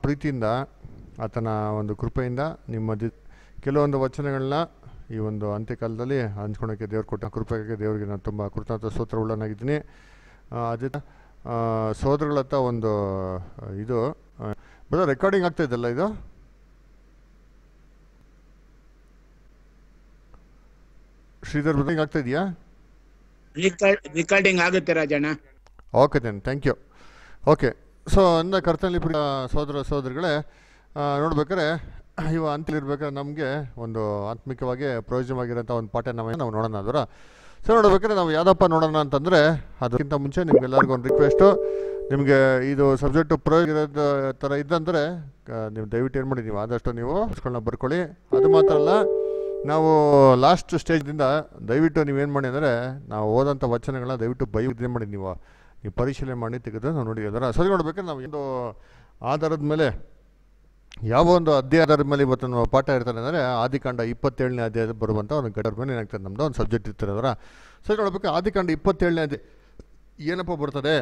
ಪ್ರೀತಿಯಿಂದ ಆತನ ಒಂದು ಕೃಪೆಯಿಂದ ನಿಮ್ಮ ದಿ ಕೆಲವೊಂದು ವಚನಗಳನ್ನ ಈ ಒಂದು ಅಂತ್ಯಕಾಲದಲ್ಲಿ ಹಂಚ್ಕೊಳಕ್ಕೆ ದೇವ್ರು ಕೊಟ್ಟ ಕೃಪೆಗೆ ದೇವರಿಗೆ ನಾನು ತುಂಬ ಕೃತಜ್ಞತ ಸ್ತೋತ್ರ ಉಳ್ಳನಾಗಿದ್ದೀನಿ ಆ, ಅದೇ ತ- ಆ, ಸೋದರಗಳ ಹತ್ರ ಒಂದು ಆ, ಇದು ಬದ ರೆಕಾರ್ಡಿಂಗ್ ಆಗ್ತಾ ಇದೆಯಲ್ಲ ಇದು ಶ್ರೀಧರ್ ಬ್ರದರ್ ಆಗ್ತಾ ಇದೆಯಾ ರಿಕಾರ್ಡಿಂಗ್ ಆಗುತ್ತೆ Rajanna okay then thank you okay so ಅಂದ ಕರ್ತನಲ್ಲಿ ಪ್ರಿಯ ಸೋದರ ಸೋದರಿಗಳೇ ನೋಡ್ಬೇಕಾದ್ರೆ ಇವ ಅಂತಲಿರ್ಬೇಕಾದ್ರೆ ನಮಗೆ ಒಂದು ಆತ್ಮಿಕವಾಗಿ ಪ್ರಯೋಜನವಾಗಿರೋಂಥ ಒಂದು ಪಾಠ ನಾವು ನಾವು ನೋಡೋಣ ಅದರ ಸೊ ನೋಡ್ಬೇಕಾದ್ರೆ ನಾವು ಯಾವುದಪ್ಪ ನೋಡೋಣ ಅಂತಂದರೆ ಅದಕ್ಕಿಂತ ಮುಂಚೆ ನಿಮ್ಗೆಲ್ಲರಿಗೂ ಒಂದು ರಿಕ್ವೆಸ್ಟು ನಿಮಗೆ ಇದು ಸಬ್ಜೆಕ್ಟು ಪ್ರಯೋಗ ಇರೋದು ಥರ ಇದ್ದಂದರೆ ನೀವು ದಯವಿಟ್ಟು ಏನು ಮಾಡಿ ನೀವು ಆದಷ್ಟು ನೀವು ಇಸ್ಗಳನ್ನ ಬರ್ಕೊಳ್ಳಿ ಅದು ಮಾತ್ರ ಅಲ್ಲ ನಾವು ಲಾಸ್ಟ್ ಸ್ಟೇಜ್ದಿಂದ ದಯವಿಟ್ಟು ನೀವೇನು ಮಾಡಿ ಅಂದರೆ ನಾವು ಓದೋಂಥ ವಚನಗಳನ್ನ ದಯವಿಟ್ಟು ಬೈ ಏನು ಮಾಡಿ ನೀವು ನೀವು ಪರಿಶೀಲನೆ ಮಾಡಿ ತೆಗೆದು ನಾವು ನೋಡಿ ಅದರ ಸರಿ ನೋಡ್ಬೇಕಾದ್ರೆ ನಾವು ಒಂದು ಆಧಾರದ ಮೇಲೆ ಯಾವ ಒಂದು ಅಧ್ಯಾಯದ ಮೇಲೆ ಇವತ್ತು ನಾವು ಪಾಠ ಇರ್ತಾರೆ ಅಂದರೆ ಆದಿಕಾಂಡ ಇಪ್ಪತ್ತೇಳನೇ ಅಧ್ಯಾಯದ ಬರುವಂಥ ಒಂದು ಗಡರ ಮೇಲೆ ಏನಾಗ್ತದೆ ನಮ್ಮದು ಒಂದು ಸಬ್ಜೆಕ್ಟ್ ಇರ್ತಾರೆ ಅದರ ಸರಿ ನೋಡ್ಬೇಕು ಆದಿಕಾಂಡ ಇಪ್ಪತ್ತೇಳನೇ ಅಧ್ಯಾಯ ಏನಪ್ಪ ಬರ್ತದೆ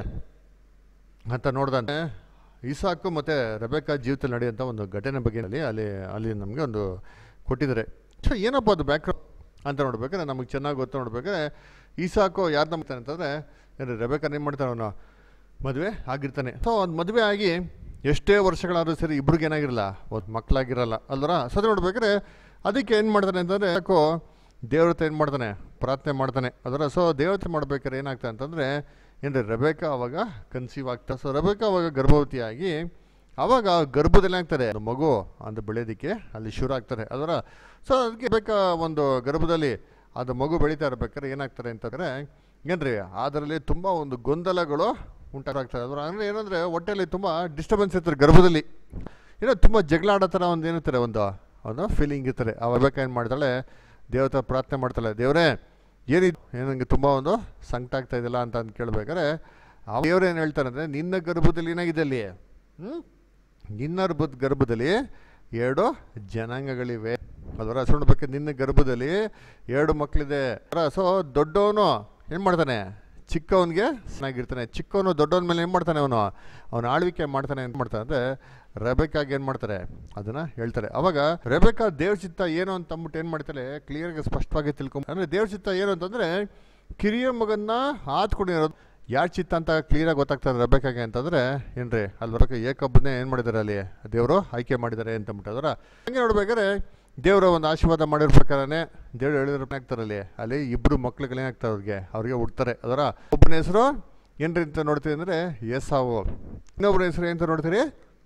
ಅಂತ ನೋಡ್ದಾನೆ ಇಸಾಕು ಮತ್ತು ರೆಬೆಕಾ ಜೀವಿತದಲ್ಲಿ ನಡೆಯುವಂಥ ಒಂದು ಘಟನೆ ಬಗ್ಗೆ ಅಲ್ಲಿ ಅಲ್ಲಿ ಅಲ್ಲಿ ನಮಗೆ ಒಂದು ಕೊಟ್ಟಿದ್ದಾರೆ ಸೊ ಏನಪ್ಪ ಅದು ಬ್ಯಾಕ್ಗ್ರೌಂಡ್ ಅಂತ ನೋಡ್ಬೇಕಾದ್ರೆ ನಮಗೆ ಚೆನ್ನಾಗಿ ಗೊತ್ತು ನೋಡ್ಬೇಕಾದ್ರೆ ಈಸಾಕು ಯಾರನ್ನ ಮಾಡ್ತಾನೆ ಅಂತಂದರೆ ಏನು ರೆಬೆಕನ್ ಏನು ಮಾಡ್ತಾನೆ ಅವನು ಮದುವೆ ಆಗಿರ್ತಾನೆ ಸೊ ಒಂದು ಮದುವೆ ಆಗಿ ಎಷ್ಟೇ ವರ್ಷಗಳಾದರೂ ಸರಿ ಇಬ್ರಿಗೆ ಏನಾಗಿರಲ್ಲ ಒಂದು ಮಕ್ಕಳಾಗಿರಲ್ಲ ಅಲ್ವರ ಸರಿ ನೋಡ್ಬೇಕಾದ್ರೆ ಅದಕ್ಕೆ ಏನು ಮಾಡ್ತಾನೆ ಅಂತಂದರೆ ಯಾಕೋ ದೇವ್ರತೆ ಏನು ಮಾಡ್ತಾನೆ ಪ್ರಾರ್ಥನೆ ಮಾಡ್ತಾನೆ ಅದರ ಸೊ ದೇವತೆ ಮಾಡ್ಬೇಕಾದ್ರೆ ಏನಾಗ್ತದೆ ಅಂತಂದರೆ ಏನ್ರಿ ರೆಬೇಕ ಅವಾಗ ಕನ್ಸೀವ್ ಆಗ್ತಾ ಸೊ ರೆಬೇಕ ಅವಾಗ ಗರ್ಭವತಿಯಾಗಿ ಅವಾಗ ಗರ್ಭದಲ್ಲಿ ಆಗ್ತಾರೆ ಒಂದು ಮಗು ಅಂತ ಬೆಳೆಯೋದಕ್ಕೆ ಅಲ್ಲಿ ಶುರು ಆಗ್ತಾರೆ ಅದರ ಸೊ ಅದಕ್ಕೆ ಬೇಕಾ ಒಂದು ಗರ್ಭದಲ್ಲಿ ಅದು ಮಗು ಬೆಳೀತಾ ಇರ್ಬೇಕಾದ್ರೆ ಏನಾಗ್ತಾರೆ ಅಂತಂದರೆ ಏನ್ರಿ ಅದರಲ್ಲಿ ತುಂಬ ಒಂದು ಗೊಂದಲಗಳು ಉಂಟಾಗ್ತದೆ ಅದರ ಅಂದರೆ ಏನಂದರೆ ಹೊಟ್ಟೆಯಲ್ಲಿ ತುಂಬ ಡಿಸ್ಟರ್ಬೆನ್ಸ್ ಇರ್ತಾರೆ ಗರ್ಭದಲ್ಲಿ ಏನೋ ತುಂಬ ಜಗಳ ಆಡೋ ಥರ ಒಂದು ಏನಿರ್ತಾರೆ ಒಂದು ಒಂದು ಫೀಲಿಂಗ್ ಇರ್ತಾರೆ ಅವಾಗ ಬೇಕಾ ಏನು ಮಾಡ್ತಾಳೆ ದೇವತೆ ಪ್ರಾರ್ಥನೆ ಮಾಡ್ತಾಳೆ ದೇವರೇ ಏನಿದು ಏನು ನನಗೆ ತುಂಬ ಒಂದು ಸಂಕಟ ಆಗ್ತಾ ಇದೆಯಲ್ಲ ಅಂತ ಅಂದು ಕೇಳ್ಬೇಕಾದ್ರೆ ಆ ದೇವ್ರು ಏನು ಹೇಳ್ತಾರೆ ಅಂದರೆ ನಿನ್ನ ಗರ್ಭದಲ್ಲಿ ಏನಾಗಿದೆ ಅಲ್ಲಿ ಹ್ಞೂ ನಿನ್ನ ಗರ್ಭದ ಗರ್ಭದಲ್ಲಿ ಎರಡು ಜನಾಂಗಗಳಿವೆ ಅದರ ಸುಣ್ಬೇಕು ನಿನ್ನ ಗರ್ಭದಲ್ಲಿ ಎರಡು ಮಕ್ಕಳಿದೆ ಸೊ ದೊಡ್ಡವನು ಏನು ಮಾಡ್ತಾನೆ ಚಿಕ್ಕವನಿಗೆ ಚೆನ್ನಾಗಿರ್ತಾನೆ ಚಿಕ್ಕವನು ದೊಡ್ಡವನ ಮೇಲೆ ಏನು ಮಾಡ್ತಾನೆ ಅವನು ಅವನು ಆಳ್ವಿಕೆ ಮಾಡ್ತಾನೆ ಏನು ಮಾಡ್ತಾನೆ ಅಂದರೆ ರೆಬೆಕಾಗಿ ಏನು ಮಾಡ್ತಾರೆ ಅದನ್ನು ಹೇಳ್ತಾರೆ ಅವಾಗ ರೆಬೆಕಾ ದೇವ್ರ ಚಿತ್ತ ಏನು ಅಂತ ಅಂದ್ಬಿಟ್ಟು ಏನು ಮಾಡ್ತಾಳೆ ಕ್ಲಿಯರ್ಗೆ ಸ್ಪಷ್ಟವಾಗಿ ತಿಳ್ಕೊಂಬ ಅಂದರೆ ದೇವ್ರ ಚಿತ್ತ ಏನು ಅಂತಂದರೆ ಕಿರಿಯ ಮಗನ್ನ ಆತ್ಕೊಂಡಿರೋದು ಯಾರ ಚಿತ್ತ ಅಂತ ಕ್ಲಿಯರಾಗಿ ಗೊತ್ತಾಗ್ತದೆ ರೆಬೆಕಾಗೆ ಅಂತಂದರೆ ಏನ್ರಿ ಅಲ್ಲಿ ಬರೋಕೆ ಏಕೊಬ್ಬನೇ ಏನು ಮಾಡಿದ್ದಾರೆ ಅಲ್ಲಿ ದೇವರು ಆಯ್ಕೆ ಮಾಡಿದ್ದಾರೆ ಅಂತ ಅಂದ್ಬಿಟ್ಟದ್ರ ಹಂಗೆ ನೋಡ್ಬೇಕಾದ್ರೆ ದೇವರ ಒಂದು ಆಶೀರ್ವಾದ ಮಾಡಿರ್ಬೇಕಾದ್ರೆ ದೇವ್ರು ಹೇಳಿದ್ರು ಆಗ್ತಾರೆ ಅಲ್ಲಿ ಅಲ್ಲಿ ಇಬ್ಬರು ಮಕ್ಳುಗಳೇನಾಗ್ತಾರೆ ಅವ್ರಿಗೆ ಅವ್ರಿಗೆ ಹುಡ್ತಾರೆ ಅದರ ಒಬ್ಬನ ಹೆಸರು ಏನ್ರಿ ಅಂತ ನೋಡ್ತೀವಿ ಅಂದರೆ ಏಸಾವು ಇನ್ನೊಬ್ಬರ ಹೆಸರು ಏನಂತ ನೋಡ್ತೀರಿ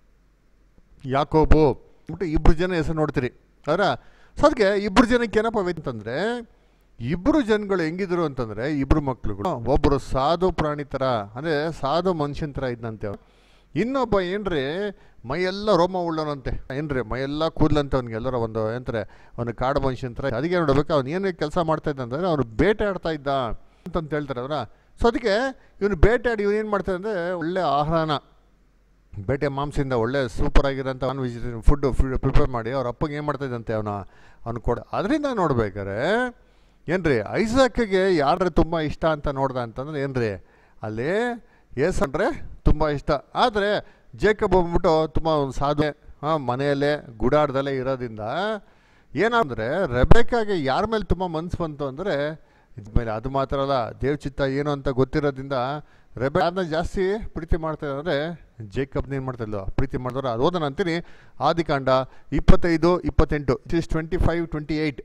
ಯಾಕೋಬು ಅಂದ್ಬಿಟ್ಟು ಇಬ್ಬರು ಜನ ಹೆಸರು ನೋಡ್ತೀರಿ ಅದರ ಸೊ ಅದಕ್ಕೆ ಇಬ್ಬರು ಜನಕ್ಕೆ ಏನಪ್ಪ ವೇತ್ ಅಂತಂದರೆ ಇಬ್ಬರು ಜನಗಳು ಹೆಂಗಿದ್ರು ಅಂತಂದರೆ ಇಬ್ಬರು ಮಕ್ಳುಗಳು ಒಬ್ಬರು ಸಾಧು ಪ್ರಾಣಿ ಥರ ಅಂದರೆ ಸಾಧು ಮನುಷ್ಯನ ಥರ ಇದ್ದಂತೆ ಅವ್ನು. ಇನ್ನೊಬ್ಬ ಏನ್ರಿ ಮೈಯೆಲ್ಲ ರೋಮ ಉಳ್ಳೋನಂತೆ ಏನ್ರಿ ಮೈಯೆಲ್ಲ ಕೂದಲಂತೆ ಅವ್ನಿಗೆ ಎಲ್ಲರ ಒಂದು ಏನಂತಾರೆ ಒಂದು ಕಾಡು ಮನುಷ್ಯನ ಥರ ಅದಕ್ಕೆ ನೋಡ್ಬೇಕು ಅವ್ನು ಏನು ಕೆಲಸ ಮಾಡ್ತಾ ಇದ್ದ ಅಂತಂದರೆ ಅವನು ಬೇಟೆ ಆಡ್ತಾ ಇದ್ದ ಅಂತಂತ ಹೇಳ್ತಾರೆ ಅವರ ಸೊ ಅದಕ್ಕೆ ಇವನು ಬೇಟೆ ಆಡಿ ಇವನು ಏನು ಮಾಡ್ತಾನೆ ಅಂದರೆ ಒಳ್ಳೆ ಆಹಾರನ ಬೇಟೆ ಮಾಂಸದಿಂದ ಒಳ್ಳೆ ಸೂಪರ್ ಆಗಿರೋಂಥ ನಾನ್ ವೆಜಿಟೇರಿಯನ್ ಫುಡ್ ಪ್ರಿಪೇರ್ ಮಾಡಿ ಅವ್ರ ಅಪ್ಪಗೆ ಏನು ಮಾಡ್ತಾ ಇದ್ದಂತೆ ಅವನ ಅವ್ನು ಕೊಡ ಅದರಿಂದ ನೋಡ್ಬೇಕಾರೆ ಏನ್ರಿ ಐಸಾಕಿಗೆ ಯಾರು ತುಂಬ ಇಷ್ಟ ಅಂತ ನೋಡ್ದ ಅಂತಂದ್ರೆ ಏನ್ರಿ ಅಲ್ಲಿ ಏಸ್ ಅಂದರೆ ತುಂಬ ಇಷ್ಟ ಆದರೆ ಜೇಕಬ್ ಬಂದ್ಬಿಟ್ಟು ತುಂಬ ಒಂದು ಸಾಧು ಹಾಂ ಮನೆಯಲ್ಲೇ ಗುಡಾಡ್ದಲ್ಲೇ ಇರೋದ್ರಿಂದ ಏನಂದರೆ ರೆಬೆಕಾಗೆ ಯಾರ ಮೇಲೆ ತುಂಬ ಮನ್ಸು ಬಂತು ಅಂದರೆ ಇದ್ಮೇಲೆ ಅದು ಮಾತ್ರ ಅಲ್ಲ ದೇವ್ ಚಿತ್ತ ಏನು ಅಂತ ಗೊತ್ತಿರೋದ್ರಿಂದ ರೆಬೆ ಯಾರನ್ನ ಜಾಸ್ತಿ ಪ್ರೀತಿ ಮಾಡ್ತಾ ಅಂದರೆ ಜೇಕಬ್ನ ಏನು ಮಾಡ್ತಾ ಇಲ್ವೋ ಪ್ರೀತಿ ಮಾಡಿದ್ರೆ ಅದು ಓದೋಣ ಅಂತೀನಿ ಆದಿಕಾಂಡ ಇಪ್ಪತ್ತೈದು ಇಪ್ಪತ್ತೆಂಟು is twenty five twenty eight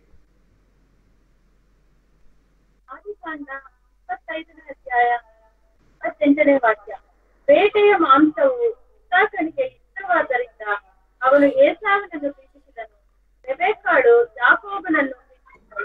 ಆದಿಕಾಂಡ ಇಪ್ಪತ್ತೈದನೇ ಅಧ್ಯಾಯ ಇಪ್ಪತ್ತೆಂಟನೇ ವಾಕ್ಯ ಬೇಟೆಯ ಮಾಂಸವು ಇಸಾಕನಿಗೆ ಇಷ್ಟವಾದ್ದರಿಂದ ಅವನು ಏಸಾವನನ್ನು ಪ್ರೀತಿಸಿದನು ರೆಬೆಕ್ಕಾಳು ಯಾಕೋಬನನ್ನು ಪ್ರೀತಿಸಿದಳು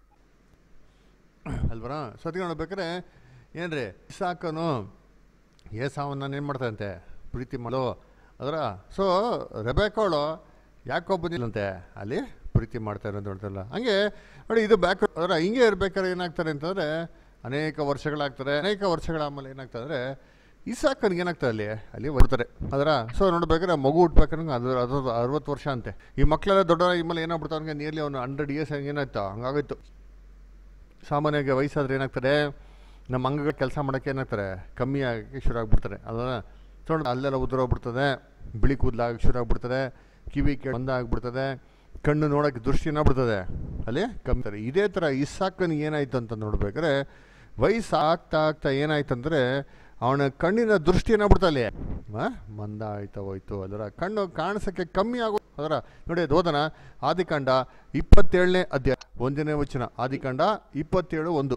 ಅಲ್ವರ ಸತಿ ನೋಡ್ಬೇಕಾದ್ರೆ ಏನ್ರಿ ಇಸಾಕನು ಏಸಾವನ್ನ ಏನು ಮಾಡ್ತಾರಂತೆ ಪ್ರೀತಿ ಮಾಡೋ ಅದರ ಸೊ ರೆಬೆಕೋಳು ಯಾಕೊಬ್ಬನಿಲ್ಲಂತೆ ಅಲ್ಲಿ ಪ್ರೀತಿ ಮಾಡ್ತಾ ಇರೋದು ನೋಡ್ತಾರಲ್ಲ ಹಂಗೆ ನೋಡಿ ಇದು ಬ್ಯಾಕ್ ಅದರ ಹಿಂಗೆ ಇರ್ಬೇಕಾದ್ರೆ ಏನಾಗ್ತಾರೆ ಅಂತಂದರೆ ಅನೇಕ ವರ್ಷಗಳಾಗ್ತಾರೆ ಅನೇಕ ವರ್ಷಗಳ ಆಮೇಲೆ ಏನಾಗ್ತದೆ ಅಂದರೆ ಇಸಾಕನಿಗೆ ಏನಾಗ್ತದೆ ಅಲ್ಲಿ ಅಲ್ಲಿ ಬರ್ತಾರೆ ಅದರ ಸೊ ನೋಡ್ಬೇಕಾದ್ರೆ ಮಗು ಹುಟ್ಬೇಕಾದ್ರೆ ಅದು ಅದು ಅರವತ್ತು ವರ್ಷ ಅಂತೆ ಈ ಮಕ್ಕಳೆಲ್ಲ ದೊಡ್ಡವರಾಗಿ ಮೇಲೆ ಏನಾಗ್ಬಿಡ್ತಾವೆ ನಿಯರ್ಲಿ ಅವನು ಹಂಡ್ರೆಡ್ ಇಯರ್ಸ್ ಏನಾಯ್ತು ಹಂಗಾಗೋಯ್ತು ಸಾಮಾನ್ಯವಾಗಿ ವಯಸ್ಸಾದ್ರೆ ಏನಾಗ್ತದೆ ನಮ್ಮ ಅಂಗಗಳು ಕೆಲಸ ಮಾಡೋಕ್ಕೆ ಏನಾಗ್ತಾರೆ ಕಮ್ಮಿ ಆಗೋಕ್ಕೆ ಶುರು ಆಗ್ಬಿಡ್ತಾರೆ ಅದನ್ನ ನೋಡಿ ಅಲ್ಲೆಲ್ಲ ಉದುರೋಗ್ಬಿಡ್ತದೆ ಬಿಳಿ ಕೂದಲಾಗ ಶುರು ಆಗ್ಬಿಡ್ತದೆ ಕಿವಿ ಕೇಳಿ ಬಂದ ಆಗ್ಬಿಡ್ತದೆ ಕಣ್ಣು ನೋಡೋಕ್ಕೆ ದೃಷ್ಟಿ ಏನಾಗ್ಬಿಡ್ತದೆ ಅಲ್ಲಿ ಕಮ್ಮಿ ಇದೇ ಥರ ಇಸ್ಸಾಕನಿಗೆ ಏನಾಯ್ತು ಅಂತ ನೋಡ್ಬೇಕಾದ್ರೆ ವಯಸ್ಸು ಆಗ್ತಾ ಆಗ್ತಾ ಏನಾಯ್ತಂದ್ರೆ ಅವನ ಕಣ್ಣಿನ ದೃಷ್ಟಿ ಏನಾಗ್ಬಿಡ್ತ ಅಲ್ಲಿ ಆ? ಮಂದ ಆಯ್ತಾ ಹೋಯ್ತು ಅದರ ಕಣ್ಣು ಕಾಣಿಸೋಕ್ಕೆ ಕಮ್ಮಿ ಆಗೋ ಅದರ ನೋಡಿ ಅದು ಓದನ ಆದಿಕಾಂಡ ಇಪ್ಪತ್ತೇಳನೇ ಅಧ್ಯಾಯ ಒಂದನೇ ವಚನ ಆದಿಕಾಂಡ ಇಪ್ಪತ್ತೇಳು ಒಂದು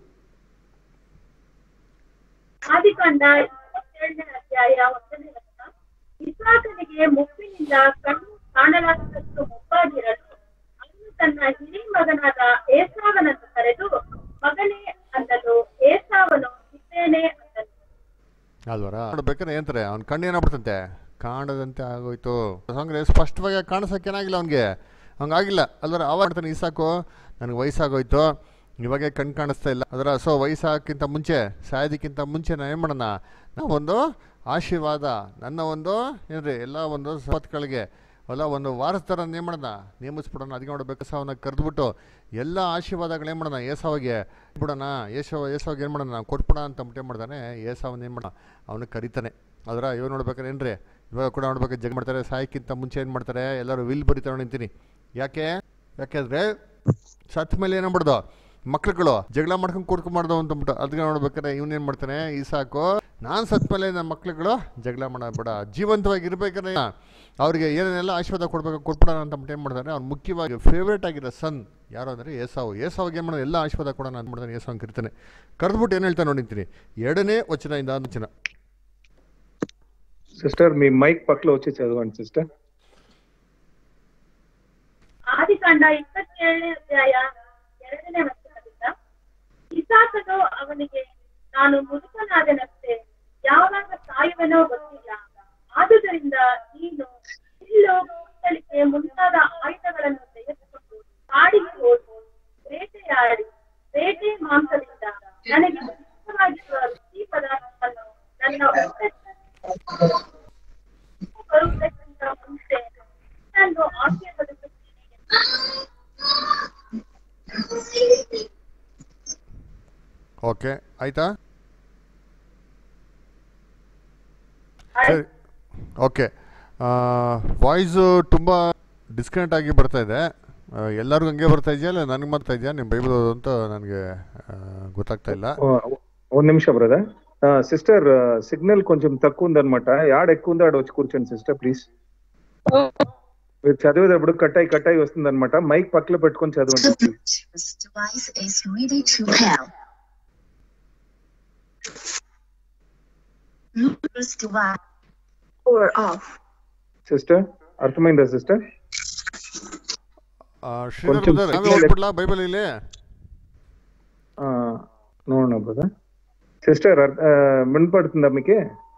ಆದಿಕಾಂಡ ಇಪ್ಪತ್ತೇಳನೇ ಅಧ್ಯಾಯ ಒಂದನೇ ವಚನ ಇಸಾಕನಿಗೆ ಮುಪ್ಪಿನಿಂದ ಕಣ್ಣು ಕಾಣಲಾಗದಷ್ಟು ಮುಪ್ಪಾಗಿರಲು ಅವನು ತನ್ನ ಹಿರಿ ಮಗನಾದ ಏಸಾವನನ್ನು ಕರೆದು ಮಗನೇ ಅನ್ನಲು ಏಸಾವನು ಇದ್ದೇನೆ ಅಂದನು ಅಲ್ವರ ನೋಡ್ಬೇಕಾದ್ರೆ ಏನಂತಾರೆ ಅವ್ನ ಕಣ್ಣು ಏನಾಗ್ಬಿಡ್ತಂತೆ ಕಾಣದಂತೆ ಆಗೋಯ್ತು ಹಂಗ್ರೆ ಸ್ಪಷ್ಟವಾಗಿ ಕಾಣಿಸೋಕೆ ಏನಾಗಿಲ್ಲ ಅವ್ನಿಗೆ ಹಂಗಾಗಿಲ್ಲ ಅಲ್ವರ ಅವ ಮಾಡ್ತಾನೆ ಇಸಾಕು ನನಗೆ ವಯಸ್ಸಾಗೋಯ್ತು ಇವಾಗೆ ಕಣ್ಣು ಕಾಣಿಸ್ತಾ ಇಲ್ಲ ಅದರ ಸೊ ವಯಸ್ಸಾಗಕ್ಕಿಂತ ಮುಂಚೆ ಸಾಯೋದಕ್ಕಿಂತ ಮುಂಚೆ ನಾನು ಏನು ಮಾಡೋಣ ನಾವು ಒಂದು ಆಶೀರ್ವಾದ ನನ್ನ ಒಂದು ಏನ್ರಿ ಎಲ್ಲ ಒಂದು ಸಂಪತ್ಗಳಿಗೆ ಅಲ್ಲ ಒಂದು ವಾರಸ್ದಾರ ಏನು ಮಾಡೋಣ ನೇಮಿಸ್ಬಿಡೋಣ ಅದಕ್ಕೆ ನೋಡ್ಬೇಕು ಅವನ್ನ ಕರೆದ್ಬಿಟ್ಟು ಎಲ್ಲ ಆಶೀರ್ವಾದಗಳು ಏನು ಮಾಡೋಣ ಏಸವಾಗೆ ಬಿಡೋಣ ಏಸವ ಏಸವಾಗ ಏನು ಮಾಡೋಣ ನಾವು ಕೊಟ್ಬಿಡ ಅಂತ ಅಂದ್ಬಿಟ್ಟು ಏನು ಮಾಡ್ತಾನೆ ಏಸವನ್ನ ಏನು ಮಾಡೋಣ ಅವನು ಕರಿತಾನೆ ಅದರ ಇವಾಗ ನೋಡ್ಬೇಕಾದ್ರೆ ಏನ್ರಿ ಇವಾಗ ಕೂಡ ನೋಡ್ಬೇಕು ಜಗ್ ಮಾಡ್ತಾರೆ ಸಾಯಕ್ಕಿಂತ ಮುಂಚೆ ಏನು ಮಾಡ್ತಾರೆ ಎಲ್ಲರೂ ವಿಲ್ ಬರಿತಾರೆ ನಿಂತೀನಿ ಯಾಕೆ ಯಾಕೆಂದರೆ ಸತ್ ಮೇಲೆ ಏನಾಗ್ಬಿಡ್ದು ಮಕ್ಳುಗಳು ಜಗಳ ಮಾಡ್ಕೊಂಡು ಕೊಡ್ಕೊಂಬಾರ್ದು ಅಂತಂದ್ಬಿಟ್ಟು ಅದಕ್ಕೆ ನೋಡ್ಬೇಕಾದ್ರೆ ಇವನೇನು ಮಾಡ್ತಾನೆ ಈ ಸಾಕು ನಾನು ಸತ್ ಮೇಲೆ ನನ್ನ ಮಕ್ಳುಗಳು ಜಗಳ ಮಾಡಬೇಡ ಜೀವಂತವಾಗಿ ಇರ್ಬೇಕಾದ್ರೆ ಅವ್ರಿಗೆ ಏನೇನೆಲ್ಲ ಆಶೀರ್ವಾದ ಕೊಡ್ಬೇಕು ಕೊಟ್ಬಿಡೋಣ ಅಂತ ಏನು ಮಾಡ್ತಾರೆ ಅವ್ನು ಮುಖ್ಯವಾಗಿ ಫೇವ್ರೇಟ್ ಆಗಿರೋ ಸನ್ ಯಾರು ಅಂದರೆ ಏಸಾವು ಏಸಾವಿಗೆ ಏನು ಮಾಡೋದು ಎಲ್ಲ ಆಶೀರ್ವಾದ ಕೊಡೋಣ ಅಂತ ಮಾಡ್ತಾನೆ ಏಸಾವ್ ಕರಿತಾನೆ ಕರೆದ್ಬಿಟ್ಟು ಏನು ಹೇಳ್ತಾನೆ ನೋಡಿರ್ತೀನಿ ಎರಡನೇ ವಚನ ಇಂದ ವಚನ సిస్టర్ మీ మైక్ పక్కలో వచ్చి చదవండి సిస్టర్ ಆದಿಕಾಂಡ ಇಪ್ಪತ್ತೇಳನೇ ಅಧ್ಯಾಯ ಎರಡನೇ ವಚನದಿಂದ ಇಸಾಕನು ಅವನಿಗೆ ನಾನು ಮುದುಕನಾದನಷ್ಟೇ ಯಾವಾಗ ಸಾಯುವೆನೋ ಗೊತ್ತಿಲ್ಲ ಆದುದರಿಂದ ನೀನು ಇಲ್ಲು ಕುತ್ತಳಿಕೆ ಮುಂತಾದ ಆಯುಧಗಳನ್ನು ತೆಗೆದುಕೊಂಡು ಕಾಡಿಗೆ ಹೋಗಿ ಬೇಟೆಯಾಡಿ ಬೇಟೆ ಮಾಂಸದಿಂದ ನನಗೆ ಇಷ್ಟವಾಗಿರುವ ರುಚಿ ಪದಾರ್ಥವನ್ನು ನನ್ನ ಊಟಕ್ಕೆ ಬರುವುದಕ್ಕಿಂತ ಮುಂಚೆ ನಾನು ಆಶೀರ್ವದಿಸುತ್ತೇನೆ ಎಂದು ಓಕೆ ಆಯಿತಾ ಸರಿ ಓಕೆ ವಾಯ್ಸು ತುಂಬ ಡಿಸ್ಕನೆಕ್ಟ್ ಆಗಿ ಬರ್ತಾ ಇದೆ ಆ, ಎಲ್ಲರಿಗೂ ಹಂಗೆ ಬರ್ತಾ ಇದೆಯಾ ಇಲ್ಲ ನನಗೆ ಬರ್ತಾ ಇದೆಯಾ ನಿಮ್ಮ ಬೈಬಲ್ ಓದು ಅಂತ ನನಗೆ ಗೊತ್ತಾಗ್ತಾ ಇಲ್ಲ ಒಂದ್ నిమిషం బ్రదర్ సిస్టర్ సిగ్నల్ కొంచెం తక్కువ ఉందన్నమాట యాడ్ ఎక్కువ ఉంది ఆడ వచ్చి కూర్చోండి సిస్టర్ ప్లీజ్ మీరు చదివేటప్పుడు కట్ అయి కట్ అయి వస్తుంది అనమాట మైక్ పక్కలో పెట్టుకొని చదవండి The Bluetooth device is ready to pair. Bluetooth device. Power off. Sister అర్థమైందా సిస్టర్ ಆ, ಶ್ರೀಧರ್ కొంచెం brother, ನಾವೇ signal- ಓದ್ಬಿಡ್ಲಾ ಬೈಬಲ್ ಇಲ್ಲಿ ನೋಡೋಣ బ్రదర్ సిస్టర్ వినపడుతుందా మీకు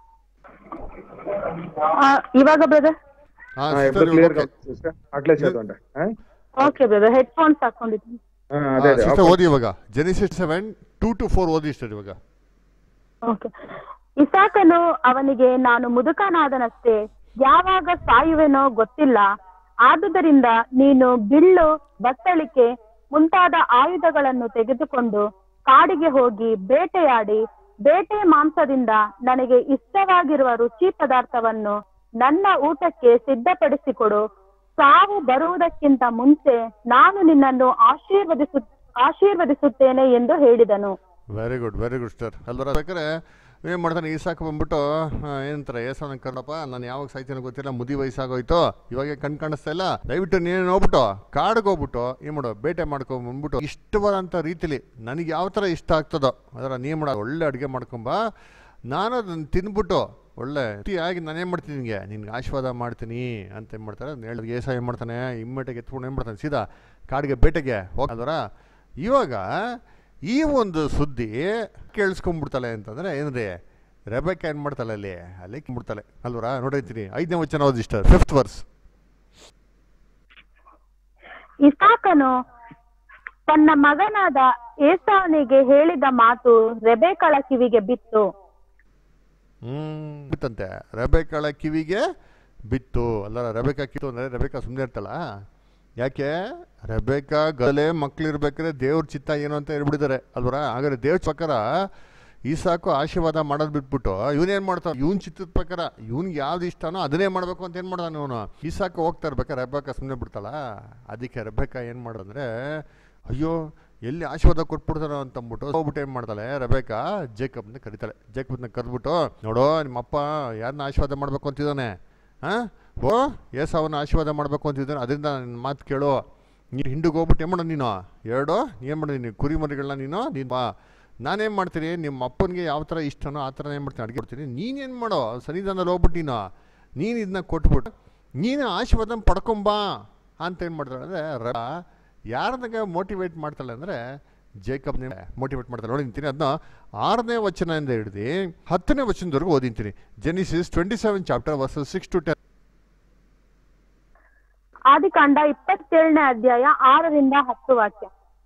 ఆ, ఇవాగ బ్రదర్ ಹಾಂ ఎప్పుడు క్లియర్ గా సిస్టర్ అట్లే చదవండి ఆ? ಓಕೆ ಬ್ರದರ್ ಹೆಡ್ ಫೋನ್ಸ್ ಹಾಕೊಂಡಿದ್ದೀನಿ ఆ, అదే అదే ಸಿಸ್ಟರ್ ಓದಿ ಇವಾಗ Genesis seven two to four ಓದಿ ಇಷ್ಟ ಇವಾಗ ಓಕೆ ಇಸಾಕನು ಅವನಿಗೆ ನಾನು ಮುದುಕನಾದನಷ್ಟೇ ಯಾವಾಗ ಸಾಯುವೆನೋ ಗೊತ್ತಿಲ್ಲ ಆದುದರಿಂದ ನೀನು ಬಿಲ್ಲು ಬತ್ತಳಿಕೆ ಮುಂತಾದ ಆಯುಧಗಳನ್ನು ತೆಗೆದುಕೊಂಡು ಕಾಡಿಗೆ ಹೋಗಿ ಬೇಟೆಯಾಡಿ ಬೇಟೆ ಮಾಂಸದಿಂದ ನನಗೆ ಇಷ್ಟವಾಗಿರುವ ರುಚಿ ಪದಾರ್ಥವನ್ನು ನನ್ನ ಊಟಕ್ಕೆ ಸಿದ್ಧಪಡಿಸಿಕೊಡು ಸಾವು ಬರುವುದಕ್ಕಿಂತ ಮುಂಚೆ ನಾನು ನಿನ್ನನ್ನು ಆಶೀರ್ವದಿಸು ಆಶೀರ್ವದಿಸುತ್ತೇನೆ ಎಂದು ಹೇಳಿದನು very good very good sir ಅಲ್ವರ ಬೇಕಾದ್ರೆ ಏನು ಮಾಡ್ತಾನೆ ಈಸಾಕ ಬಂದ್ಬಿಟ್ಟು ಆ, ಏನಂತಾರೆ ಏಸವನ ಕರ್ಣಪ್ಪ ನಾನು ಯಾವಾಗ ಸಾಯ್ತೀನೋ ಗೊತ್ತಿಲ್ಲ ಮುದಿ ವಯಸ್ಸಾಗೋಯ್ತು ಇವಾಗ ಕಣ್ ಕಾಣಿಸ್ತಾ ಇಲ್ಲ ದಯವಿಟ್ಟು ನೀನು ಹೋಗ್ಬಿಟ್ಟು ಕಾಡಿಗೆ ಹೋಗ್ಬಿಟ್ಟು ಏನು ಮಾಡು ಬೇಟೆ ಮಾಡ್ಕೊಂಡ್ ಬಂದ್ಬಿಟ್ಟು ಇಷ್ಟವಾದಂಥ ರೀತಿಲಿ ನನಗೆ ಯಾವ ಥರ ಇಷ್ಟ ಆಗ್ತದೋ ಅದರ ನೀ ಮಾಡ ಒಳ್ಳೆ ಅಡುಗೆ ಮಾಡ್ಕೊಂಬ ನಾನು ಅದನ್ನು ತಿಂದ್ಬಿಟ್ಟು ಒಳ್ಳೆ ಆಗಿ ನಾನು ಏನು ಮಾಡ್ತೀನಿ ನಿನಗೆ ನಿನ್ಗೆ ಆಶೀರ್ವಾದ ಮಾಡ್ತೀನಿ ಅಂತ ಏನು ಮಾಡ್ತಾರೆ ಅದನ್ನ ಹೇಳಿದ್ರೆ ಏಸ ಏನು ಮಾಡ್ತಾನೆ ಇಮ್ಮಿಡಿಯಾಗಿ ಎತ್ಕೊಂಡು ಏನು ಮಾಡ್ತಾನೆ ಸೀದಾ ಕಾಡಿಗೆ ಬೇಟೆಗೆ ಹೋಗಲ್ವರ ಇವಾಗ ಈ ಒಂದು ಸುದ್ದಿ ಕೇಳಿಸ್ಕೊಂಡ್ಬಿಡ್ತಾಳೆ ಅಂತಂದ್ರೆ ಏನ್ರಿ ರೆಬೆಕ್ ಏನು ಮಾಡ್ತಾಳೆ ಅಲ್ಲಿ ಅಲ್ಲಿ ಬಿಡ್ತಾಳೆ ಅಲ್ವರ ನೋಡಿರ್ತೀನಿ ಐದನೇ ವಚನ ಓದಿಷ್ಟ ಫಿಫ್ತ್ ವರ್ಸ್ ಇಸಾಕನು ತನ್ನ ಮಗನಾದ ಏಸಾವನಿಗೆ ಹೇಳಿದ ಮಾತು ರೆಬೆಕಳ ಕಿವಿಗೆ ಬಿತ್ತು ಹ್ಮ್ ಬಿತ್ತಂತೆ ರೆಬೆಕಳ ಕಿವಿಗೆ ಬಿತ್ತು ಅಲ್ಲ ರೆಬೆಕ ಕಿತ್ತು ಅಂದರೆ ರೆಬೆಕ ಸುಮ್ಮನೆ ಇರ್ತಾಳ ಯಾಕೆ ರೆಬೆಕ ಗಲೆ ಮಕ್ಳಿರ್ಬೇಕಾದ್ರೆ ದೇವ್ರ ಚಿತ್ತ ಏನು ಅಂತ ಹೇಳ್ಬಿಟ್ಟಿದ್ದಾರೆ ಅಲ್ವರ ಹಾಗಾದ್ರೆ ದೇವ್ರ ಪ್ರಕಾರ ಈಸಾಕು ಆಶೀರ್ವಾದ ಮಾಡೋದು ಬಿಟ್ಬಿಟ್ಟು ಇವನೇನು ಮಾಡ್ತಾನೆ ಇವನ್ ಚಿತ್ತದ ಪ್ರಕಾರ ಇವ್ನಿಗೆ ಯಾವ್ದು ಇಷ್ಟನೋ ಅದನ್ನೇ ಮಾಡಬೇಕು ಅಂತ ಏನು ಮಾಡ್ದಾನೆ ಇವನು ಈಸಾಕು ಹೋಗ್ತಾ ಇರ್ಬೇಕಾರೆ ರೆಬ್ಬಕ್ಕ ಸುಮ್ಮನೆ ಬಿಡ್ತಾಳ ಅದಕ್ಕೆ ರೆಬ್ಬಕ್ಕ ಏನು ಮಾಡೋದಂದ್ರೆ ಅಯ್ಯೋ ಎಲ್ಲಿ ಆಶೀರ್ವಾದ ಕೊಟ್ಬಿಡ್ತಾರೋ ಅಂತಂದ್ಬಿಟ್ಟು ಹೋಗ್ಬಿಟ್ಟು ಏನು ಮಾಡ್ತಾಳೆ ರೆಬೇಕಾ ಜೇಕಬ್ನ ಕರಿತಾಳೆ ಜೇಕಬ್ನ ಕರೆದ್ಬಿಟ್ಟು ನೋಡೋ ನಿಮ್ಮಪ್ಪ ಯಾರನ್ನ ಆಶೀರ್ವಾದ ಮಾಡಬೇಕು ಅಂತಿದ್ದಾನೆ ಹಾಂ ಓ ಏಸವನ್ನ ಆಶೀರ್ವಾದ ಮಾಡಬೇಕು ಅಂತಿದ್ದಾನೆ ಅದರಿಂದ ನನ್ನ ಮಾತು ಕೇಳು ನೀನು ಹಿಂಡಿಗೆ ಹೋಗ್ಬಿಟ್ಟು ಏನು ಮಾಡೋ ನೀನು ಎರಡು ಏನು ಮಾಡೋ ನೀನು ಕುರಿ ಮರಿಗಳನ್ನ ನೀನು ನೀನು ಬಾ ನಾನೇನು ಮಾಡ್ತೀನಿ ನಿಮ್ಮ ಅಪ್ಪನಿಗೆ ಯಾವ ಥರ ಇಷ್ಟನೋ ಆ ಥರ ಏನು ಮಾಡ್ತೀನಿ ಅಡುಗೆ ಕೊಡ್ತೀನಿ ನೀನೇನು ಮಾಡೋ ಸನ್ನಿಧಾನದಲ್ಲಿ ಹೋಗ್ಬಿಟ್ಟು ನೀನು ನೀನು ಇದನ್ನ ಕೊಟ್ಬಿಟ್ಟು ನೀನು ಆಶೀರ್ವಾದ ಪಡ್ಕೊಂಬಾ ಅಂತ ಏನು ಮಾಡ್ತಾಳೆ ಅಂದರೆ ರ ಯಾರನ್ನಾಗ ಮೋಟಿವೇಟ್ ಮಾಡ್ತಾಳೆ ಅಂದರೆ ಜೇಕಬ್ನೇ ಮೋಟಿವೇಟ್ ಮಾಡ್ತಾಳೆ ನೋಡಿ ನಿಂತೀನಿ ಅದನ್ನ ಆರನೇ ವಚನದಿಂದ ಹಿಡ್ದು ಹತ್ತನೇ ವಚನದವರೆಗೂ ಓದಿಂತೀನಿ Genesis twenty seven chapter verses six to ten ಆದಿಕಾಂಡ ಇಪ್ಪತ್ತೇಳನೇ ಅಧ್ಯಾಯ ಆರರಿಂದ ಹತ್ತು ವಾಕ್ಯ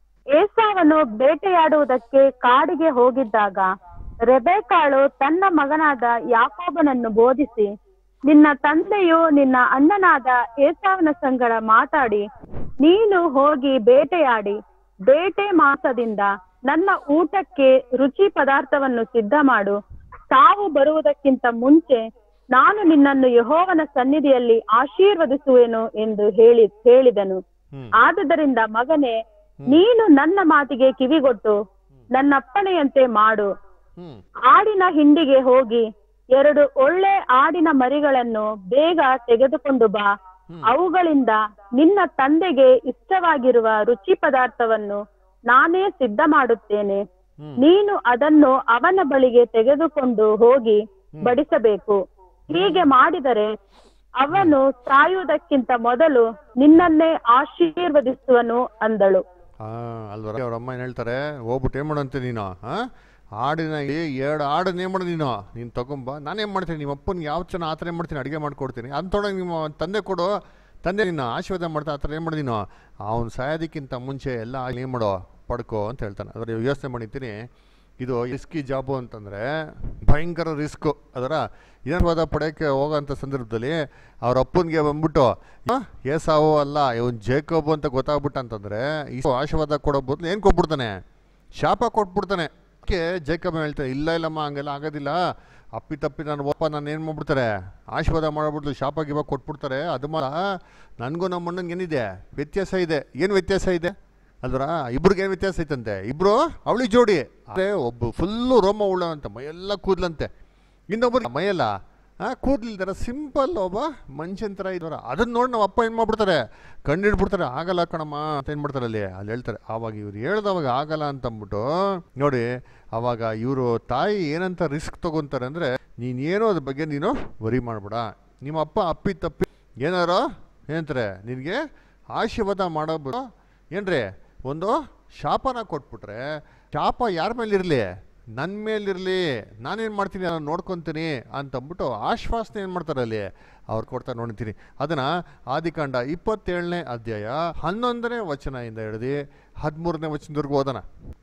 ಏಸಾವನು ಬೇಟೆಯಾಡುವುದಕ್ಕೆ ಕಾಡಿಗೆ ಹೋಗಿದ್ದಾಗ ರೆಬೆಕಾಳು ತನ್ನ ಮಗನಾದ ಯಾಕೋಬನನ್ನು ಬೋಧಿಸಿ ನಿನ್ನ ತಂದೆಯು ನಿನ್ನ ಅಣ್ಣನಾದ ಏಸಾವನ ಸಂಗಡ ಮಾತಾಡಿ ನೀನು ಹೋಗಿ ಬೇಟೆಯಾಡಿ ಬೇಟೆ ಮಾಸದಿಂದ ನನ್ನ ಊಟಕ್ಕೆ ರುಚಿ ಪದಾರ್ಥವನ್ನು ಸಿದ್ಧ ಮಾಡು ತಾವು ಬರುವುದಕ್ಕಿಂತ ಮುಂಚೆ ನಾನು ನಿನ್ನನ್ನು ಯಹೋವನ ಸನ್ನಿಧಿಯಲ್ಲಿ ಆಶೀರ್ವದಿಸುವೆನು ಎಂದು ಹೇಳಿ ಹೇಳಿದನು ಹ್ಮ್. ಆದುದರಿಂದ ಮಗನೇ ನೀನು ನನ್ನ ಮಾತಿಗೆ ಕಿವಿಗೊಟ್ಟು ನನ್ನಪ್ಪಣೆಯಂತೆ ಮಾಡು ಹ್ಞೂ ಆಡಿನ ಹಿಂಡಿಗೆ ಹೋಗಿ ಎರಡು ಒಳ್ಳೆ ಆಡಿನ ಮರಿಗಳನ್ನು ಬೇಗ ತೆಗೆದುಕೊಂಡು ಬಾ ಅವುಗಳಿಂದ ನಿನ್ನ ತಂದೆಗೆ ಇಷ್ಟವಾಗಿರುವ ರುಚಿ ಪದಾರ್ಥವನ್ನು ನಾನೇ ಸಿದ್ಧ ಮಾಡುತ್ತೇನೆ ನೀನು ಅದನ್ನು ಅವನ ಬಳಿಗೆ ತೆಗೆದುಕೊಂಡು ಹೋಗಿ ಬಡಿಸಬೇಕು ಹೀಗೆ ಮಾಡಿದರೆ ಅವನು ಸಾಯುವುದಕ್ಕಿಂತ ಮೊದಲು ನಿನ್ನನ್ನೇ ಆಶೀರ್ವದಿಸುವನು ಅಂದಳು ಹಾಂ ಅಲ್ವರ ಅವ್ರ ಅಮ್ಮ ಏನು ಹೇಳ್ತಾರೆ ಹೋಗ್ಬಿಟ್ಟು ಏನು ಮಾಡಂತೆ ನೀನು ಹಾಂ ಆಡಿನ ಈ ಎರಡು ಆಡನ್ನ ಏನು ಮಾಡು ನೀನು ನೀನು ತಗೊಂಬ ನಾನೇನು ಮಾಡ್ತೀನಿ ನಿಮ್ಮ ಅಪ್ಪನಿಗೆ ಯಾವ ಚೆನ್ನ ಆ ಥರ ಏನು ಮಾಡ್ತೀನಿ ಅಡುಗೆ ಮಾಡ್ಕೊಡ್ತೀನಿ ಅಂಥೊಳಗೆ ನಿಮ್ಮ ತಂದೆ ಕೊಡು ತಂದೆ ನಿನ್ನ ಆಶೀರ್ವಾದ ಮಾಡ್ತಾ ಆ ಥರ ಏನು ಮಾಡಿ ನೀನು ಅವ್ನು ಸಾಯೋದಕ್ಕಿಂತ ಮುಂಚೆ ಎಲ್ಲ ಏನು ಮಾಡೋ ಪಡ್ಕೋ ಅಂತ ಹೇಳ್ತಾನೆ ಅದರ ಯೋಚನೆ ಮಾಡಿರ್ತೀನಿ ಇದು ರಿಸ್ಕಿ ಜಾಬು ಅಂತಂದರೆ ಭಯಂಕರ ರಿಸ್ಕು ಅದರ ಏನಾರ್ವಾದ ಪಡೆಯೋಕ್ಕೆ ಹೋಗೋಂಥ ಸಂದರ್ಭದಲ್ಲಿ ಅವ್ರ ಅಪ್ಪನಿಗೆ ಬಂದ್ಬಿಟ್ಟು ಆ, ಏಸಾವು ಅಲ್ಲ ಇವನ್ ಜೇಕಬ್ ಅಂತ ಗೊತ್ತಾಗ್ಬಿಟ್ಟ ಅಂತಂದರೆ ಈ ಆಶೀರ್ವಾದ ಕೊಡೋ ಬದಲು ಏನು ಕೊಟ್ಬಿಡ್ತಾನೆ ಶಾಪ ಕೊಟ್ಬಿಡ್ತಾನೆ ಅದಕ್ಕೆ ಜೇಕಬ್ ಹೇಳ್ತಾರೆ ಇಲ್ಲ ಇಲ್ಲಮ್ಮ ಹಂಗೆಲ್ಲ ಆಗೋದಿಲ್ಲ ಅಪ್ಪಿ ತಪ್ಪಿ ನಾನು ಒಪ್ಪ ನಾನು ಏನು ಮಾಡ್ಬಿಡ್ತಾರೆ ಆಶೀರ್ವಾದ ಮಾಡ್ಬಿಡ್ಲು ಶಾಪ ಗಿವ ಕೊಟ್ಬಿಡ್ತಾರೆ ಅದು ಮಾಡ ನನಗೂ ನಮ್ಮ ಅಣ್ಣಂಗೆ ಏನಿದೆ ವ್ಯತ್ಯಾಸ ಇದೆ ಏನು ವ್ಯತ್ಯಾಸ ಇದೆ ಅಲ್ವರ ಇಬ್ರಿಗೆ ಏನು ವ್ಯತ್ಯಾಸ ಐತಂತೆ ಇಬ್ರು ಅವಳಿ ಜೋಡಿ ಅದೇ ಒಬ್ಬ ಫುಲ್ಲು ರೋಮ ಉಳ್ಳಂತೆ ಮೈಯೆಲ್ಲ ಕೂದ್ಲಂತೆ ಇನ್ನೊಬ್ಬರು ಮೈಯೆಲ್ಲ ಆ ಕೂದ್ಲಿಲ್ದಾರ ಸಿಂಪಲ್ ಒಬ್ಬ ಮನುಷ್ಯನ ಥರ ಇದ್ದವರ ಅದನ್ನ ನೋಡಿ ನಮ್ಮ ಅಪ್ಪ ಏನು ಮಾಡ್ಬಿಡ್ತಾರೆ ಕಣ್ಣು ಹಿಡ್ಬಿಡ್ತಾರೆ ಆಗಲ್ಲ ಕಣಮ್ಮ ಅಂತ ಏನು ಮಾಡ್ತಾರೆ ಅಲ್ಲಿ ಅಲ್ಲಿ ಹೇಳ್ತಾರೆ ಆವಾಗ ಇವ್ರು ಹೇಳ್ದವಾಗ ಆಗಲ್ಲ ಅಂತ ಅಂದ್ಬಿಟ್ಟು ನೋಡಿ ಆವಾಗ ಇವರು ತಾಯಿ ಏನಂತ ರಿಸ್ಕ್ ತಗೊಂತಾರೆ ಅಂದರೆ ನೀನೇನೋ ಅದ್ರ ಬಗ್ಗೆ ನೀನು ವರಿ ಮಾಡಬೇಡ ನಿಮ್ಮ ಅಪ್ಪ ಅಪ್ಪಿ ತಪ್ಪಿ ಏನಾರೋ ಏನಂತಾರೆ ನಿನಗೆ ಆಶೀರ್ವಾದ ಮಾಡೋದು ಏನ್ರಿ ಒಂದು ಶಾಪನ ಕೊಟ್ಬಿಟ್ರೆ ಶಾಪ ಯಾರ ಮೇಲಿರಲಿ ನನ್ನ ಮೇಲಿರಲಿ ನಾನೇನು ಮಾಡ್ತೀನಿ ನಾನು ನೋಡ್ಕೊತೀನಿ ಅಂತಂದ್ಬಿಟ್ಟು ಆಶ್ವಾಸನೆ ಏನು ಮಾಡ್ತಾರೆ ಅಲ್ಲಿ ಅವ್ರು ಕೊಡ್ತಾ ನೋಡ್ತೀನಿ ಅದನ್ನು ಆದಿಕಾಂಡ ಇಪ್ಪತ್ತೇಳನೇ ಅಧ್ಯಾಯ ಹನ್ನೊಂದನೇ ವಚನದಿಂದ ಹಿಡಿದು ಹದಿಮೂರನೇ ವಚನದವರೆಗೂ ಓದೋಣ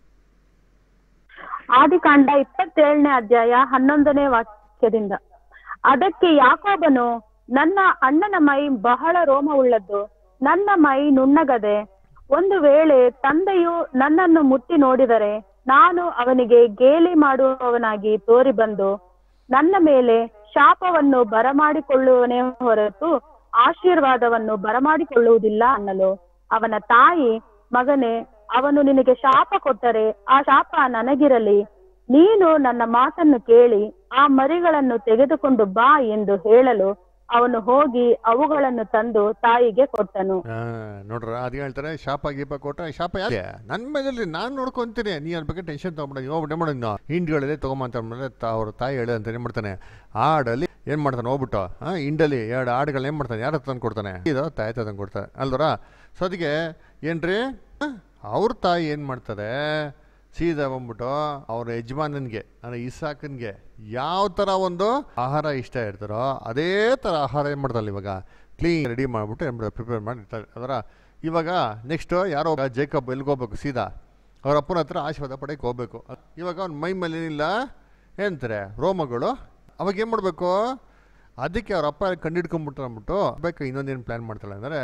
ಆದಿಕಾಂಡ ಇಪ್ಪತ್ತೇಳನೇ ಅಧ್ಯಾಯ ಹನ್ನೊಂದನೇ ವಾಕ್ಯದಿಂದ ಅದಕ್ಕೆ ಯಾಕೋಬನು ನನ್ನ ಅಣ್ಣನ ಮೈ ಬಹಳ ರೋಮವುಳ್ಳದ್ದು ನನ್ನ ಮೈ ನುಣ್ಣಗದೆ ಒಂದು ವೇಳೆ ತಂದೆಯು ನನ್ನನ್ನು ಮುಟ್ಟಿ ನೋಡಿದರೆ ನಾನು ಅವನಿಗೆ ಗೇಲಿ ಮಾಡುವವನಾಗಿ ತೋರಿ ಬಂದು ನನ್ನ ಮೇಲೆ ಶಾಪವನ್ನು ಬರಮಾಡಿಕೊಳ್ಳುವನೇ ಹೊರತು ಆಶೀರ್ವಾದವನ್ನು ಬರಮಾಡಿಕೊಳ್ಳುವುದಿಲ್ಲ ಅನ್ನಲು ಅವನ ತಾಯಿ ಮಗನೇ ಅವನು ನಿನಗೆ ಶಾಪ ಕೊಟ್ಟರೆ ಆ ಶಾಪ ನನಗಿರಲಿ ನೀನು ನನ್ನ ಮಾತನ್ನು ಕೇಳಿ ಆ ಮರಿಗಳನ್ನು ತೆಗೆದುಕೊಂಡು ಬಾ ಎಂದು ಹೇಳಲು ಅವನು ಹೋಗಿ ಅವುಗಳನ್ನು ತಂದು ತಾಯಿಗೆ ಕೊಟ್ಟನು ಆ, ನೋಡ್ರ ಅದು ಹೇಳ್ತಾರೆ ಶಾಪ ಗೀಪ ಕೊಟ್ರೆ ಶಾಪ ಯಾಕೆ ನನ್ನ ಮೇಲೆ ನಾನು ನೋಡ್ಕೊಂತೀನಿ ನೀ ಅದ್ರ ಬಗ್ಗೆ ಟೆನ್ಷನ್ ತೊಗೊಂಬಿಡ ನೀವು ಹೋಗ್ಬಿಟ್ಟು ಮಾಡಿ ನಾವು ಹಿಂಡ್ಗಳಲ್ಲಿ ತೊಗೊಂಬಂತ ಅವ್ರ ತಾಯಿ ಹೇಳಿ ಅಂತ ಏನು ಮಾಡ್ತಾನೆ ಆಡಲ್ಲಿ ಏನು ಮಾಡ್ತಾನೆ ಹೋಗ್ಬಿಟ್ಟು ಹಾಂ ಇಂಡಲ್ಲಿ ಎರಡು ಆಡುಗಳು ಏನು ಮಾಡ್ತಾನೆ ಯಾರು ತಂದು ಕೊಡ್ತಾನೆ ಇದು ತಾಯಿ ತಂದು ಕೊಡ್ತಾರೆ ಅಲ್ವರ ಸೊ ಅದಕ್ಕೆ ಏನ್ರಿ ಅವ್ರ ತಾಯಿ ಏನು ಮಾಡ್ತಾರೆ ಸೀದಾ ಬಂದ್ಬಿಟ್ಟು ಅವ್ರ ಯಜಮಾನನಿಗೆ ಅಂದರೆ ಇಸಾಕನ್ಗೆ ಯಾವ ಥರ ಒಂದು ಆಹಾರ ಇಷ್ಟ ಇರ್ತಾರೋ ಅದೇ ಥರ ಆಹಾರ ಏನು ಮಾಡ್ತಾರಲ್ಲ ಇವಾಗ ಕ್ಲೀನ್ ರೆಡಿ ಮಾಡಿಬಿಟ್ಟು ಏನು ಮಾಡ್ತಾರೆ ಪ್ರಿಪೇರ್ ಮಾಡಿರ್ತಾರೆ ಅದರ ಇವಾಗ ನೆಕ್ಸ್ಟು ಯಾರೋ ಒಬ್ಬ ಜೇಕಬ್ ಎಲ್ಲಿಗೆ ಹೋಗ್ಬೇಕು ಸೀದಾ ಅವ್ರ ಅಪ್ಪನ ಹತ್ರ ಆಶೀರ್ವಾದ ಪಡೆಯಕ್ಕೆ ಹೋಗ್ಬೇಕು ಇವಾಗ ಅವ್ನ ಮೈ ಮೇಲೆ ಏನಿಲ್ಲ ಏನಂತಾರೆ ರೋಮಗಳು ಅವಾಗ ಏನು ಮಾಡಬೇಕು ಅದಕ್ಕೆ ಅವ್ರ ಅಪ್ಪ ಕಂಡಿಡ್ಕೊಂಬಿಟ್ರು ಅಂದ್ಬಿಟ್ಟು ಬೇಕು ಇನ್ನೊಂದೇನು ಪ್ಲ್ಯಾನ್ ಮಾಡ್ತಾಳೆ ಅಂದರೆ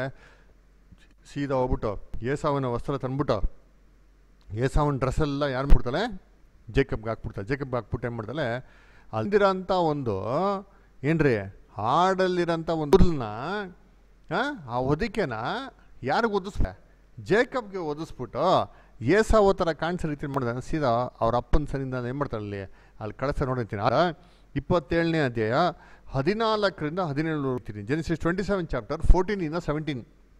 ಸೀದಾ ಹೋಗ್ಬಿಟ್ಟು ಏಸಾವನ ವಸ್ತ್ರ ತಂದ್ಬಿಟ್ಟು ಏಸಾವನ ಡ್ರೆಸ್ ಎಲ್ಲ ಯಾರು ಮಾಡ್ತಾಳೆ ಜೇಕಬ್ಗೆ ಹಾಕ್ಬಿಡ್ತಾರೆ ಜೇಕಬ್ಗೆ ಹಾಕ್ಬಿಟ್ಟು ಏನು ಮಾಡ್ತಾಳೆ ಅಲ್ಲಿರೋಂಥ ಒಂದು ಏನ್ರಿ ಹಾಡಲ್ಲಿರೋಂಥ ಒಂದು ಹುಲ್ಲನ್ನ ಆ ಹೊದಿಕೆನ ಯಾರಿಗೆ ಒದಿಸ್ತಾರೆ ಜೇಕಬ್ಗೆ ಒದಿಸ್ಬಿಟ್ಟು ಏಸಾವೋ ಥರ ಕಾಣಿಸೋ ರೀತಿ ಮಾಡಿದ್ರೆ ಸೀದಾ ಅವ್ರ ಅಪ್ಪನ ಸನಿಂದ ಏನು ಮಾಡ್ತಾರೆ ಅಲ್ಲಿ ಅಲ್ಲಿ ಕಳಿಸ ನೋಡಿರ್ತೀನಿ ಆಗ ಇಪ್ಪತ್ತೇಳನೇ ಅಧ್ಯಾಯ ಹದಿನಾಲ್ಕರಿಂದ ಹದಿನೇಳು ನೋಡ್ತೀನಿ Genesis twenty seven chapter fourteen ಇಂದ ಸೆವೆಂಟೀನ್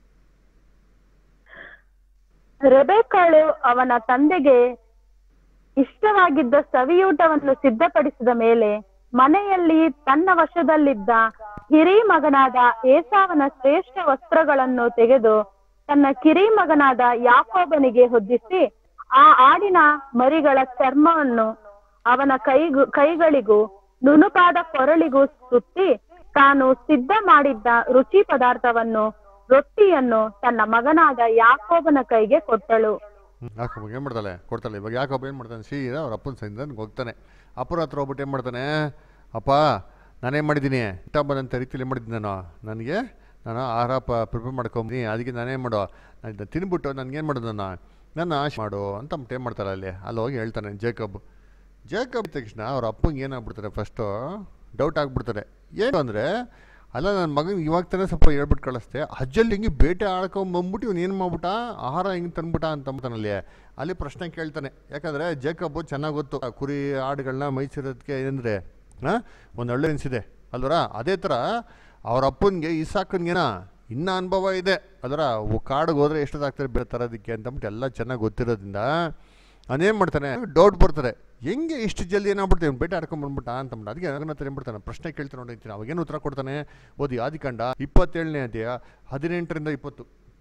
ರೆಬೆಕ್ಕಳು ಅವನ ತಂದೆಗೆ ಇಷ್ಟವಾಗಿದ್ದ ಸವಿಯೂಟವನ್ನು ಸಿದ್ಧಪಡಿಸಿದ ಮೇಲೆ ಮನೆಯಲ್ಲಿ ತನ್ನ ವಶದಲ್ಲಿದ್ದ ಹಿರಿ ಮಗನಾದ ಏಸಾವನ ಶ್ರೇಷ್ಠ ವಸ್ತ್ರಗಳನ್ನು ತೆಗೆದು ತನ್ನ ಕಿರಿ ಮಗನಾದ ಯಾಕೋಬನಿಗೆ ಹೊದ್ದಿಸಿ ಆ ಆಡಿನ ಮರಿಗಳ ಚರ್ಮವನ್ನು ಅವನ ಕೈಗು ಕೈಗಳಿಗೂ ನುಣುಪಾದ ಕೊರಳಿಗೂ ಸುತ್ತಿ ತಾನು ಸಿದ್ಧ ಮಾಡಿದ್ದ ರುಚಿ ಪದಾರ್ಥವನ್ನು ರೊಟ್ಟಿಯನ್ನು ತನ್ನ ಮಗನಾದ ಯಾಕೋಬನ ಕೈಗೆ ಕೊಟ್ಟಳು ಯಾಕೊಬ್ಬ ಏನು ಮಾಡ್ತಾಳೆ ಕೊಡ್ತಾಳೆ ಇವಾಗ ಯಾಕೊಬ್ಬ ಏನು ಮಾಡ್ತಾನೆ ಸೀದಾ ಅವ್ರ ಅಪ್ಪನ ಸೈನ್ದ ಹೋಗ್ತಾನೆ ಅಪ್ಪನ ಹತ್ರ ಹೋಗ್ಬಿಟ್ಟು ಏನು ಮಾಡ್ತಾನೆ ಅಪ್ಪ ನಾನೇನು ಮಾಡಿದ್ದೀನಿ ಇಷ್ಟ ಬಂದಂಥ ರೀತಿಯಲ್ಲಿ ಏನು ಮಾಡಿದ್ದೀನಿ ನಾನು ನನಗೆ ನಾನು ಆಹಾರ ಪ ಪ್ರಿಪೇರ್ ಮಾಡ್ಕೊಂಬಿನಿ ಅದಕ್ಕೆ ನಾನೇನು ಮಾಡೋ ನಾನು ಇದನ್ನ ತಿನ್ಬಿಟ್ಟು ನನಗೇನು ಮಾಡೋದು ನಾನು ನನ್ನ ಆಶೆ ಮಾಡು ಅಂತ ಅಂದ್ಬಿಟ್ಟು ಏನು ಮಾಡ್ತಾರೆ ಅಲ್ಲಿ ಅಲ್ಲಿ ಹೋಗಿ ಹೇಳ್ತಾನೆ ಜೇಕಬ್ ಜೇಕಬ್ ತಕ್ಷಣ ಅವ್ರ ಅಪ್ಪಂಗೆ ಏನಾಗ್ಬಿಡ್ತಾರೆ ಫಸ್ಟು ಡೌಟ್ ಆಗ್ಬಿಡ್ತಾರೆ ಏನು ಅಂದರೆ ಅಲ್ಲ ನನ್ನ ಮಗನ ಇವಾಗ ತಾನೇ ಸ್ವಲ್ಪ ಹೇಳ್ಬಿಟ್ಟು ಕಳಿಸ್ದೆ ಅಜ್ಜಲ್ಲಿ ಹಿಂಗೆ ಬೇಟೆ ಆಡ್ಕೊಂಬಂದ್ಬಿಟ್ಟು ಇವ್ನು ಏನು ಮಾಡ್ಬಿಟ್ಟ ಆಹಾರ ಹಿಂಗೆ ತಂದ್ಬಿಟ್ಟ ಅಂತ ಅಂತಾನಲ್ಲಿ ಅಲ್ಲಿ ಪ್ರಶ್ನೆ ಕೇಳ್ತಾನೆ ಯಾಕಂದರೆ ಜೇಕಬ್ಬು ಚೆನ್ನಾಗಿ ಗೊತ್ತು ಆ ಕುರಿ ಆಡುಗಳನ್ನ ಮೈಸೂರೋದಕ್ಕೆ ಏನಂದರೆ ಹಾಂ ಒಂದು ಒಳ್ಳೆ ಅನಿಸಿದೆ ಅಲ್ವರ ಅದೇ ಥರ ಅವ್ರ ಅಪ್ಪನಿಗೆ ಇಸಾಕನ್ಗೇನ ಇನ್ನೂ ಅನುಭವ ಇದೆ ಅದರ ಕಾಡಿಗೆ ಹೋದರೆ ಎಷ್ಟೊತ್ತಾಗ್ತಾರೆ ಬೇರೆ ತರೋದಕ್ಕೆ ಅಂತಂದ್ಬಿಟ್ಟು ಎಲ್ಲ ಚೆನ್ನಾಗಿ ಗೊತ್ತಿರೋದ್ರಿಂದ ಅವನೇನು ಮಾಡ್ತಾನೆ ಡೌಟ್ ಬರ್ತಾರೆ ಹೆಂಗೆ ಇಷ್ಟು ಜಲ್ದಿ ಏನಾಗ್ಬಿಡ್ತೀವಿ ಬೇಟೆ ಆಡ್ಕೊಂಡ್ ಬಂದ್ಬಿಟ್ಟ ಅಂತಂದ್ಬಿಟ್ಟು ಅದಕ್ಕೆ ನನ್ನ ಹತ್ರ ಏನು ಬಿಡ್ತಾನೆ ಪ್ರಶ್ನೆ ಕೇಳ್ತಾನೆ ನೋಡಿರ್ತೀನಿ ಅವಾಗೇನು ಉತ್ತರ ಕೊಡ್ತಾನೆ ಓದಿ ಆದಿಕಾಂಡ ಇಪ್ಪತ್ತೇಳನೇ ಅಧ್ಯಾಯ ಹದಿನೆಂಟರಿಂದ ಇಪ್ಪತ್ತು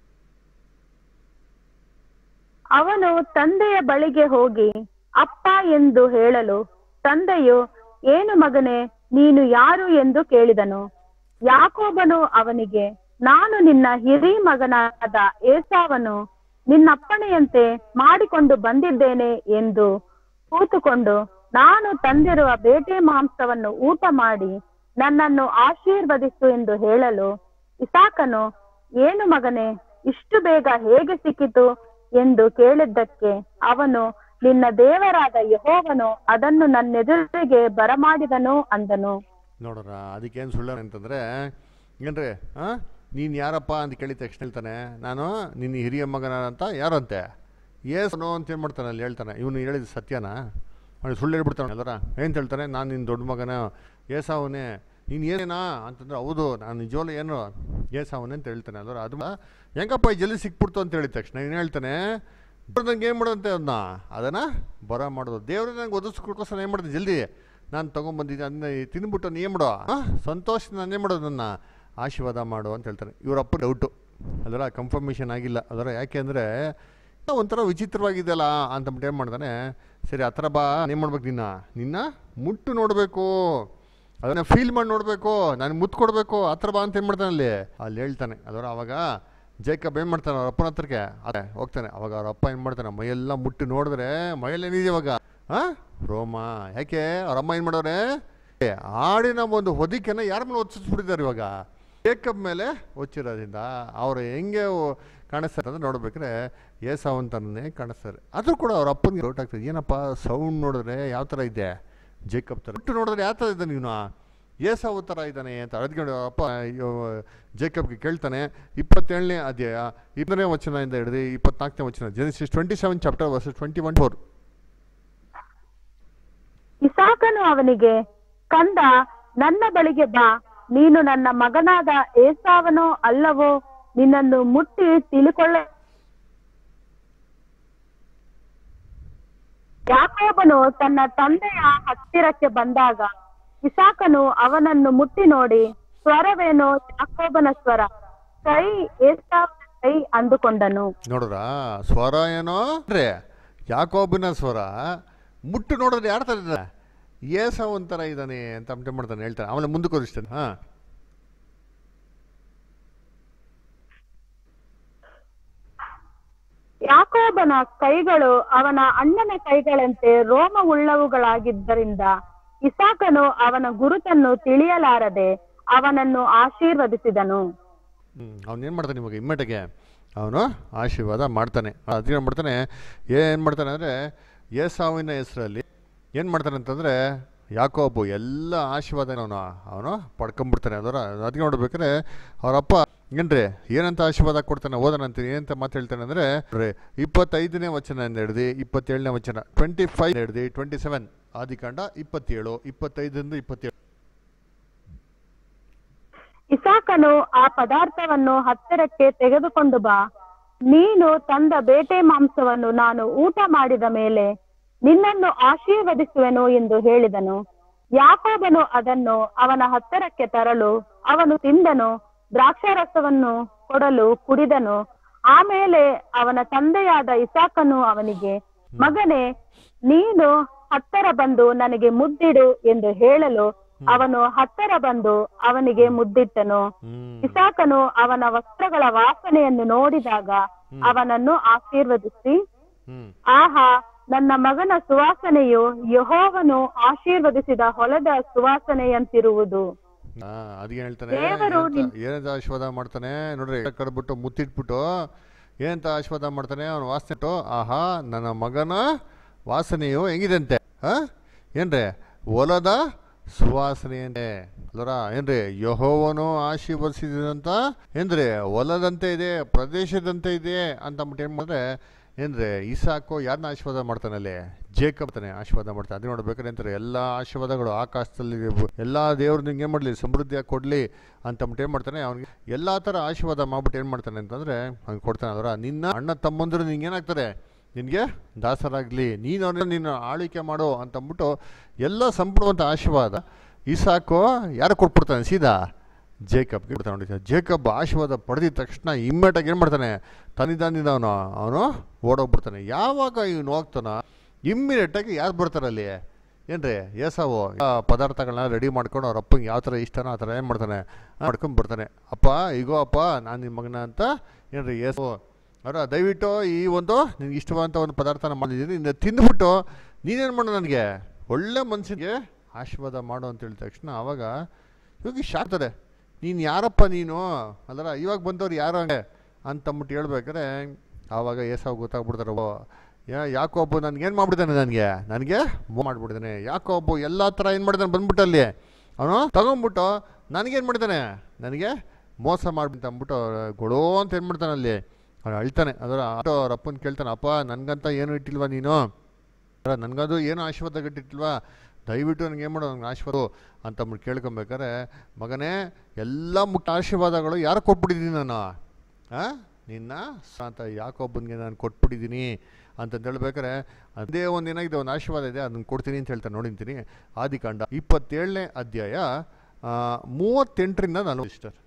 ಅವನು ತಂದೆಯ ಬಳಿಗೆ ಹೋಗಿ ಅಪ್ಪ ಎಂದು ಹೇಳಲು ತಂದೆಯು ಏನು ಮಗನೇ ನೀನು ಯಾರು ಎಂದು ಕೇಳಿದನು ಯಾಕೋಬನು ಅವನಿಗೆ ನಾನು ನಿನ್ನ ಹಿರಿ ಮಗನಾದ ಏಸಾವನು ನಿನ್ನಪ್ಪಣೆಯಂತೆ ಮಾಡಿಕೊಂಡು ಬಂದಿದ್ದೇನೆ ಎಂದು ಕೂತುಕೊಂಡು ನಾನು ತಂದಿರುವ ಬೇಟೆ ಮಾಂಸವನ್ನು ಊಟ ಮಾಡಿ ನನ್ನನ್ನು ಆಶೀರ್ವದಿಸು ಎಂದು ಹೇಳಲು ಇಸಾಕನು ಏನು ಮಗನೇ ಇಷ್ಟು ಬೇಗ ಹೇಗೆ ಸಿಕ್ಕಿತು ಎಂದು ಕೇಳಿದ್ದಕ್ಕೆ ಅವನು ನಿನ್ನ ದೇವರಾದ ಯಹೋವನು ಅದನ್ನು ನನ್ನೆದುರಿಗೆ ಬರಮಾಡಿದನು ಅಂದನು ನೋಡೋಣ ಅದಕ್ಕೇನು ಸುಳ್ಳ ಅಂತಂದರೆ ಏನ್ರಿ ಹಾಂ ನೀನು ಯಾರಪ್ಪ ಅಂತ ಕೇಳಿದ ತಕ್ಷಣ ಹೇಳ್ತಾನೆ ನಾನು ನಿನ್ನ ಹಿರಿಯ ಮಗನ ಅಂತ ಯಾರಂತೆ ಏಸನು ಅಂತ ಏನು ಮಾಡ್ತಾನೆ ಅಲ್ಲಿ ಹೇಳ್ತಾನೆ ಇವನು ಹೇಳಿದ ಸತ್ಯನಾ ಅವನು ಸುಳ್ಳು ಹೇಳ್ಬಿಡ್ತಾನೆ ಎಲ್ಲರ ಏನು ಹೇಳ್ತಾನೆ ನಾನು ನಿನ್ನ ದೊಡ್ಡ ಮಗನ ಏಸಾವನೇ ನೀನು ಏನೇನಾ ಅಂತಂದ್ರೆ ಹೌದು ನಾನು ನಿಜವಲ್ಲ ಏನು ಏಸಾವನೇ ಅಂತ ಹೇಳ್ತಾನೆ ಅಲ್ವರ ಅದು ಹೆಂಗಪ್ಪ ಈ ಜಲ್ದಿ ಸಿಕ್ಬಿಡ್ತು ಅಂತ ಹೇಳಿದ ತಕ್ಷಣ ಏನು ಹೇಳ್ತಾನೆ ನಂಗೆ ಏನು ಮಾಡೋದಂತೆ ಅದನ್ನ ಅದನ್ನು ಬರ ಮಾಡೋದು ದೇವ್ರ ನಂಗೆ ಒದಿಸ್ಕೊಡ್ಕೋಸ್ಕರ ಏನು ಮಾಡಿದೆ ಜಲ್ದಿ ನಾನು ತೊಗೊಂಬಂದಿದ್ದೆ ಅದನ್ನ ತಿಂದ್ಬಿಟ್ಟು ನೀನು ಏನು ಮಾಡೋ ಹಾಂ ಸಂತೋಷ ನಾನೇ ಮಾಡೋದು ನನ್ನ ಆಶೀರ್ವಾದ ಮಾಡು ಅಂತ ಹೇಳ್ತಾನೆ ಇವರಪ್ಪ ಡೌಟು ಅದರ ಕನ್ಫರ್ಮೇಷನ್ ಆಗಿಲ್ಲ ಅದರ ಯಾಕೆ ಅಂದರೆ ಒಂಥರ ವಿಚಿತ್ರವಾಗಿದೆಯಲ್ಲ ಅಂತಂದ್ಬಿಟ್ಟು ಏನು ಮಾಡ್ತಾನೆ ಸರಿ ಹತ್ರ ಬಾ ಏನು ಮಾಡ್ಬೇಕು ನಿನ್ನ ನಿನ್ನ ಮುಟ್ಟು ನೋಡಬೇಕು ಅದನ್ನ ಫೀಲ್ ಮಾಡಿ ನೋಡಬೇಕು ನಾನು ಮುತ್ತು ಕೊಡಬೇಕು ಹತ್ರ ಬಾ ಅಂತ ಏನು ಮಾಡ್ತಾನೆ ಅಲ್ಲಿ ಅಲ್ಲಿ ಹೇಳ್ತಾನೆ ಅದರ ಅವಾಗ ಜೇಕಬ್ ಏನು ಮಾಡ್ತಾನೆ ಅವ್ರ ಅಪ್ಪನ ಹತ್ರಕ್ಕೆ ಅದೇ ಹೋಗ್ತಾನೆ ಅವಾಗ ಅವ್ರ ಅಪ್ಪ ಏನು ಮಾಡ್ತಾನೆ ಮೈಯೆಲ್ಲ ಮುಟ್ಟಿ ನೋಡಿದ್ರೆ ಮೈಯಲ್ಲಿ ಏನಿದೆ ಇವಾಗ ಹಾಂ ರೋಮ ಯಾಕೆ ಅವ್ರ ಅಮ್ಮ ಏನು ಮಾಡೋರೆ ಏ, ಆಡಿನ ಒಂದು ಹೊದಿಕೆನ ಯಾರ ಮೇಲೆ ಒಚ್ಚಿಸ್ಬಿಟ್ಟಿದ್ದಾರೆ ಇವಾಗ ಜೇಕಬ್ ಮೇಲೆ ಒಚ್ಚಿರೋದ್ರಿಂದ ಅವ್ರು ಹೆಂಗೆ ಓ- ಕಾಣಿಸ್ತಾರೆ ಅಂದ್ರೆ ನೋಡ್ಬೇಕಾದ್ರೆ ಏಸಾವಂತನೇ ಕಾಣಿಸ್ತಾರೆ ಅದು ಕೂಡ ಅವ್ರ ಅಪ್ಪನಿಗೆ ಡೌಟ್ ಆಗ್ತದೆ ಏನಪ್ಪ ಸೌಂಡ್ ನೋಡಿದ್ರೆ ಯಾವ ಥರ ಇದೆ ಜೇಕಬ್ ಥರ ಬಿಟ್ಟು ನೋಡಿದ್ರೆ ಯಾವ ಥರ ಇದ್ದಾನೆ ಇವನು ಏಸಾವು ಥರ ಇದ್ದಾನೆ ಅಂತ ಅದಕ್ಕೆ ಅಪ್ಪ ಅಯ್ಯೋ, ಜೇಕಬ್ಗೆ ಕೇಳ್ತಾನೆ ಇಪ್ಪತ್ತೇಳನೇ ಅಧ್ಯಾಯ ಇಪ್ಪತ್ತನೇ ವಚನದಿಂದ ಹಿಡಿದು ಇಪ್ಪತ್ನಾಲ್ಕನೇ ವಚನ Genesis twenty seven chapter verses twenty one four ಇಸಾಕನು ಅವನಿಗೆ ಕಂದ ನನ್ನ ಬಳಿಗೆ ಬಾ ನೀನು ನನ್ನ ಮಗನಾದ ಏಸಾವನೋ ಅಲ್ಲವೋ ನಿನ್ನನ್ನು ಮುಟ್ಟಿ ತಿಳುಕೊಳ್ಳ ಯಾಕೋಬನು ತನ್ನ ತಂದೆಯ ಹತ್ತಿರಕ್ಕೆ ಬಂದಾಗ ಇಸಾಕನು ಅವನನ್ನು ಮುಟ್ಟಿ ನೋಡಿ ಸ್ವರವೇನೋ ಯಾಕೋಬನ ಸ್ವರ ಕೈ ಏಸಾವನ ಕೈ ಅಂದುಕೊಂಡನು ನೋಡ್ರ ಸ್ವರ ಏನೋ ಅಂದ್ರೆ ಯಾಕೋಬಿನ ಸ್ವರ ಮುಟ್ಟು ನೋಡಿದ್ರೆ ಯಾರ ಥರ ಇದ್ದಾನೆ ಏಸ ಒಂಥರ ಇದ್ದಾನೆ ಅಂತ ಅಂಟೆ ಮಾಡ್ತಾನೆ ಹೇಳ್ತಾನೆ ಆಮೇಲೆ ಮುಂದಕ್ಕೆ ಓದಿಸ್ತಾನೆ ಹಾಂ ಯಾಕೋಬನ ಕೈಗಳು ಅವನ ಅಣ್ಣನ ಕೈಗಳಂತೆ ರೋಮವುಳ್ಳವುಗಳಾಗಿದ್ದರಿಂದ ಇಸಾಕನು ಅವನ ಗುರುತನ್ನು ತಿಳಿಯಲಾರದೆ ಅವನನ್ನು ಆಶೀರ್ವದಿಸಿದನು ಹ್ಞೂ ಅವ್ನು ಮಾಡ್ತಾನೆ ಇವಾಗ ಇಮ್ಮೆಟಗೆ ಅವನು ಆಶೀರ್ವಾದ ಮಾಡ್ತಾನೆ ಅದಕ್ಕೆ ಏನು ಮಾಡ್ತಾನೆ ಏನು ಮಾಡ್ತಾನೆ ಅಂದರೆ ಏಸಾವಿನ ಹೆಸರಲ್ಲಿ ಏನು ಮಾಡ್ತಾನೆ ಅಂತಂದರೆ ಯಾಕೋಬು ಎಲ್ಲ ಆಶೀರ್ವಾದ ಅವನು ಅವನು ಪಡ್ಕೊಂಬಿಡ್ತಾನೆ ಅದರ ಅದಕ್ಕೆ ನೋಡ್ಬೇಕಾದ್ರೆ ಅವರಪ್ಪ ಏನ್ರಿ ಏನಂತ ಆಶೀರ್ವಾದ ಕೊಡ್ತಾನೆ ಓದನಂತೀನಿ ಏನಂತ ಮಾತು ಹೇಳ್ತಾನೆ ಅಂದರೆ ನೋಡ್ರಿ ಇಪ್ಪತ್ತೈದನೇ ವಚನ ಹಿಡ್ದು ಇಪ್ಪತ್ತೇಳನೇ ವಚನ ಟ್ವೆಂಟಿ ಫೈವ್ ಹಿಡ್ದು ಟ್ವೆಂಟಿ ಸೆವೆನ್ ಆದಿಕಾಂಡ ಇಪ್ಪತ್ತೇಳು ಇಪ್ಪತ್ತೈದರಿಂದ ಇಪ್ಪತ್ತೇಳು ಇಸಾಕನು ಆ ಪದಾರ್ಥವನ್ನು ಹತ್ತಿರಕ್ಕೆ ತೆಗೆದುಕೊಂಡು ಬಾ ನೀನು ತಂದ ಬೇಟೆ ಮಾಂಸವನ್ನು ನಾನು ಊಟ ಮಾಡಿದ ಮೇಲೆ ನಿನ್ನನ್ನು ಆಶೀರ್ವದಿಸುವೆನು ಎಂದು ಹೇಳಿದನು ಯಾಕೋಬನು ಅದನ್ನು ಅವನ ಹತ್ತಿರಕ್ಕೆ ತರಲು ಅವನು ತಿಂದನು ದ್ರಾಕ್ಷಾರಸವನ್ನು ಕೊಡಲು ಕುಡಿದನು ಆಮೇಲೆ ಅವನ ತಂದೆಯಾದ ಇಸಾಕನು ಅವನಿಗೆ ಮಗನೇ ನೀನು ಹತ್ತಿರ ಬಂದು ನನಗೆ ಮುದ್ದಿಡು ಎಂದು ಹೇಳಲು ಅವನು ಹತ್ತಿರ ಬಂದು ಅವನಿಗೆ ಮುದ್ದಿಟ್ಟನು ಹ್ಮ್ ಇಸಾಕನು ಅವನ ವಸ್ತ್ರಗಳ ವಾಸನೆಯನ್ನು ನೋಡಿದಾಗ ಅವನನ್ನು ಆಶೀರ್ವದಿಸಿ ಹ್ಮ್ ಆಹಾ ನನ್ನ ಮಗನ ಸುವಾಸನೆಯು ಯಹೋವನು ಆಶೀರ್ವದಿಸಿದ ಹೊಲದ ಸುವಾಸನೆಯಂತಿರುವುದು ಆ, ಅದಕ್ಕೆ ಹೇಳ್ತಾನೆ ದೇವರು ಏನಂತ- ಏನಂತ ಆಶೀರ್ವಾದ ಮಾಡ್ತಾನೆ ನೋಡ್ರಿ ಕಡ್ಬಿಟ್ಟು ಮುತ್ತಿಟ್ಬಿಟ್ಟು ಏನಂತ ಆಶೀರ್ವಾದ ಮಾಡ್ತಾನೆ ಅವನ ವಾಸನೆ ಇಟ್ಟು, ಆಹಾ ನನ್ನ ಮಗನ ವಾಸನೆಯು ಹೆಂಗಿದಂತೆ ಹಾ ಏನ್ರಿ ಹೊಲದ ಸುವಾಸನೆ ಅಂತೆ ಅಲ್ಲರ ಏನ್ರಿ ಯಹೋವನು ಆಶೀರ್ವದಿಸಿದಂತ ಏನ್ರಿ ಹೊಲದಂತೆ ಇದೆ ಪ್ರದೇಶದಂತೆ ಇದೆ ಅಂತ ಅಂದ್ಬಿಟ್ಟು ಏನ್ ಮಾಡಿದ್ರೆ ಏನ್ರಿ ಇಸಾಕು ಯಾರನ್ನ ಆಶೀರ್ವಾದ ಮಾಡ್ತಾನೆ ಅಲ್ಲಿ ಜೇಕಬ್ ತಾನೆ ಆಶೀರ್ವಾದ ಮಾಡ್ತಾನೆ ಅದು ನೋಡ್ಬೇಕಾದ್ರೆ ಅಂತಾರೆ ಎಲ್ಲ ಆಶೀರ್ವಾದಗಳು ಆಕಾಶದಲ್ಲಿ ಎಲ್ಲ ದೇವ್ರು ನಿಂಗೆ ಏನು ಮಾಡಲಿ ಸಮೃದ್ಧಿಯಾಗಿ ಕೊಡಲಿ ಅಂತ ಅಂದ್ಬಿಟ್ಟು ಏನು ಮಾಡ್ತಾನೆ ಅವ್ನಿಗೆ ಎಲ್ಲ ಥರ ಆಶೀರ್ವಾದ ಮಾಡ್ಬಿಟ್ಟು ಏನು ಮಾಡ್ತಾನೆ ಅಂತಂದರೆ ಅವ್ನಿಗೆ ಕೊಡ್ತಾನೆ ಅದರ ನಿನ್ನ ಅಣ್ಣ ತಮ್ಮಂದರು ನಿಂಗೆ ಏನಾಗ್ತಾರೆ ನಿನಗೆ ದಾಸರಾಗಲಿ ನೀನು ಅವ್ರನ್ನ ನೀನು ಆಳ್ವಿಕೆ ಮಾಡು ಅಂತ ಅಂದ್ಬಿಟ್ಟು ಎಲ್ಲ ಸಂಪೂರ್ಣವಂತ ಆಶೀರ್ವಾದ ಇಸಾಕು ಯಾರು ಕೊಟ್ಬಿಡ್ತಾನೆ ಸೀದಾ ಜೇಕಬ್ಗೆ ಬಿಡ್ತಾನೆ ನೋಡಿ ಜೇಕಬ್ ಆಶೀರ್ವಾದ ಪಡೆದಿದ ತಕ್ಷಣ ಇಮ್ಮಿಡಿಯೇಟಾಗಿ ಏನು ಮಾಡ್ತಾನೆ ತನ್ನಿಂದ ಅವನು ಅವನು ಓಡೋಗ್ಬಿಡ್ತಾನೆ ಯಾವಾಗ ಇವನು ಹೋಗ್ತಾನ ಇಮ್ಮಿಡಿಯೇಟಾಗಿ ಯಾರು ಬರ್ತಾರೆ ಅಲ್ಲಿ ಏನ್ರಿ ಏಸಾವು ಆ ಪದಾರ್ಥಗಳನ್ನ ರೆಡಿ ಮಾಡ್ಕೊಂಡು ಅವ್ರ ಅಪ್ಪಂಗೆ ಯಾವ ಥರ ಇಷ್ಟನೋ ಆ ಥರ ಏನು ಮಾಡ್ತಾನೆ ಮಾಡ್ಕೊಂಡು ಬರ್ತಾನೆ ಅಪ್ಪ ಈಗೋ ಅಪ್ಪ ನಾನು ನಿಮ್ಮ ಮಗನ ಅಂತ ಏನ್ರಿ ಏಸು ಅವರ ದಯವಿಟ್ಟು ಈ ಒಂದು ನಿನ್ಗೆ ಇಷ್ಟವಾದಂಥ ಒಂದು ಪದಾರ್ಥನ ಮಾಡಿದ್ದೀನಿ ಇನ್ನು ತಿಂದ್ಬಿಟ್ಟು ನೀನೇನು ಮಾಡು ನನಗೆ ಒಳ್ಳೆ ಮನಸ್ಸಿಗೆ ಆಶೀರ್ವಾದ ಮಾಡು ಅಂತ ಹೇಳಿದ ತಕ್ಷಣ ಆವಾಗ ಇವಾಗ ಶಾಕ್ತಾರೆ ನೀನು ಯಾರಪ್ಪ ನೀನು ಅಲ್ಲರ ಇವಾಗ ಬಂದವ್ರು ಯಾರು ಹಂಗೆ ಅಂತಂದ್ಬಿಟ್ಟು ಹೇಳ್ಬೇಕಾದ್ರೆ ಆವಾಗ ಏಸಾವ್ ಗೊತ್ತಾಗ್ಬಿಡ್ತಾರೆ ಓ ಯಾ ಯಾಕೊಬ್ಬ ನನಗೇನು ಮಾಡ್ಬಿಡ್ತಾನೆ ನನಗೆ ನನಗೆ ಮೋ ಮಾಡ್ಬಿಡ್ತಾನೆ ಯಾಕೊಬ್ಬ ಎಲ್ಲ ಥರ ಏನು ಮಾಡ್ತಾನೆ ಬಂದ್ಬಿಟ್ಟು ಅಲ್ಲಿ ಅವನು ತಗೊಂಬಿಟ್ಟು ನನಗೇನು ಮಾಡ್ತಾನೆ ನನಗೆ ಮೋಸ ಮಾಡ್ಬಿಟ್ಟು ಅಂದ್ಬಿಟ್ಟು ಗೊಳೋ ಅಂತ ಏನು ಮಾಡ್ತಾನೆ ಅಲ್ಲಿ ಅವ್ನು ಅಳ್ತಾನೆ ಅದರ ಆಟೋ ಅವ್ರ ಅಪ್ಪನ ಕೇಳ್ತಾನೆ ಅಪ್ಪ ನನಗಂತ ಏನು ಇಟ್ಟಿಲ್ವಾ ನೀನು ಅಲ್ಲ ನನಗದು ಏನು ಆಶೀರ್ವಾದ ಗಟ್ಟಿಲ್ವಾ ದಯವಿಟ್ಟು ನನಗೆ ಏನು ಮಾಡೋ ನನಗೆ ಆಶೀರ್ವಾದ ಅಂತಂದ್ಬಿಟ್ಟು ಕೇಳ್ಕೊಬೇಕಾರೆ ಮಗನೇ ಎಲ್ಲ ಮುಖ್ಯ ಆಶೀರ್ವಾದಗಳು ಯಾರು ಕೊಟ್ಬಿಟ್ಟಿದ್ದೀನಿ ನಾನು ಆ ನಿನ್ನ ಸ- ಅಂತ ಯಾಕೊಬ್ಬನಿಗೆ ನಾನು ಕೊಟ್ಬಿಟ್ಟಿದ್ದೀನಿ ಅಂತಂದು ಹೇಳ್ಬೇಕಾರೆ ಅದೇ ಒಂದು ಏನಾಗಿದೆ ಒಂದು ಆಶೀರ್ವಾದ ಇದೆ ಅದನ್ನು ಕೊಡ್ತೀನಿ ಅಂತ ಹೇಳ್ತಾ ನೋಡಿಂತೀನಿ ಆದಿಕಾಂಡ ಇಪ್ಪತ್ತೇಳನೇ ಅಧ್ಯಾಯ ಆ, ಮೂವತ್ತೆಂಟರಿಂದ ನಲವತ್ತು ಸಿಸ್ಟರ್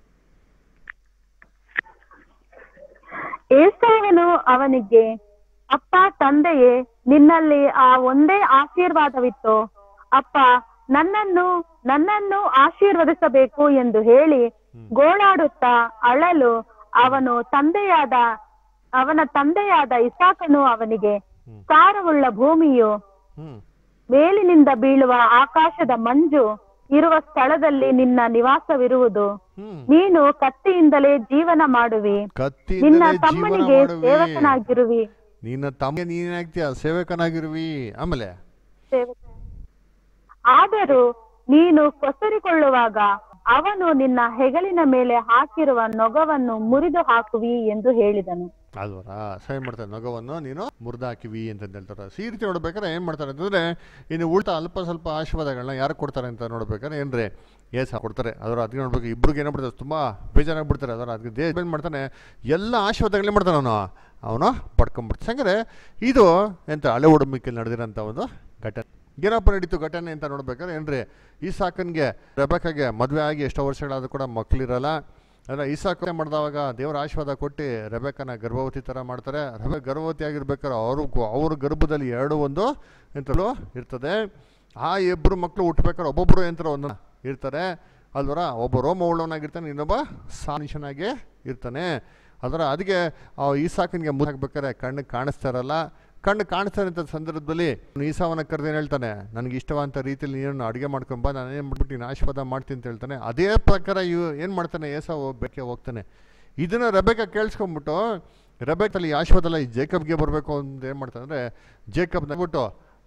ಏಸಾವನು ಅವನಿಗೆ ಅಪ್ಪ ತಂದೆಯೇ ನಿನ್ನಲ್ಲಿ ಆ ಒಂದೇ ಆಶೀರ್ವಾದವಿತ್ತು ಅಪ್ಪ ನನ್ನನ್ನು ನನ್ನನ್ನು ಆಶೀರ್ವದಿಸಬೇಕು ಎಂದು ಹೇಳಿ ಗೋಳಾಡುತ್ತಾ ಅಳಲು ಅವನು ತಂದೆಯಾದ ಅವನ ತಂದೆಯಾದ ಇಸಾಕನು ಅವನಿಗೆ ಸಾರವುಳ್ಳ ಭೂಮಿಯು ಹ್ಞೂ ಮೇಲಿನಿಂದ ಬೀಳುವ ಆಕಾಶದ ಮಂಜು ಇರುವ ಸ್ಥಳದಲ್ಲಿ ನಿನ್ನ ನಿವಾಸವಿರುವುದು ಹ್ಞೂ ನೀನು ಕತ್ತಿಯಿಂದಲೇ ಜೀವನ ಮಾಡುವಿ ನಿನ್ನ ಕತ್ತಿಯಿಂದಲೇ ಜೀವನ ತಮ್ಮನಿಗೆ ಮಾಡುವಿ ಸೇವಕನಾಗಿರುವಿ ನಿನ್ನ ತಮ್ಮ ನೀನಾಗ್ತೀಯ ಸೇವಕನಾಗಿರುವಿ ಆಮೇಲೆ ಸೇವಕ ಆದರೂ ನೀನು ಕೊಸರಿಕೊಳ್ಳುವಾಗ ಅವನು ನಿನ್ನ ಹೆಗಲಿನ ಮೇಲೆ ಹಾಕಿರುವ ನೊಗವನ್ನು ಮುರಿದು ಹಾಕುವಿ ಎಂದು ಹೇಳಿದನು ಅಲ್ವರ ಸಹಾಯ ಮಾಡ್ತಾರೆ ನಗವನ್ನು ನೀನು ಮುರಿದಾಕಿವಿ ಅಂತ ಹೇಳ್ತಾರೆ ಸೊ ಈ ರೀತಿ ನೋಡ್ಬೇಕಾದ್ರೆ ಏನು ಮಾಡ್ತಾರೆ ಅಂತಂದರೆ ಇನ್ನು ಉಳ್ತಾ ಅಲ್ಪ ಸ್ವಲ್ಪ ಆಶೀರ್ವಾದಗಳನ್ನ ಯಾರು ಕೊಡ್ತಾರೆ ಅಂತ ನೋಡ್ಬೇಕಾದ್ರೆ ಏನ್ರಿ ಏಸ ಕೊಡ್ತಾರೆ ಅದರ ಅದಕ್ಕೆ ನೋಡ್ಬೇಕು ಇಬ್ರಿಗೆ ಏನೋ ಬಿಡ್ತಾರೆ ತುಂಬ ಬೇಜಾರಾಗ್ಬಿಡ್ತಾರೆ ಅದರ ಅದಕ್ಕೆ ದೇಶ ಏನು ಮಾಡ್ತಾನೆ ಎಲ್ಲ ಆಶೀರ್ವಾದಗಳೇ ಮಾಡ್ತಾನೆ ಅವನು ಅವನು ಪಡ್ಕೊಂಬಿಡ್ತಾನೆ ಹಂಗಾರೆ ಇದು ಎಂತ ಹಳೆ ಉಡುಮಿಕೆಯಲ್ಲಿ ನಡೆದಿರೋಂಥ ಒಂದು ಘಟನೆ ಏನಪ್ಪ ನಡೀತು ಘಟನೆ ಅಂತ ನೋಡ್ಬೇಕಾದ್ರೆ ಏನ್ರಿ ಈ ಸಾಕನ್ಗೆ ರೆಬೆಕಾಗೆ ಮದುವೆ ಆಗಿ ಎಷ್ಟೋ ವರ್ಷಗಳಾದ್ರೂ ಕೂಡ ಮಕ್ಕಳಿರಲ್ಲ ಅಲ್ಲ ಇಸಾಕ ಮಾಡಿದವಾಗ ದೇವರ ಆಶೀರ್ವಾದ ಕೊಟ್ಟು ರೆಬೆಕನ ಗರ್ಭವತಿ ಥರ ಮಾಡ್ತಾರೆ ರೆಬೆ ಗರ್ಭವತಿ ಆಗಿರ್ಬೇಕಾದ್ರೆ ಅವರು ಅವ್ರ ಗರ್ಭದಲ್ಲಿ ಎರಡು ಒಂದು ಎಂತಲೂ ಇರ್ತದೆ ಆ ಇಬ್ಬರು ಮಕ್ಕಳು ಹುಟ್ಟಬೇಕಾದ್ರೆ ಒಬ್ಬೊಬ್ಬರು ಯಂತ್ರ ಒಂದು ಇರ್ತಾರೆ ಅಲ್ವರ ಒಬ್ಬ ರೋಮ ಉಳ್ಳವನಾಗಿರ್ತಾನೆ ಇನ್ನೊಬ್ಬ ಸಾನಿಶನಾಗಿ ಇರ್ತಾನೆ ಅದರ ಅದಕ್ಕೆ ಆ ಈಸಾಕನಿಗೆ ಮುದ್ದು ಹಾಕ್ಬೇಕಾದ್ರೆ ಕಣ್ಣಿಗೆ ಕಾಣಿಸ್ತಾ ಇರಲ್ಲ ಕಣ್ಣು ಕಾಣಿಸ್ತಾ ಇರೋಂಥ ಸಂದರ್ಭದಲ್ಲಿ ಈಸಾವನ ಕರೆದೇನು ಹೇಳ್ತಾನೆ ನನಗೆ ಇಷ್ಟವಾದಂಥ ರೀತಿಯಲ್ಲಿ ನೀನು ಅಡುಗೆ ಮಾಡ್ಕೊಂಬ ನಾನು ಏನು ಮಾಡ್ಬಿಟ್ಟು ನೀನು ಆಶೀರ್ವಾದ ಮಾಡ್ತೀನಿ ಅಂತ ಹೇಳ್ತಾನೆ ಅದೇ ಪ್ರಕಾರ ಇವ್ ಏನು ಮಾಡ್ತಾನೆ ಏಸಾವು ಬೇಕೆ ಹೋಗ್ತಾನೆ ಇದನ್ನು ರಬೇಕ ಕೇಳಿಸ್ಕೊಂಬಿಟ್ಟು ರಬೇಕಲ್ಲಿ ಆಶೀರ್ವಾದ ಎಲ್ಲ ಈ ಜೇಕಬ್ಗೆ ಬರಬೇಕು ಅಂತ ಏನು ಮಾಡ್ತಾನೆ ಅಂದರೆ ಜೇಕಬ್ ಬಿಟ್ಟು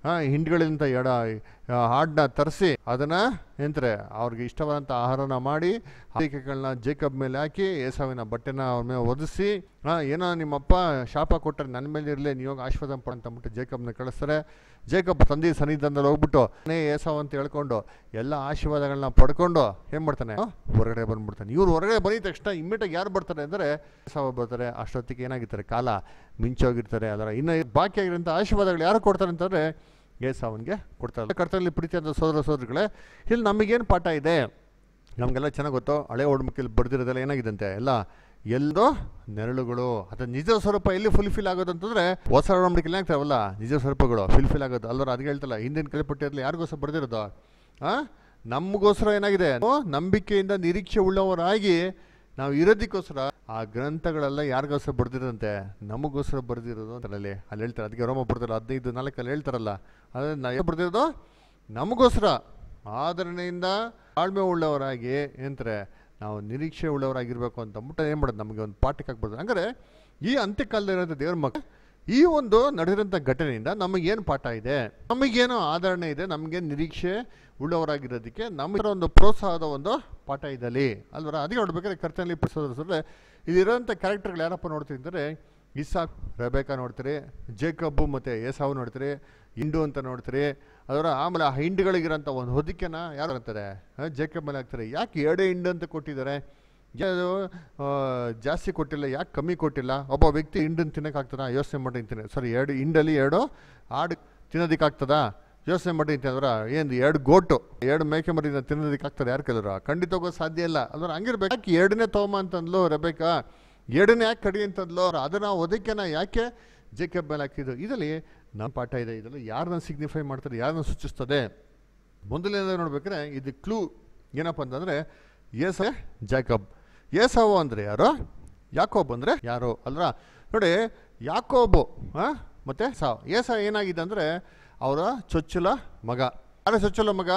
ಹಾಂ ಹಿಂಡ್ಗಳಿಂದ ಎಡ ಆ, ಹಾಡನ್ನ ತರಿಸಿ ಅದನ್ನು ಎಂತಾರೆ ಅವ್ರಿಗೆ ಇಷ್ಟವಾದಂಥ ಆಹಾರನ ಮಾಡಿ ಹಾರಿಕೆಗಳನ್ನ ಜೇಕಬ್ ಮೇಲೆ ಹಾಕಿ ಏಸಾವಿನ ಬಟ್ಟೆನ ಅವ್ರ ಮೇಲೆ ಒದಿಸಿ ಹಾಂ ಏನೋ ನಿಮ್ಮಪ್ಪ ಶಾಪ ಕೊಟ್ಟರೆ ನನ್ನ ಮೇಲೆ ಇರಲಿ ನೀವು ಹೋಗಿ ಆಶೀರ್ವಾದ ಪಡ ಅಂತ ಅಂದ್ಬಿಟ್ಟು ಜೇಕಬ್ನ ಕಳಿಸ್ತಾರೆ ಜೇಕಬ್ ತಂದೆ ಸನ್ನಿಧಾನದಲ್ಲಿ ಹೋಗ್ಬಿಟ್ಟು ನೇ ಏಸಾವ್ ಅಂತ ಹೇಳ್ಕೊಂಡು ಎಲ್ಲ ಆಶೀರ್ವಾದಗಳನ್ನ ಪಡ್ಕೊಂಡು ಏನು ಮಾಡ್ತಾನೆ ಆ, ಹೊರಗಡೆ ಬಂದ್ಬಿಡ್ತಾನೆ ಇವ್ರು ಹೊರಗಡೆ ಬಂದಿದ ತಕ್ಷಣ ಇಮ್ಮಿಡಿಯಾಗಿ ಯಾರು ಬರ್ತಾರೆ ಅಂದರೆ ಏಸಾವ ಬರ್ತಾರೆ ಅಷ್ಟೊತ್ತಿಗೆ ಏನಾಗಿರ್ತಾರೆ ಕಾಲ ಮಿಂಚೋಗಿರ್ತಾರೆ ಅದರ ಇನ್ನು ಬಾಕಿ ಆಗಿರೋಂಥ ಆಶೀರ್ವಾದಗಳು ಯಾರು ಕೊಡ್ತಾರೆ ಅಂತಂದರೆ ಏಸಾವನ್ಗೆ ಕೊಡ್ತಾರೆ ಕರ್ತನಲ್ಲಿ ಪ್ರೀತಿಯಾದ ಸೋದರ ಸೋದರಿಗಳೇ ಇಲ್ಲಿ ನಮಗೇನು ಪಾಠ ಇದೆ ನಮಗೆಲ್ಲ ಚೆನ್ನಾಗಿ ಗೊತ್ತು ಹಳೆ ಒಡಮುಖಲ್ಲಿ ಬರ್ದಿರೋದೆಲ್ಲ ಏನಾಗಿದಂತೆ ಎಲ್ಲ ಎಲ್ಲೋ ನೆರಳುಗಳು ಅಥವಾ ನಿಜ ಸ್ವರೂಪ ಎಲ್ಲಿ ಫುಲ್ಫಿಲ್ ಆಗೋದು ಅಂತಂದ್ರೆ ಹೊಸ ಒಡಂಬಡಿಕೆಯಲ್ಲಿ ಆಗ್ತಾವಲ್ಲ ನಿಜ ಸ್ವರೂಪಗಳು ಫುಲ್ಫಿಲ್ ಆಗೋದು ಅಲ್ವರ ಅದಕ್ಕೆ ಹೇಳ್ತಲ್ಲ ಹಿಂದಿನ ಕಲಿಪಟ್ಟಿಯಲ್ಲಿ ಯಾರಿಗೋಸ್ಕರ ಬರ್ದಿರೋದು ಆ ನಮಗೋಸ್ಕರ ಏನಾಗಿದೆ ಓ, ನಂಬಿಕೆಯಿಂದ ನಿರೀಕ್ಷೆ ಉಳ್ಳವರಾಗಿ ನಾವು ಇರೋದಕ್ಕೋಸ್ಕರ ಆ ಗ್ರಂಥಗಳೆಲ್ಲ ಯಾರಿಗೋಸ್ಕರ ಬರ್ದಿರೋದಂತೆ ನಮಗೋಸ್ಕರ ಬರ್ದಿರೋದು ಅಂತಲ್ಲಿ ಅಲ್ಲಿ ಹೇಳ್ತಾರೆ ಅದಕ್ಕೆ ರೋಮ ಬರ್ತಾರೆ ಹದಿನೈದು ನಾಲ್ಕಲ್ಲಿ ಹೇಳ್ತಾರಲ್ಲ ಅದೇ ನಾ ಬರ್ದಿರೋದು ನಮಗೋಸ್ಕರ ಆದರಣೆಯಿಂದ ತಾಳ್ಮೆ ಉಳ್ಳವರಾಗಿ ಏನಂತಾರೆ ನಾವು ನಿರೀಕ್ಷೆ ಉಳ್ಳವರಾಗಿರ್ಬೇಕು ಅಂತ ಅಂದ್ಬಿಟ್ಟು ಏನು ಮಾಡೋದು ನಮಗೆ ಒಂದು ಪಾಠಕ್ಕೆ ಆಗ್ಬಾರ್ದು ಹಂಗಾರೆ ಈ ಅಂತ್ಯಕಾಲದಲ್ಲಿರೋಂಥ ದೇವ್ರ ಮಕ್ಕ ಈ ಒಂದು ನಡೆದಿರೋಂಥ ಘಟನೆಯಿಂದ ನಮಗೇನು ಪಾಠ ಇದೆ ನಮಗೇನೋ ಆದರಣೆ ಇದೆ ನಮಗೆ ನಿರೀಕ್ಷೆ ಉಳ್ಳವರಾಗಿರೋದಕ್ಕೆ ನಮ್ಮ ಒಂದು ಪ್ರೋತ್ಸಾಹದ ಒಂದು ಪಾಠ ಇದ್ದಲ್ಲಿ ಅಲ್ವರ ಅದಕ್ಕೆ ನೋಡ್ಬೇಕಾದ್ರೆ ಕರ್ತನಲ್ಲಿ ಪ್ರೋತ್ಸಾಹಿಸಿದ್ರೆ ಇಲ್ಲಿರೋಂಥ ಕ್ಯಾರೆಕ್ಟರ್ಗಳು ಯಾರಪ್ಪ ನೋಡ್ತೀವಿ ಅಂದರೆ ಇಸಾಕ್ ರೆಬೇಕಾ ನೋಡ್ತೀರಿ ಜೇಕಬ್ಬು ಮತ್ತು ಏಸಾವು ನೋಡ್ತೀರಿ ಇಂಡು ಅಂತ ನೋಡ್ತೀರಿ ಅದರ ಆಮೇಲೆ ಆ ಹಿಂಡುಗಳಿಗಿರೋಂಥ ಒಂದು ಹೊದಿಕೆನ ಯಾರು ಅಂತಾರೆ ಜೇಕಬ್ ಮೇಲೆ ಹಾಕ್ತಾರೆ ಯಾಕೆ ಎರಡೇ ಹಿಂಡು ಅಂತ ಕೊಟ್ಟಿದ್ದಾರೆ ಅದು ಆ, ಜಾಸ್ತಿ ಕೊಟ್ಟಿಲ್ಲ ಯಾಕೆ ಕಮ್ಮಿ ಕೊಟ್ಟಿಲ್ಲ ಒಬ್ಬ ವ್ಯಕ್ತಿ ಹಿಂಡನ್ನು ತಿನ್ನೋಕ್ಕಾಗ್ತದಾ ಯೋಚನೆ ಮಾಡಿ ತಿನ್ನ ಸಾರಿ ಎರಡು ಹಿಂಡಲ್ಲಿ ಎರಡು ಆಡು ತಿನ್ನೋದಕ್ಕಾಗ್ತದಾ ಯೋಚನೆ ಮಾಡಿ ಅಂತಂದ್ರೆ ಏನು ಎರಡು ಗೋಟು ಎರಡು ಮೇಕೆ ಮರಿನ ತಿನ್ನೋದಕ್ಕಾಗ್ತದೆ ಯಾರು ಕೆಲವರು ಖಂಡಿತವಾಗೂ ಸಾಧ್ಯ ಇಲ್ಲ ಅಂದ್ರೆ ಹಂಗಿರ್ಬೇಕು ಯಾಕೆ ಎರಡನೇ ತಗೊಂಬ ಅಂತಂದ್ಲು ರೆಬೇಕಾ ಎರಡನೇ ಯಾಕೆ ಕಡಿ ಅಂತಂದ್ಲು ಅದನ್ನ ಒದಕೆನ ಯಾಕೆ ಜೇಕಬ್ ಮೇಲೆ ಹಾಕಿದ್ದು ಇದರಲ್ಲಿ ನಮ್ಮ ಪಾಠ ಇದೆ ಇದರಲ್ಲಿ ಯಾರನ್ನ ಸಿಗ್ನಿಫೈ ಮಾಡ್ತಾರೆ ಯಾರನ್ನ ಸೂಚಿಸ್ತದೆ ಮೊದಲನೇದ ನೋಡ್ಬೇಕಾದ್ರೆ ಇದು ಕ್ಲೂ ಏನಪ್ಪ ಅಂತಂದರೆ ಏಸ ಜಾಕಬ್ ಏಸಾವು ಅಂದರೆ ಯಾರು ಯಾಕೋಬ್ ಅಂದರೆ ಯಾರು ಅಲ್ರ ನೋಡಿ ಯಾಕೋಬು ಹಾಂ ಮತ್ತು ಸಾವ್ ಏಸ ಏನಾಗಿದೆ ಅಂದರೆ ಅವರ ಚೊಚ್ಚಲ ಮಗ ಯಾರ ಚೊಚ್ಚಲ ಮಗ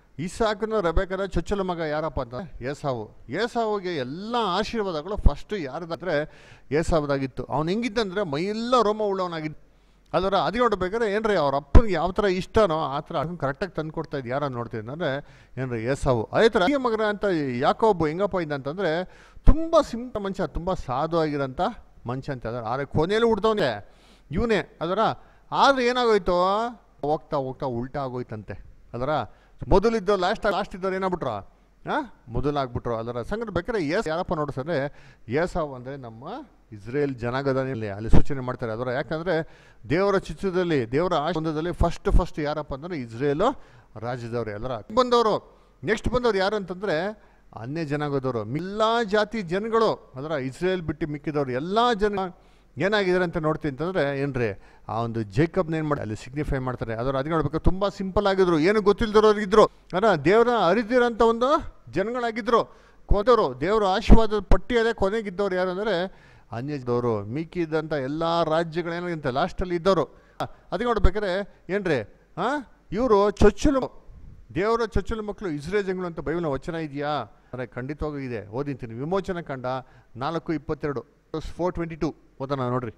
ಇಸಾಕನ ರೆಬೇಕಾದ ಚೊಚ್ಚಲ ಮಗ ಯಾರಪ್ಪ ಅಂತ ಏಸಾವು ಏಸಾವುಗೆ ಎಲ್ಲ ಆಶೀರ್ವಾದಗಳು ಫಸ್ಟ್ ಯಾರ್ದಂದ್ರೆ ಏಸಾವದಾಗಿತ್ತು ಅವ್ನು ಹೆಂಗಿದ್ದಂದ್ರೆ ಮೈಯೆಲ್ಲ ರೋಮ ಉಳ್ಳವನಾಗಿತ್ತು ಅದರ ಅದು ನೋಡ್ಬೇಕಾದ್ರೆ ಏನ್ರಿ ಅವ್ರ ಅಪ್ಪನಿಗೆ ಯಾವ ಥರ ಇಷ್ಟನೋ ಆ ಥರ ಅದನ್ನು ಕರೆಕ್ಟಾಗಿ ತಂದು ಕೊಡ್ತಾ ಇದ್ದು ಯಾರು ನೋಡ್ತೀನಿ ಅಂದರೆ ಏನ್ರಿ ಏಸಾವು ಅದೇ ಥರ ಈ ಮಗನ ಅಂತ ಯಾಕೊಬ್ಬ ಹೆಂಗಪ್ಪ ಇದ್ದ ಅಂತಂದರೆ ತುಂಬ ಸಿಂಪ ಮನುಷ್ಯ ತುಂಬ ಸಾಧು ಆಗಿರೋಂಥ ಮನುಷ್ಯ ಅಂತ ಅದರ ಆದರೆ ಕೊನೆಯಲ್ಲಿ ಹುಡ್ದವನೇ ಇವನೇ ಅದರ ಆದರೆ ಏನಾಗೋಯ್ತು ಹೋಗ್ತಾ ಹೋಗ್ತಾ ಉಲ್ಟಾ ಆಗೋಯ್ತಂತೆ ಅದರ ಮೊದಲಿದ್ದ ಲಾಸ್ಟ್ ಲಾಸ್ಟ್ ಇದ್ದವ್ರು ಏನಾಗ್ಬಿಟ್ರು ಹಾಂ ಮೊದಲಾಗ್ಬಿಟ್ರು ಅದರ ಸಂಗಡ ಬೇಕಾದ್ರೆ ಏಸ್ ಯಾರಪ್ಪ ನೋಡಿಸಿದ್ರೆ ಏಸಾವ್ ಅಂದರೆ ನಮ್ಮ ಇಸ್ರೇಲ್ ಜನಾಂಗದಲ್ಲಿ ಅಲ್ಲಿ ಸೂಚನೆ ಮಾಡ್ತಾರೆ ಅದರ ಯಾಕಂದರೆ ದೇವರ ಚಿತ್ರದಲ್ಲಿ ದೇವರ ಆಶೀರ್ವಾದದಲ್ಲಿ ಫಸ್ಟ್ ಫಸ್ಟ್ ಯಾರಪ್ಪ ಅಂದರೆ ಇಸ್ರೇಲು ರಾಜ್ಯದವ್ರು ಎಲ್ಲರ ಬಂದವರು ನೆಕ್ಸ್ಟ್ ಬಂದವ್ರು ಯಾರು ಅಂತಂದರೆ ಅನ್ಯ ಜನಾಂಗದವರು ಎಲ್ಲ ಜಾತಿ ಜನಗಳು ಅದರ ಇಸ್ರೇಲ್ ಬಿಟ್ಟು ಮಿಕ್ಕಿದವರು ಎಲ್ಲ ಜನ ಏನಾಗಿದ್ದಾರೆ ಅಂತ ನೋಡ್ತೀನಿ ಅಂತಂದರೆ ಏನ್ರಿ ಆ ಒಂದು ಜೇಕಬ್ನ ಏನು ಮಾಡಿ ಅಲ್ಲಿ ಸಿಗ್ನಿಫೈ ಮಾಡ್ತಾರೆ ಅದರ ಅದಕ್ಕೆ ನೋಡ್ಬೇಕು ತುಂಬ ಸಿಂಪಲ್ ಆಗಿದ್ರು ಏನು ಗೊತ್ತಿಲ್ದಿರೋರು ಇದ್ರು ಅಲ್ಲ ದೇವರ ಅರಿದಿರೋಂಥ ಒಂದು ಜನಗಳಾಗಿದ್ರು ಕೊದವರು ದೇವರ ಆಶೀರ್ವಾದದ ಪಟ್ಟಿಯಲ್ಲೇ ಕೊನೆಗಿದ್ದವ್ರು ಯಾರು ಅಂದರೆ ಅನ್ಯದವರು ಮಿಕ್ಕಿದ್ದಂಥ ಎಲ್ಲ ರಾಜ್ಯಗಳೇನಾಗಿಂತ ಲಾಸ್ಟಲ್ಲಿ ಇದ್ದವರು ಅದಕ್ಕೆ ನೋಡ್ಬೇಕಾದ್ರೆ ಏನ್ರಿ ಹಾಂ ಇವರು ಚೊಚ್ಚಲು ದೇವರ ಚೊಚ್ಚಲು ಮಕ್ಕಳು ಇಸ್ರೇಲ್ ಜನಗಳು ಅಂತ ಬೈಬಲ್ನ ವಚನ ಇದೆಯಾ ಅಂದರೆ ಖಂಡಿತವಾಗೂ ಇದೆ ಓದಿಂತೀನಿ ವಿಮೋಚನ ಕಂಡ ನಾಲ್ಕು ಇಪ್ಪತ್ತೆರಡು ಫೋರ್ ಟ್ವೆಂಟಿ ಟು ಓದೋಣ ನೋಡ್ರಿ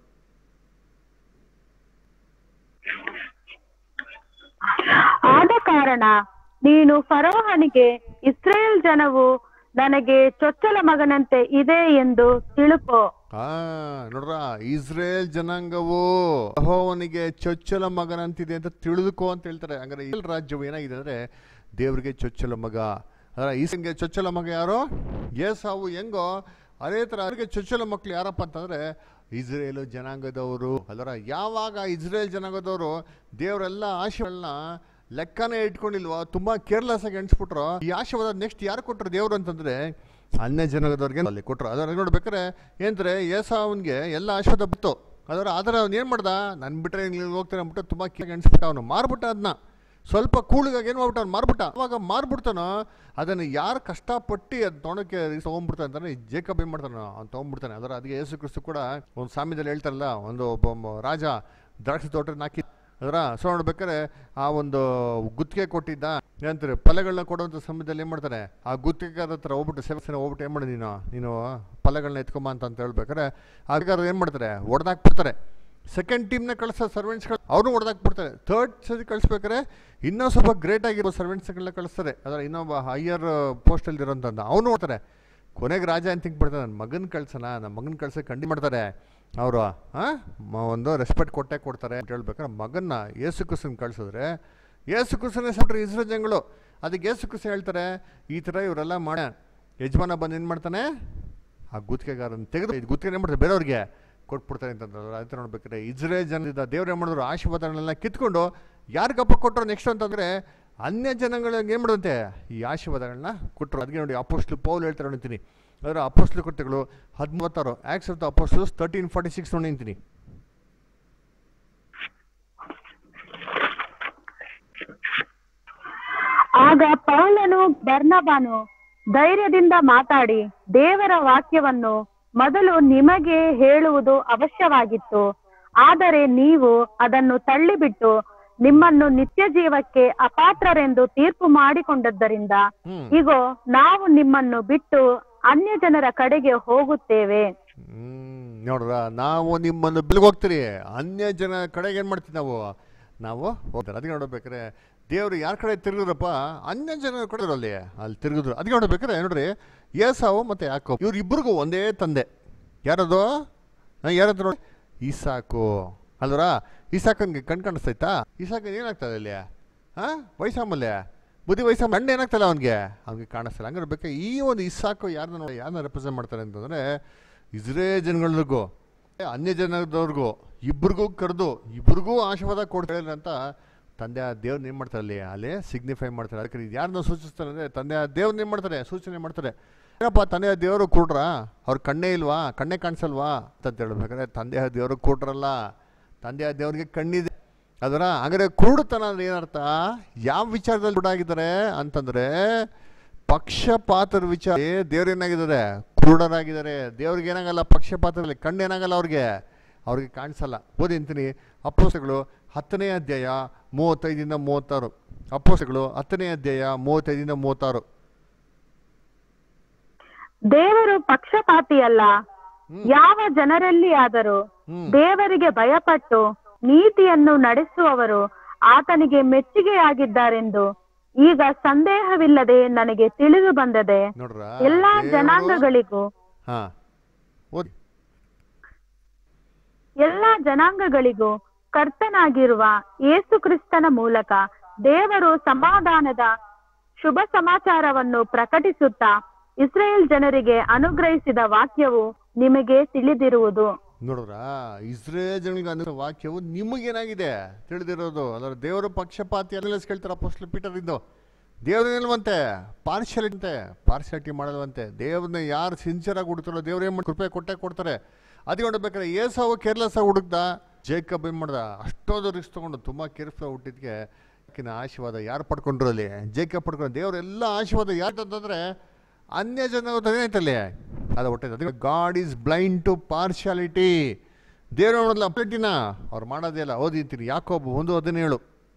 ಆದ ಕಾರಣ ನೀನು ಫರೋಹನಿಗೆ ಇಸ್ರೇಲ್ ಜನವು ನನಗೆ ಚೊಚ್ಚಲ ಮಗನಂತೆ ಇದೆ ಎಂದು ತಿಳುಕೋ ಆ ನೋಡ್ರ ಇಸ್ರೇಲ್ ಜನಾಂಗವು ಯೆಹೋವನಿಗೆ ಚೊಚ್ಚಲ ಮಗನಂತಿದೆ ಅಂತ ತಿಳಿದುಕೋ ಅಂತ ಹೇಳ್ತಾರೆ ಹಂಗಾರೆ ಇಸ್ರೇಲ್ ರಾಜ್ಯವು ಏನಾಗಿದೆ ಅಂದ್ರೆ ದೇವರಿಗೆ ಚೊಚ್ಚಲ ಮಗ ಅದರ ಈಸಂಗೆ ಚೊಚ್ಚಲ ಮಗ ಯಾರು ಏಸಾವು ಹೆಂಗೋ ಅದೇ ಥರ ಅವ್ರಿಗೆ ಚೊಚ್ಚಲ ಮಕ್ಕಳು ಯಾರಪ್ಪ ಅಂತಂದ್ರೆ ಇಸ್ರೇಲು ಜನಾಂಗದವರು ಅದರ ಯಾವಾಗ ಇಸ್ರೇಲ್ ಜನಾಂಗದವರು ದೇವರೆಲ್ಲ ಆಶೆಗಳನ್ನ ಲೆಕ್ಕನೇ ಇಟ್ಕೊಂಡಿಲ್ವೋ ತುಂಬಾ ಕೇರ್ಲೆಸ್ ಆಗಿ ಎಣಿಸ್ಬಿಟ್ರು ಈ ಆಶೀರ್ವಾದ ನೆಕ್ಸ್ಟ್ ಯಾರು ಕೊಟ್ಟರು ದೇವರು ಅಂತಂದ್ರೆ ಅನ್ಯ ಜನಾಂಗದವ್ರಿಗೆ ಅಲ್ಲಿ ಕೊಟ್ಟರು ಅದರ ನೋಡ್ಬೇಕಾರೆ ಏನಂದ್ರೆ ಏಸಾವನ್ಗೆ ಎಲ್ಲ ಆಶೀರ್ವಾದ ಬಿತ್ತು ಅದರ ಆದರೆ ಅವ್ನು ಏನು ಮಾಡ್ದ ನನ್ನ ಬಿಟ್ಟರೆ ನೀವು ಹೋಗ್ತಾರೆ ಅಂದ್ಬಿಟ್ಟು ತುಂಬ ಕೇಳಿ ಎಣಿಸ್ಬಿಟ್ಟ ಅವನು ಮಾರ್ಬಿಟ್ಟ ಅದನ್ನ ಸ್ವಲ್ಪ ಕೂಳಿಗಾಗಿ ಏನು ಮಾಡ್ಬಿಟ್ಟ ಅವ್ನು ಮಾರ್ಬಿಟ್ಟ ಅವಾಗ ಮಾರ್ಬಿಡ್ತಾನೋ ಅದನ್ನು ಯಾರು ಕಷ್ಟಪಟ್ಟು ಅದು ತೊಗೊಳಕ್ಕೆ ತೊಗೊಂಡ್ಬಿಡ್ತಾನೆ ಅಂತಂದ್ರೆ ಜೇಕಬ್ ಏನು ಮಾಡ್ತಾನೋ ಅವ್ನು ತೊಗೊಂಡ್ಬಿಡ್ತಾನೆ ಅದರ ಅದಕ್ಕೆ ಯೇಸು ಕ್ರಿಸ್ತು ಕೂಡ ಒಂದು ಸಾಮ್ಯದಲ್ಲಿ ಹೇಳ್ತಾರಲ್ಲ ಒಂದು ಒಬ್ಬ ಮ- ರಾಜ ದ್ರಾಕ್ಷಿ ತೋಟ ಹಾಕಿ ಅದರ ಸೊ ನೋಡ್ಬೇಕಾದ್ರೆ ಆ ಒಂದು ಗುತ್ತಿಗೆ ಕೊಟ್ಟಿದ್ದ ಏನಂತಾರೆ ಫಲಗಳನ್ನ ಕೊಡುವಂಥ ಸಮಯದಲ್ಲಿ ಏನು ಮಾಡ್ತಾರೆ ಆ ಗುತ್ತಿಗೆಗಾರ ಹತ್ರ ಹೋಗ್ಬಿಟ್ಟು ಸೇವಸನೆ ಹೋಗ್ಬಿಟ್ಟು ಏನು ಮಾಡಿ ನೀನು ನೀನು ಫಲಗಳನ್ನ ಎತ್ಕೊಂಬ ಅಂತ ಅಂತ ಹೇಳ್ಬೇಕಾರೆ ಅದಕ್ಕಾದ್ರೆ ಏನು ಮಾಡ್ತಾರೆ ಹೊಡೆದಾಕ್ಬಿಡ್ತಾರೆ ಸೆಕೆಂಡ್ ಟೀಮ್ನ ಕಳಿಸೋ ಸರ್ವೆಂಟ್ಸ್ಗಳು ಅವ್ರನ್ನೂ ಹೊಡೆದಾಕ್ಬಿಡ್ತಾರೆ ಥರ್ಡ್ ಸರಿ ಕಳಿಸ್ಬೇಕಾದ್ರೆ ಇನ್ನೂ ಸ್ವಲ್ಪ ಗ್ರೇಟ್ ಆಗಿರೋ ಸರ್ವೆಂಟ್ಸ್ಗಳನ್ನ ಕಳಿಸ್ತಾರೆ ಅದರ ಇನ್ನೊಬ್ಬ ಹೈಯರ್ ಪೋಸ್ಟಲ್ಲಿ ಇರೋಂಥದ್ದು ಅವನು ನೋಡ್ತಾರೆ ಕೊನೆಗೆ ರಾಜ ಅಂತ ತಿಂಕ್ ಬಿಡ್ತಾರೆ ನನ್ನ ಮಗನ ಕಳ್ಸೋಣ ನಮ್ಮ ಮಗನ ಕಳ್ಸೋಕೆ ಖಂಡಿ ಮಾಡ್ತಾರೆ ಅವರು ಒಂದು ರೆಸ್ಪೆಕ್ಟ್ ಕೊಟ್ಟೆ ಕೊಡ್ತಾರೆ ಅಂತ ಹೇಳ್ಬೇಕಾದ್ರೆ ಮಗನ್ನ ಏಸು ಕುಸನ್ ಕಳ್ಸಿದ್ರೆ ಏಸು ಕುಸನೇ ಸಟ್ರೆ ಇಸ್ರೋ ಜನಗಳು ಅದಕ್ಕೆ ಏಸು ಕುಸ ಹೇಳ್ತಾರೆ ಈ ಥರ ಇವರೆಲ್ಲ ಮಾಡ ಯಜಮಾನ ಬಂದು ಏನು ಮಾಡ್ತಾನೆ ಆ ಗುತ್ತಿಗೆಗಾರನ ತೆಗೆದು ಇದು ಗುತ್ತಿಗೆ ಏನು ಮಾಡ್ತಾರೆ ಬೇರೆಯವ್ರಿಗೆ ಕೊಟ್ಬಿಡ್ತಾರೆ ಅಂತಂದ್ರೆ ಅದಕ್ಕೆ ನೋಡ್ಬೇಕಾದ್ರೆ ಇಸ್ರೇಲ್ ಜನದಿಂದ ದೇವ್ರು ಏನು ಮಾಡಿದ್ರು ಆಶೀರ್ವಾದಗಳನ್ನೆಲ್ಲ ಕಿತ್ಕೊಂಡು ಯಾರಿಗಪ್ಪ ಕೊಟ್ಟರು ನೆಕ್ಸ್ಟ್ ಅಂತಂದರೆ ಅನ್ಯ ಜನಗಳಿಗೆ ಏನು ಮಾಡುವಂತೆ ಈ ಆಶೀರ್ವಾದಗಳನ್ನ ಕೊಟ್ಟರು ಅದಕ್ಕೆ ನೋಡಿ ಅಪೋಸ್ಟ್ಲು ಪೌಲ್ ಹೇಳ್ತಾರೆ ನೋಡ್ತೀನಿ ಅದರ ಅಪೋಸ್ಟ್ಲು ಕೃತ್ಯಗಳು ಹದಿಮೂವತ್ತಾರು Acts of the Apostles thirteen forty six ನೋಡಿ ನಿಂತೀನಿ ಆಗ ಪೌಲನು ಬರ್ನಬಾನು ಧೈರ್ಯದಿಂದ ಮಾತಾಡಿ ದೇವರ ವಾಕ್ಯವನ್ನು ಮೊದಲು ನಿಮಗೆ ಹೇಳುವುದು ಅವಶ್ಯವಾಗಿತ್ತು ಆದರೆ ನೀವು ಅದನ್ನು ತಳ್ಳಿಬಿಟ್ಟು ನಿಮ್ಮನ್ನು ನಿತ್ಯ ಜೀವಕ್ಕೆ ಅಪಾತ್ರರೆಂದು ತೀರ್ಪು ಮಾಡಿಕೊಂಡದ್ದರಿಂದ ಹ್ಮ್. ಇಗೋ ನಾವು ನಿಮ್ಮನ್ನು ಬಿಟ್ಟು ಅನ್ಯ ಜನರ ಕಡೆಗೆ ಹೋಗುತ್ತೇವೆ ಹ್ಮ್ ನೋಡ್ರ ನಾವು ನಿಮ್ಮನ್ನು ಬೆಳಗ್ಗೆ ಹೋಗ್ತೀರಿ ಅನ್ಯ ಜನ ಕಡೆಗೆ ಏನು ಮಾಡ್ತೀವಿ ನಾವು ನಾವು ಹೋಗ್ತಾರೆ ಅದಕ್ಕೆ ನೋಡ್ಬೇಕಾರೆ ದೇವರು ಯಾರ ಕಡೆ ತಿರುಗಿದ್ರಪ್ಪ ಅನ್ಯ ಜನ ಕಡೆ ಅಲ್ಲಿ ಅಲ್ಲಿ ತಿರುಗಿದ್ರು ಅದಕ್ಕೆ ನೋಡ್ಬೇಕಾರೆ ನೋಡ್ರಿ ಏಸಾವು ಮತ್ತು ಯಾಕೋ ಇವ್ರು ಇಬ್ಬರಿಗೂ ಒಂದೇ ತಂದೆ ಯಾರದು ಹಾ, ಯಾರದು ನೋಡಿ ಈಸಾಕು ಅಲ್ವರ ಈಸಾಕನ್ಗೆ ಕಣ್ ಕಾಣಿಸ್ತೈತಾ ಈಸಾಕನ್ ಏನಾಗ್ತದೆ ಅಲ್ಲಿ ಹಾಂ ವಯಸ್ಸಾಮಲ್ಯ ಬುದ್ಧಿ ವಯಸ್ಸ ಮಣ್ಣು ಏನಾಗ್ತಲ್ಲ ಅವನಿಗೆ ಅವ್ನಿಗೆ ಕಾಣಿಸ್ತಲ್ಲ ಹಂಗಾರೆ ಬೇಕಾ ಈ ಒಂದು ಇಸಾಕು ಯಾರನ್ನ ನೋಡಿ ಯಾರನ್ನ ರೆಪ್ರೆಸೆಂಟ್ ಮಾಡ್ತಾರೆ ಅಂತಂದರೆ ಇಸ್ರೇ ಜನಗಳಿಗೂ ಅನ್ಯ ಜನದವ್ರಿಗೂ ಇಬ್ರಿಗೂ ಕರೆದು ಇಬ್ರಿಗೂ ಆಶೀರ್ವಾದ ಕೊಡ್ತಾರೆ ಅಂತ ತಂದೆ ಆ ದೇವ್ರನ್ನ ಏನು ಮಾಡ್ತಾರೆ ಅಲ್ಲಿ ಅಲ್ಲಿ ಸಿಗ್ನಿಫೈ ಮಾಡ್ತಾರೆ ಅದಕ್ಕೆ ಇದು ಯಾರನ್ನ ಸೂಚಿಸ್ತಾರೆ ಅಂದರೆ ತಂದೆ ಆ ದೇವ್ರನ್ನ ಏನು ಮಾಡ್ತಾರೆ ಸೂಚನೆ ಮಾಡ್ತಾರೆ ಏನಪ್ಪ ತಂದೆಯ ದೇವರು ಕೂಡ್ರ ಅವ್ರ ಕಣ್ಣೇ ಇಲ್ವಾ ಕಣ್ಣೇ ಕಾಣಿಸಲ್ವಾ ಅಂತ ಹೇಳ್ಬೇಕಾದ್ರೆ ತಂದೆಯ ದೇವರು ಕೂಡ್ರಲ್ಲ ತಂದೆಯ ದೇವ್ರಿಗೆ ಕಣ್ಣಿದೆ ಅದರ ಹಾಗಾದ್ರೆ ಕುರುಡುತನ ಅಂದ್ರೆ ಏನರ್ಥ ಯಾವ ವಿಚಾರದಲ್ಲಿ ಕುರುಡಾಗಿದ್ದಾರೆ ಅಂತಂದ್ರೆ ಪಕ್ಷಪಾತರ ವಿಚಾರ ದೇವ್ರು ಏನಾಗಿದ್ದಾರೆ ಕುರುಡರಾಗಿದ್ದಾರೆ ದೇವ್ರಿಗೆ ಏನಾಗಲ್ಲ ಪಕ್ಷಪಾತದಲ್ಲಿ ಕಣ್ಣು ಏನಾಗಲ್ಲ ಅವ್ರಿಗೆ ಅವ್ರಿಗೆ ಕಾಣಿಸಲ್ಲ ಓದಿ ಅಂತೀನಿ ಅಪ್ಪೋಸಗಳು ಹತ್ತನೇ ಅಧ್ಯಾಯ ಮೂವತ್ತೈದಿಂದ ಮೂವತ್ತಾರು ಅಪ್ಪೋಸಗಳು ಹತ್ತನೇ ಅಧ್ಯಾಯ ಮೂವತ್ತೈದಿಂದ ಮೂವತ್ತಾರು ದೇವರು ಪಕ್ಷಪಾತಿಯಲ್ಲ ಯಾವ ಜನರಲ್ಲಿ ಆದರೂ ಹ್ಮ್. ದೇವರಿಗೆ ಭಯಪಟ್ಟು ನೀತಿಯನ್ನು ನಡೆಸುವವರು ಆತನಿಗೆ ಮೆಚ್ಚುಗೆಯಾಗಿದ್ದಾರೆಂದು ಈಗ ಸಂದೇಹವಿಲ್ಲದೆ ನನಗೆ ತಿಳಿದು ಬಂದದೆ ನೋಡ್ರ ಎಲ್ಲಾ ಜನಾಂಗಗಳಿಗೂ ಹಾ ಓದಿ ಎಲ್ಲಾ ಜನಾಂಗಗಳಿಗೂ ಕರ್ತನಾಗಿರುವ ಯೇಸು ಕ್ರಿಸ್ತನ ಮೂಲಕ ದೇವರು ಸಮಾಧಾನದ ಶುಭ ಸಮಾಚಾರವನ್ನು ಪ್ರಕಟಿಸುತ್ತಾ ಇಸ್ರೇಲ್ ಜನರಿಗೆ ಅನುಗ್ರಹಿಸಿದ ವಾಕ್ಯವು ನಿಮಗೆ ತಿಳಿದಿರುವುದು ನೋಡ್ರ ಇಸ್ರೇಲ್ ಜನಗಳಿಗೆ ಅನ್ನೋ ವಾಕ್ಯವು ನಿಮಗೇನಾಗಿದೆ ತಿಳಿದಿರೋದು ಅದರ ದೇವರ ಪಕ್ಷಪಾತಿ ಅನಲೈಸ್ ಕೇಳ್ತಾರೆ ಅಪೋಸ್ಟ್ಲ ಪೀಟರ್ ಇಂದು ದೇವ್ರೇನಲ್ವಂತೆ ಪಾರ್ಶಾಲಿಟಿ ಅಂತೆ ಪಾರ್ಶಾಲಿಟಿ ಮಾಡಲ್ವಂತೆ ದೇವ್ರನ್ನ ಯಾರು ಸಿನ್ಸಿಯರಾಗಿ ಹುಡುಕ್ತಾರೋ ದೇವ್ರು ಏನು ಮಾಡಿ ಕೃಪೆ ಕೊಟ್ಟೆ ಕೊಡ್ತಾರೆ ಅದಕ್ಕೆ ನೋಡ್ಬೇಕಾದ್ರೆ ಏಸಾವು ಕೇರ್ಲೆಸ್ ಆಗಿ ಹುಡುಕ್ದ ಜೇಕಬ್ ಏನು ಮಾಡ್ದ ಅಷ್ಟೊಂದು ರಿಸ್ಕ್ ತೊಗೊಂಡು ತುಂಬ ಕೇರ್ಫುಲ್ ಹುಟ್ಟಿದ್ಕೆ ಆಕಿನ ಆಶೀರ್ವಾದ ಯಾರು ಪಡ್ಕೊಂಡ್ರು ಅಲ್ಲಿ ಜೇಕಬ್ ಪಡ್ಕೊಂಡು ದೇವರೆಲ್ಲ ಆಶೀರ್ವಾದ ಯಾರು ಅಂತಂದ್ರೆ ಅನ್ಯ ಜನ ಏನಾಯ್ತಲ್ಲಿ ಅದು ಹೊಟ್ಟೆ ಅದಕ್ಕೆ God is blind to partiality ದೇವ್ರು ನೋಡಲ್ಲ ಅಪ್ಲೆಟಿನ ಅವ್ರು ಮಾಡೋದೇ ಇಲ್ಲ ಓದಿರ್ತೀನಿ ಯಾಕೊಬ್ಬ ಒಂದು ಹದಿನೇಳು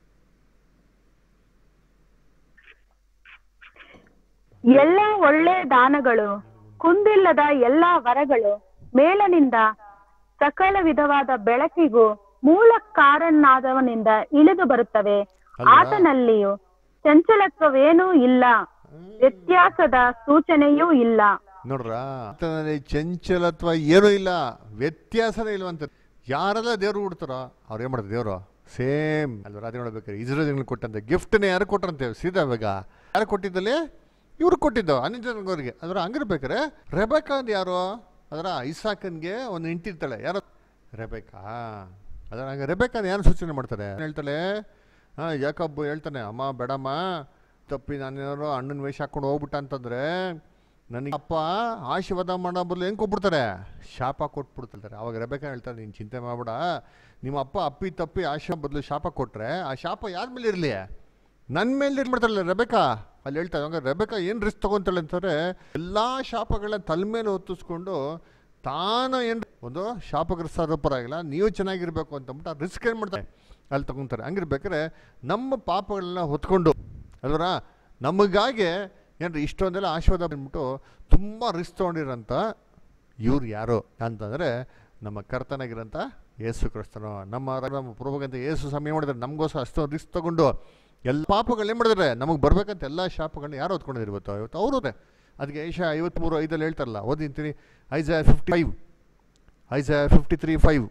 ಎಲ್ಲ ಒಳ್ಳೆ ದಾನಗಳು ಕುಂದಿಲ್ಲದ ಎಲ್ಲಾ ವರಗಳು ಮೇಲನಿಂದ ಸಕಲ ವಿಧವಾದ ಬೆಳಕಿಗೂ ಮೂಲ ಕಾರಣನಾದವನಿಂದ ಇಳಿದು ಬರುತ್ತವೆ ಅಲ್ವಾ? ಆತನಲ್ಲಿಯೂ ಚಂಚಲತ್ವವೇನೂ ಇಲ್ಲ ವ್ಯತ್ಯಾಸದ ಸೂಚನೆಯೂ ಇಲ್ಲ ನೋಡ್ರ ಆತನಲ್ಲಿ ಚಂಚಲತ್ವ ಏನೂ ಇಲ್ಲ ವ್ಯತ್ಯಾಸನೇ ಇಲ್ವಂತ ಯಾರೆಲ್ಲ ದೇವ್ರು ಹುಡ್ತಾರೋ ಅವ್ರು ಏನು ಮಾಡ್ತಾರೆ ದೇವರು ಸೇಮ್ ಅಲ್ವ ಅದೇ ನೋಡ್ಬೇಕಾದ್ರೆ ಇಸ್ರೇಲ್ ಕೊಟ್ಟಂತೆ ಗಿಫ್ಟ್ನೇ ಯಾರು ಕೊಟ್ರಂತೆ ಸೀದಾ ಇವಾಗ ಯಾರು ಕೊಟ್ಟಿದ್ದಲ್ಲಿ ಇವ್ರು ಕೊಟ್ಟಿದ್ದು ಅನಿಜನಗವ್ರಿಗೆ ಅದರ ಹಂಗಿರ್ಬೇಕಾರೆ ರೆಬೆಕಾ ಅಂದ್ ಯಾರು ಅದರ ಇಸಾಕನ್ಗೆ ಒಂದು ಇಂಟಿರ್ತಾಳೆ ಯಾರು ರೆಬೆಕಾ ಅದರ ಹಂಗೆ ರೆಬೆಕಾನ್ ಯಾರು ಸೂಚನೆ ಮಾಡ್ತಾರೆ ಏನ್ ಹೇಳ್ತಾಳೆ ಹಾಂ ಯಾಕಬ್ಬ ಹೇಳ್ತಾನೆ ಅಮ್ಮ ಬೇಡಮ್ಮ ತಪ್ಪಿ ನಾನೇನಾದ್ರು ಅಣ್ಣನ ವೇಷ ಹಾಕೊಂಡು ಹೋಗ್ಬಿಟ್ಟ ಅಂತಂದ್ರೆ ನನಗೆ ಅಪ್ಪ ಆಶೀರ್ವಾದ ಮಾಡೋ ಬದಲು ಹೆಂಗೆ ಕೊಟ್ಬಿಡ್ತಾರೆ ಶಾಪ ಕೊಟ್ಬಿಡ್ತಾರೆ ಅವಾಗ ರೆಬೆಕ ಹೇಳ್ತಾರೆ ನೀನು ಚಿಂತೆ ಮಾಡಬೇಡ ನಿಮ್ಮ ಅಪ್ಪ ಅಪ್ಪಿ ತಪ್ಪಿ ಆಶೀರ್ವಾದ ಬದಲು ಶಾಪ ಕೊಟ್ಟರೆ ಆ ಶಾಪ ಯಾರ ಮೇಲೆ ಇರಲಿ ನನ್ನ ಮೇಲೆ ಏನು ಮಾಡ್ತಾರಲ್ಲ ರೆಬೆಕಾ ಅಲ್ಲಿ ಹೇಳ್ತಾರೆ ಹಂಗ ರೆಬೆಕಾ ಏನು ರಿಸ್ಕ್ ತೊಗೊತಾಳೆ ಅಂತಂದರೆ ಎಲ್ಲ ಶಾಪಗಳನ್ನ ತಲೆ ಮೇಲೆ ಹೊತ್ತಿಸ್ಕೊಂಡು ತಾನು ಏನು ಒಂದು ಶಾಪಗ್ರಸ್ತ ಪರವಾಗಿಲ್ಲ ನೀವು ಚೆನ್ನಾಗಿರ್ಬೇಕು ಅಂತಂದ್ಬಿಟ್ಟು ಆ ರಿಸ್ಕ್ ಏನು ಮಾಡ್ತಾರೆ ಅಲ್ಲಿ ತಗೊತಾರೆ ಹಂಗಿರ್ಬೇಕಾದ್ರೆ ನಮ್ಮ ಪಾಪಗಳನ್ನ ಹೊತ್ಕೊಂಡು ಅಲ್ವರ ನಮಗಾಗಿ ಏನ್ರಿ ಇಷ್ಟೊಂದೆಲ್ಲ ಆಶೀರ್ವಾದ ಬಂದ್ಬಿಟ್ಟು ತುಂಬ ರಿಸ್ಕ್ ತೊಗೊಂಡಿರೋಂಥ ಇವ್ರು ಯಾರು ಅಂತಂದರೆ ನಮ್ಮ ಕರ್ತನಾಗಿರೋಂಥ ಯೇಸು ಕ್ರಿಸ್ತನು ನಮ್ಮ ನಮ್ಮ ಪ್ರಭುಗಂತ ಯೇಸು ಸಮಯ ಮಾಡಿದ್ರೆ ನಮಗೋಸ್ಕರ ಅಷ್ಟೊಂದು ರಿಸ್ಕ್ ತಗೊಂಡು ಎಲ್ಲ ಪಾಪಗಳು ಏನು ಮಾಡಿದ್ರೆ ನಮಗೆ ಬರ್ಬೇಕಂತ ಎಲ್ಲ ಶಾಪಗಳನ್ನ ಯಾರು ಹೊತ್ಕೊಂಡಿದ್ರು ಇವತ್ತು ಇವತ್ತು ಅವರು ಅದಕ್ಕೆ ಏಷ ಐವತ್ಮೂರು ಐದಲ್ಲಿ ಹೇಳ್ತಾರಲ್ಲ ಓದಿಂತೀನಿ Isaiah fifty five Isaiah fifty three five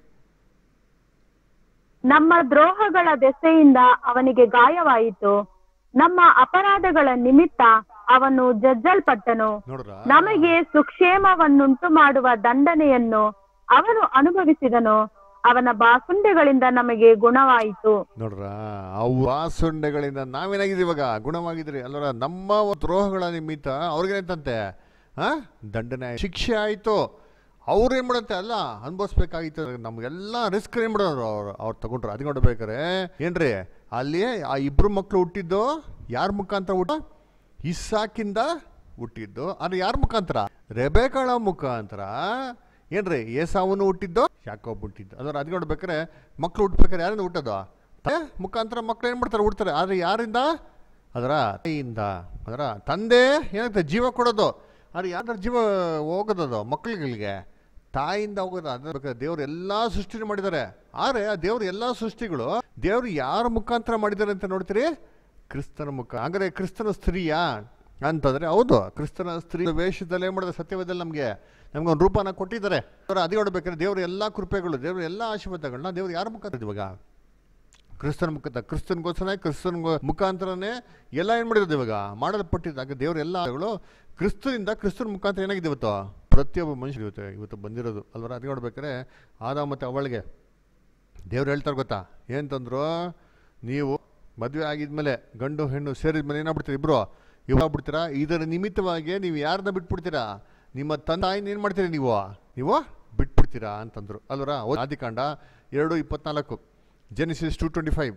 ನಮ್ಮ ದ್ರೋಹಗಳ ದೆಸೆಯಿಂದ ಅವನಿಗೆ ಗಾಯವಾಯಿತು ನಮ್ಮ ಅಪರಾಧಗಳ ನಿಮಿತ್ತ ಅವನು ಜಜ್ಜಲ್ಪಟ್ಟನು ನೋಡ್ರ ನಮಗೆ ಸುಕ್ಷೇಮವನ್ನುಂಟು ಮಾಡುವ ದಂಡನೆಯನ್ನು ಅವನು ಅನುಭವಿಸಿದನು ಅವನ ಬಾಸುಂಡೆಗಳಿಂದ ನಮಗೆ ಗುಣವಾಯಿತು ನೋಡ್ರ ಅವು ವಾಸುಂಡೆಗಳಿಂದ ನಾವೇನಾಗಿದ್ದೀವಿ ಇವಾಗ ಗುಣವಾಗಿದ್ರಿ ಅಲ್ಲರ ನಮ್ಮ ದ್ರೋಹಗಳ ನಿಮಿತ್ತ ಅವ್ರಿಗೇನಂತಂತೆ ಆ ದಂಡನೆ ಆಯ್ತು. ಶಿಕ್ಷೆ ಆಯಿತು ಅವ್ರು ಏನು ಮಾಡಂತೆ ಅಲ್ಲ ಅನ್ಭವಿಸ್ಬೇಕಾಗಿತ್ತು ನಮಗೆಲ್ಲ ರಿಸ್ಕ್ ಏನು ಮಾಡೋರು ಅವ್ರು ಅವ್ರು ತಗೊಂಡ್ರು ಅದು ನೋಡ್ಬೇಕಾರೆ ಏನ್ರಿ ಅಲ್ಲಿ ಆ ಇಬ್ರು ಮಕ್ಕಳು ಹುಟ್ಟಿದ್ದು ಯಾರ ಮುಖಾಂತರ ಹುಟ್ಟ ಇಸ್ಸಾಕಿಂದ ಹುಟ್ಟಿದ್ದು ಅದು ಯಾರ ಮುಖಾಂತರ ರೆಬೆಕಳ ಮುಖಾಂತರ ಏನ್ರಿ ಏಸಾವನು ಹುಟ್ಟಿದ್ದು ಯಾಕೋಬ್ ಹುಟ್ಟಿದ್ದು ಅದರ ಅದು ನೋಡ್ಬೇಕಾರೆ ಮಕ್ಳು ಹುಟ್ಬೇಕಾರೆ ಯಾರಿಂದ ಹುಟ್ಟೋದು ತಂದೆ ಮುಖಾಂತರ ಮಕ್ಳು ಏನು ಮಾಡ್ತಾರೆ ಹುಡ್ತಾರೆ ಆದರೆ ಯಾರಿಂದ ಅದರ ತಾಯಿಯಿಂದ ಅದರ ತಂದೆ ಏನಾಗ್ತದೆ ಜೀವ ಕೊಡೋದು ಆದರೆ ಯಾವ್ದಾರ ಜೀವ ಹೋಗೋದದು ಮಕ್ಕಳುಗಳಿಗೆ ತಾಯಿಯಿಂದ ಹೋಗೋದು ಅದ್ರ ಬೇಕಾದ್ರೆ ದೇವ್ರು ಎಲ್ಲ ಸೃಷ್ಟಿನೂ ಮಾಡಿದ್ದಾರೆ ಆದರೆ ಆ ದೇವ್ರ ಎಲ್ಲ ಸೃಷ್ಟಿಗಳು ದೇವ್ರು ಯಾರ ಮುಖಾಂತರ ಮಾಡಿದ್ದಾರೆ ಅಂತ ನೋಡ್ತೀರಿ ಕ್ರಿಸ್ತನ ಮುಖ ಅಂದರೆ ಕ್ರಿಸ್ತನ ಸ್ತ್ರೀಯಾ ಅಂತಂದ್ರೆ ಹೌದು ಕ್ರಿಸ್ತನ ಸ್ತ್ರೀ ವೇಷದಲ್ಲಿ ಏನು ಮಾಡಿದ್ರೆ ಸತ್ಯವೇದಲ್ಲಿ ನಮಗೆ ನಮ್ಗೆ ಒಂದು ರೂಪನ ಕೊಟ್ಟಿದ್ದಾರೆ ಅವ್ರು ಅದೇ ನೋಡ್ಬೇಕಾದ್ರೆ ದೇವ್ರ ಎಲ್ಲ ಕೃಪೆಗಳು ದೇವ್ರ ಎಲ್ಲ ಆಶೀರ್ವಾದಗಳನ್ನ ದೇವ್ರು ಯಾರ ಮುಖಾಂತರ ಇವಾಗ ಕ್ರಿಸ್ತನ ಮುಖಾಂತರ ಕ್ರಿಸ್ತನ್ಗೋಸ್ಕರ ಕ್ರಿಸ್ತನ್ ಮುಖಾಂತರನೇ ಎಲ್ಲ ಏನು ಮಾಡಿರೋದು ಇವಾಗ ಮಾಡಲ್ಪಟ್ಟಿದ್ದಾಗ ದೇವ್ರ ಎಲ್ಲ ಆಶೀರ್ವಾದಗಳು ಕ್ರಿಸ್ತನಿಂದ ಕ್ರಿಸ್ತನ ಮುಖಾಂತರ ಏನಾಗಿದೆ ಇವತ್ತು ಪ್ರತಿಯೊಬ್ಬ ಮನುಷ್ಯರು ಇವತ್ತು ಇವತ್ತು ಬಂದಿರೋದು ಅಲ್ವರ ಅದು ನೋಡ್ಬೇಕಾದ್ರೆ ಆದ ಮತ್ತು ಅವಳಿಗೆ ದೇವ್ರು ಹೇಳ್ತಾರೆ ಗೊತ್ತಾ ಏನಂತಂದ್ರು ನೀವು ಮದುವೆ ಆಗಿದ್ಮೇಲೆ ಗಂಡು ಹೆಣ್ಣು ಸೇರಿದ್ಮೇಲೆ ಏನಾಗ್ಬಿಡ್ತೀರಾ ಇಬ್ರು ಇವಾಗ್ಬಿಡ್ತೀರಾ ಇದರ ನಿಮಿತ್ತವಾಗಿ ನೀವು ಯಾರನ್ನ ಬಿಟ್ಬಿಡ್ತೀರಾ ನಿಮ್ಮ ತಂದೆ ತಾಯಿನ ಏನು ಮಾಡ್ತೀರಿ ನೀವು ನೀವು ಬಿಟ್ಬಿಡ್ತೀರಾ ಅಂತಂದ್ರು ಅಲ್ವರ ಆದಿಕಾಂಡ ಎರಡು ಇಪ್ಪತ್ನಾಲ್ಕು ಜೆನಿಸಿಸ್ ಟು ಟ್ವೆಂಟಿ ಫೈವ್